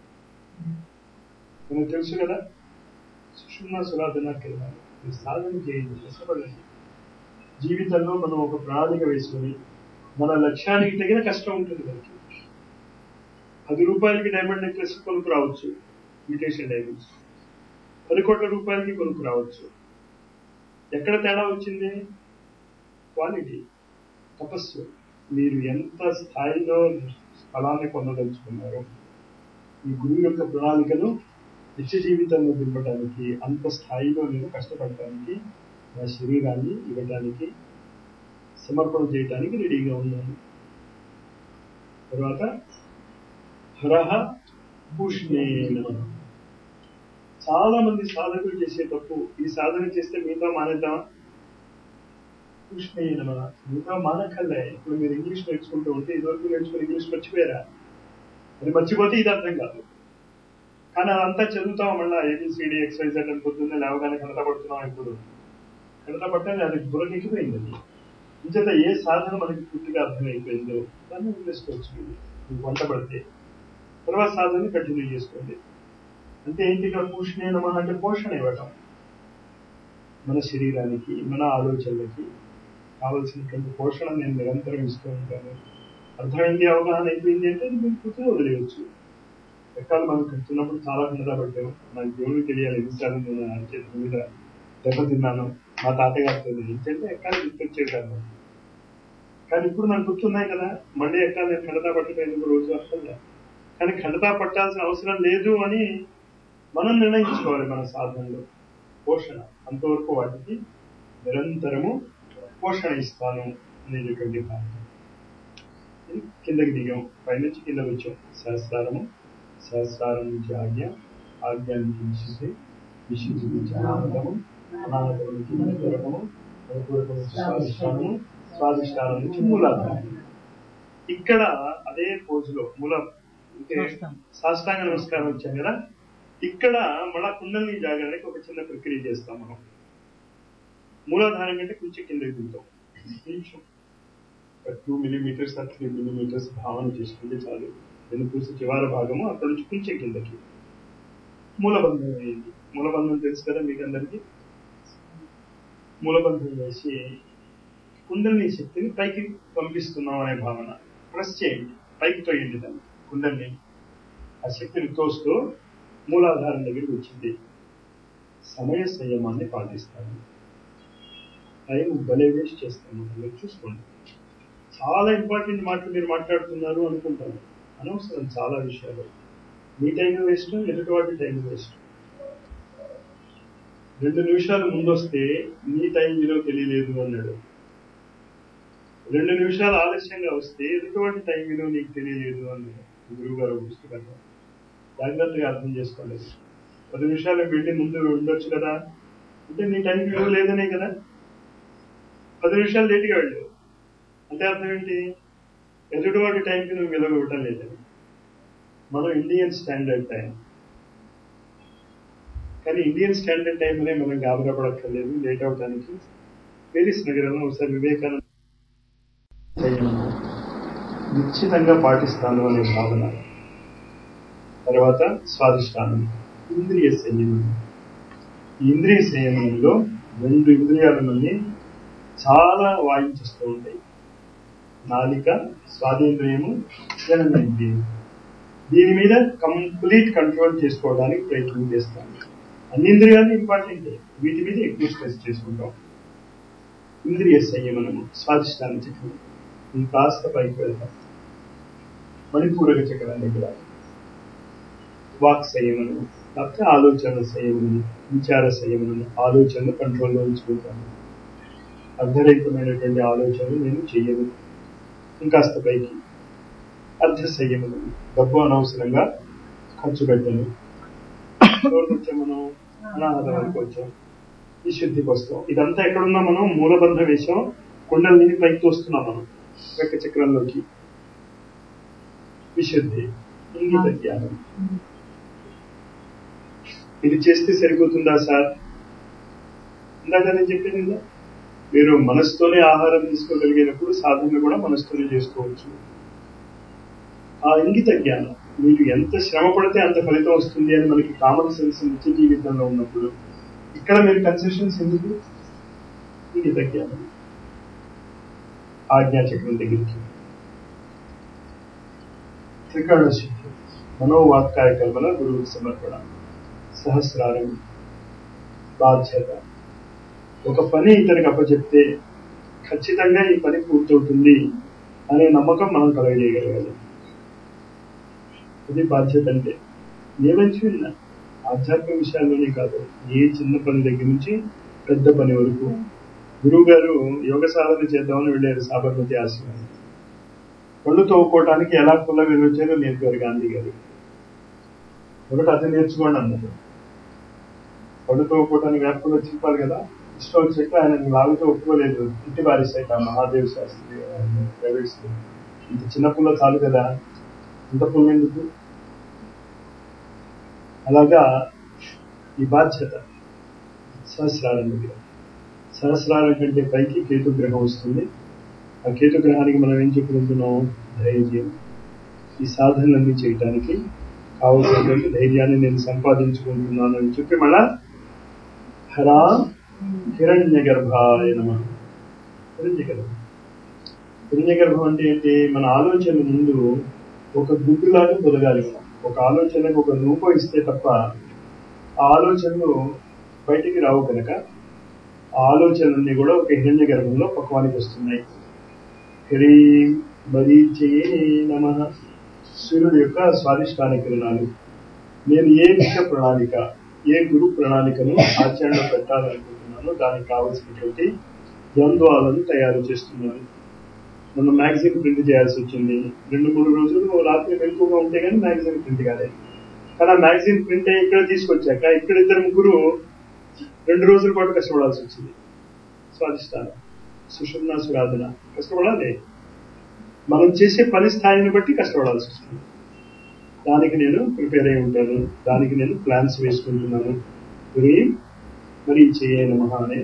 మనకు తెలుసు కదా సుషుమ్న సురాధన కిరణాలు మీరు సాధన చేయండి కష్టపడండి జీవితంలో మనం ఒక ప్రణాళిక వేసుకొని మన లక్ష్యానికి తగిన కష్టం ఉంటుంది మనకి పది రూపాయలకి డైమండ్ నెక్లెస్ కొనుక్కు రావచ్చు ఇమిటేషన్ డైమండ్స్ పది కోట్ల రూపాయలకి కొనుక్కు రావచ్చు ఎక్కడ తేడా వచ్చింది క్వాలిటీ తపస్సు మీరు ఎంత స్థాయిలో ఫలాన్ని పొందదలుచుకున్నారో ఈ గురువు యొక్క ప్రణాళికను నిత్య జీవితంలో దింపడానికి అంత స్థాయిలో నేను కష్టపడటానికి నా శరీరాన్ని ఇవ్వడానికి సమర్పణ చేయడానికి రెడీగా ఉన్నాను తర్వాత హరహ భూష్ణే నమః. చాలా మంది సాధకులు చేసే తప్పు ఈ సాధన చేస్తే మిగతా మానేద్దాం భూష్ణే నమః. మిగతా మానక్కర్లే ఇప్పుడు మీరు ఇంగ్లీష్ నేర్చుకుంటూ ఉంటే ఇదివరకు నేర్చుకుని ఇంగ్లీష్ మర్చిపోయారా అది మర్చిపోతే ఇది అర్థం కాదు కానీ అదంతా చదువుతాం మళ్ళీ ఏబిసిడి ఎక్సైజెడ్ అని పొద్దున్నే లేవగానే కనత పడుతున్నాం ఇప్పుడు కనత పట్టాలి అది బుర్రకెక్కిపోయింది అది ఇంచేత ఏ సాధన మనకి పూర్తిగా అర్థమైపోయిందో దాన్ని వదిలేసుకోవచ్చు మీరు. మీకు వంట పడితే తర్వాత సాధన కంటిన్యూ చేసుకోండి అంటే ఏంటి ఇక్కడ పోషణ నమ అంటే పోషణ ఇవ్వటం మన శరీరానికి మన ఆలోచనలకి కావలసినటువంటి పోషణ నేను నిరంతరం ఇస్తూ ఉంటాను అర్థమైంది అవగాహన అయిపోయింది అంటే అది మీరు పూర్తిగా వదిలేయచ్చు ఎక్కాలు మనం కడుతున్నప్పుడు చాలా కింద పడ్డాము నాకు దేవుడికి తెలియాలి ఎన్నిసార్లు నేను ఆయన చేతి మీద దెబ్బతిన్నాను మా తాతగారితో ఏంటంటే ఎక్కాలు గుర్తొచ్చేసాను కానీ ఇప్పుడు నాకు గుర్తున్నాయి కదా మళ్ళీ ఎక్కాలి నేను ఖండతా పట్టడానికి రోజు అసలు కానీ ఖండతా పట్టాల్సిన అవసరం లేదు అని మనం నిర్ణయించుకోవాలి మన సాధనలో పోషణ అంతవరకు వాటికి నిరంతరము పోషణ ఇస్తాను అనేటటువంటి భావన ఇది కిందకి దిగాం పైనుంచి కిందకి వచ్చాం సహస్రారము సహస్రారం నుంచి ఆజ్ఞ ఆజ్ఞ నుంచి విశుద్ధి విశుద్ధి నుంచి అనాహతము అనాహతం నుంచి మనపూరకము మనపూరకం నుంచి స్వాధిష్టానము స్వాధిష్టానం నుంచి మూలాధారం ఇక్కడ అదే పోజులో మూల అంటే సాష్టాంగ నమస్కారం వచ్చాం కదా ఇక్కడ మళ్ళా కుండల్ని జాగడానికి ఒక చిన్న ప్రక్రియ చేస్తాం మనం మూలాధారం కంటే కొంచెం కిందకి దిగుతాం కొంచెం టూ మిలీమీటర్స్ త్రీ మిలీమీటర్స్ భావన చేసుకుంటే చాలు వెనుపూసి చివరి భాగము అక్కడ నుంచి కొంచెం కిందకి మూలబంధం వేయండి మూలబంధం తెలుసు కదా మీకు అందరికీ మూలబంధం వేసి కుండలిని శక్తిని పైకి పంపిస్తున్నాం అనే భావన ప్రెస్ చేయండి పైకి తోయండి దాన్ని కుండలిని ఆ శక్తిని తోస్తూ మూలాధారం దగ్గరికి వచ్చింది సమయ సంయమాన్ని పాటిస్తాను టైం భలే వేస్ట్ చేస్తాను మీరు చూసుకోండి చాలా ఇంపార్టెంట్ మాటలు మీరు మాట్లాడుతున్నారు అనుకుంటాను అనవసరం చాలా విషయాలు మీ టైం వేస్ట్ ఎదుటి వాటి టైం వేస్ట్ రెండు నిమిషాలు ముందొస్తే మీ టైం విలువ తెలియలేదు అన్నాడు రెండు నిమిషాలు ఆలస్యంగా వస్తే ఎదుటివాటి టైం విలువ నీకు తెలియలేదు అన్నాడు గురువు గారు పుస్తకంలో జాగ్రత్తగా అర్థం చేసుకోలేదు పది నిమిషాలు వెళ్ళి ముందు ఉండొచ్చు కదా అంటే నీ టైంకి విలువ లేదనే కదా పది నిమిషాలు లేట్గా వెళ్ళు అంటే అర్థం ఏంటి ఎదుటివాడి టైంకి నువ్వు విలువ ఇవ్వటం లేదని మనం ఇండియన్ స్టాండర్డ్ టైం కానీ ఇండియన్ స్టాండర్డ్ టైం అనే మనం గాబరా పడక్కర్లేదు లేట్ అవడానికి పేరిస్ నగరంలో ఒకసారి వివేకానంద చేయమన్నారు. నిశ్చితంగా పాటిస్తాను అనే భావన తర్వాత స్వాదిష్టానం ఇంద్రియ సంయమనం ఈ ఇంద్రియ సంయమనంలో రెండు ఇంద్రియాల మళ్ళీ చాలా వాయించేస్తూ ఉంటాయి నాలిక స్వాదేంద్రియము జననేంద్రియం దీని మీద కంప్లీట్ కంట్రోల్ చేసుకోవడానికి ప్రయత్నం చేస్తాను అన్ని ఇంద్రియాలు ఇంపార్టెంట్ వీటి మీద ఎక్కువ స్ట్రెస్ చేసుకుంటాం ఇంద్రియ సంయమనము స్వాదిష్టాన చక్రం ఇంకాస్త పైకి వెళ్తాం మణిపూరక చక్రం దగ్గర వాక్ సంయమనము లేకపోతే ఆలోచన సంయమనము విచార సంయమనము ఆలోచనలు కంట్రోల్లో ఉంచుకుంటాను అర్ధరహితమైనటువంటి ఆలోచనలు నేను చెయ్యను ఇంకాస్త పైకి అర్ధ సంయమనము డబ్బు అనవసరంగా ఖర్చు పెట్టను ఎవరికి వచ్చాం మనం అనాథ వరకు వచ్చాం విశుద్ధికి వస్తాం ఇదంతా ఎక్కడున్నా మనం మూలబంధ వేషం కుండలిని పైకి తోస్తున్నాం మనం వెక్క చక్రంలోకి విశుద్ధి ఇంగిత జ్ఞానం ఇది చేస్తే సరిపోతుందా సార్ ఇందాక నేను చెప్పింది కదా మీరు మనసుతోనే ఆహారం తీసుకోగలిగినప్పుడు సాధన కూడా మనసుతోనే చేసుకోవచ్చు ఆ ఇంగిత జ్ఞానం మీరు ఎంత శ్రమ పడితే అంత ఫలితం వస్తుంది అని మనకి కామన్ సెన్స్ నిత్య జీవితంలో ఉన్నప్పుడు ఇక్కడ మీరు కన్సెషన్స్ ఎందుకు ఇంగిత జ్ఞానం ఆజ్ఞాచక్రం దగ్గరికి త్రికరణ శక్తి మనోవాక్కాయ కల్పన గురువుకి సమర్పణ సహస్రారం బాధ్యత ఒక పని ఇతనికి అప్పచెప్తే ఖచ్చితంగా ఈ పని పూర్తవుతుంది అనే నమ్మకం మనం కలగజేయగలగాలి అది బాధ్యత అంటే ఏ మంచి విన్నా ఆధ్యాత్మిక విషయాల్లోనే కాదు ఏ చిన్న పని దగ్గర నుంచి పెద్ద పని వరకు గురువు గారు యోగ సాధన చేద్దామని వెళ్ళారు సాబర్మతి ఆశ్రమం పళ్ళు తోవుకోవటానికి ఎలా కుల్ల విరోచారో నేర్పారు గాంధీ గారు ఒకటి అది నేర్చుకోండి అన్నారు పళ్ళు తోవుకోవటానికి వ్యాప్తులు చెప్పాలి కదా ఇష్టం వచ్చాక ఆయన లాగుతూ ఒప్పుకోలేదు ఇంటి బారిస్తాయి ఆ మహాదేవ్ శాస్త్రి ప్రైవేట్ స్కూల్ ఇంత చిన్న పుల్ల చాలు కదా ఇంత పుల్ల ఎందుకు అలాగా ఈ బాధ్యత సహస్రారం దగ్గర సహస్రారం కంటే పైకి కేతు గ్రహం వస్తుంది ఆ కేతు గ్రహానికి మనం ఏం చెప్పుకుంటున్నాం ధైర్యం ఈ సాధనలన్నీ చేయటానికి కావలసినటువంటి ధైర్యాన్ని నేను సంపాదించుకుంటున్నాను అని చెప్పి మళ్ళా హరా హిరణ్య గర్భాయ నమ హిరణ్య గర్భం హిరణ్య గర్భం అంటే ఏంటి మన ఆలోచన ముందు ఒక గుడ్డులాగా పొదగాలి మనం ఒక ఆలోచనకు ఒక రూపం ఇస్తే తప్ప ఆ ఆలోచనలు బయటికి రావు కనుక ఆ ఆలోచనలన్నీ కూడా ఒక హిరణ్య గర్భంలో పక్వానికి వస్తున్నాయి హ్రీం మరీచే నమ సూర్యుడు యొక్క స్వాదిష్టాన కిరణాలు నేను ఏ విషయ ప్రణాళిక ఏ గురు ప్రణాళికను ఆచరణలో పెట్టాలనుకుంటున్నానో దానికి కావలసినటువంటి ద్వంద్వాలను తయారు చేస్తున్నాను మొన్న మ్యాగజైన్ ప్రింట్ చేయాల్సి వచ్చింది రెండు మూడు రోజులు రాత్రి వెనుకగా ఉంటే కానీ మ్యాగజైన్ ప్రింట్ కాలేదు కానీ ఆ మ్యాగజైన్ ప్రింట్ అయ్యి ఇక్కడ తీసుకొచ్చాక ఇక్కడ ఇద్దరు ముగ్గురు రెండు రోజుల పాటు కష్టపడాల్సి వచ్చింది స్వాదిష్టానం సుషుమ్న సురాధన కష్టపడాలి మనం చేసే పని స్థాయిని బట్టి కష్టపడాల్సి వస్తుంది దానికి నేను ప్రిపేర్ అయి ఉంటాను దానికి నేను ప్లాన్స్ వేసుకుంటున్నాను గురి మరి చేయని మహా అనే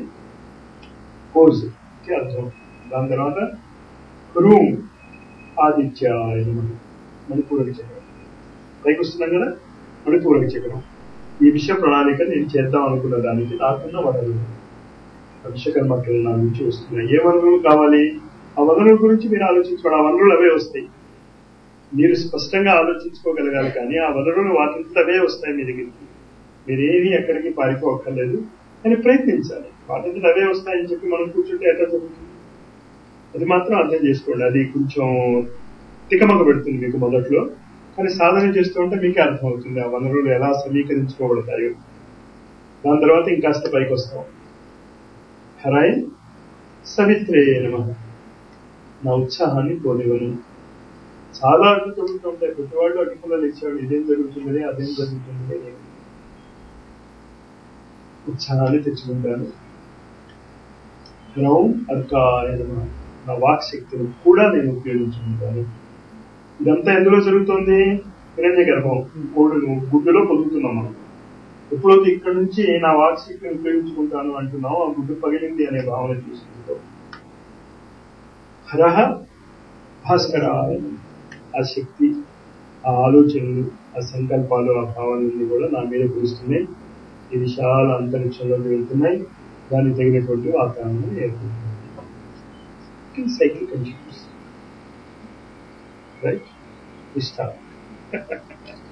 పోజ్ కి అర్థం దాని తర్వాత రూమ్ ఆదిత్యాయ నమః మణిపూరక చక్రం పైకి వస్తున్నాం కదా మణిపూరక చక్రం ఈ విషయ ప్రణాళిక నేను చేద్దాం అనుకున్న దానికి నాకున్న వనరులు విశ్వకర్మ కిరణాల నుంచి వస్తున్నాయి ఏ వనరులు కావాలి ఆ వనరుల గురించి మీరు ఆలోచించుకోండి ఆ వనరులు అవే వస్తాయి మీరు స్పష్టంగా ఆలోచించుకోగలగాలి కానీ ఆ వనరులు వాటింతట అవే వస్తాయి మీ దగ్గరికి మీరేమీ ఎక్కడికి పారిపోక్కర్లేదు అని ప్రయత్నించాలి వాటింతట అవే వస్తాయని చెప్పి మనం కూర్చుంటే ఎట్లా జరుగుతుంది అది మాత్రం అర్థం చేసుకోండి అది కొంచెం తికమక పెడుతుంది మీకు మొదట్లో కానీ సాధన చేస్తూ ఉంటే మీకే అర్థమవుతుంది ఆ వనరులు ఎలా సమీకరించుకోబడతాయో దాని తర్వాత ఇంకాస్త పైకి వస్తాం హరాయ్ సవిత్రే నమ నా ఉత్సాహాన్ని పోనివను చాలా అడ్డు తగులుతూ ఉంటాయి ప్రతి వాళ్ళు అడ్డుకున్నలు ఇచ్చాడు ఇదేం జరుగుతుంది అదేం జరుగుతుంది అని ఉత్సాహాన్ని తెచ్చుకుంటాను గ్రౌం అర్కాయ నమః. నా వాక్ శక్తిని కూడా నేను ఉపయోగించుకుంటాను ఇదంతా ఎందులో జరుగుతుంది హిరణ్య గర్భం కోడును గుడ్డులో పొందుతున్నాం మనం ఎప్పుడైతే ఇక్కడ నుంచి నా వాక్ శక్తిని ఉపయోగించుకుంటాను అంటున్నావు ఆ గుడ్డు పగిలింది అనే భావన తీసుకుంటూ హరహ భాస్కరాయ నమః. ఆ శక్తి ఆ ఆలోచనలు ఆ సంకల్పాలు ఆ భావనలు కూడా నా మీద కురుస్తున్నాయి ఈ విశాల అంతరిక్షంలోకి వెళ్తున్నాయి దానికి తగినటువంటి వాతావరణం ఏర్పడుతుంది సైకిల్ కంటిన్యూస్ రైట్ స్టార్ట్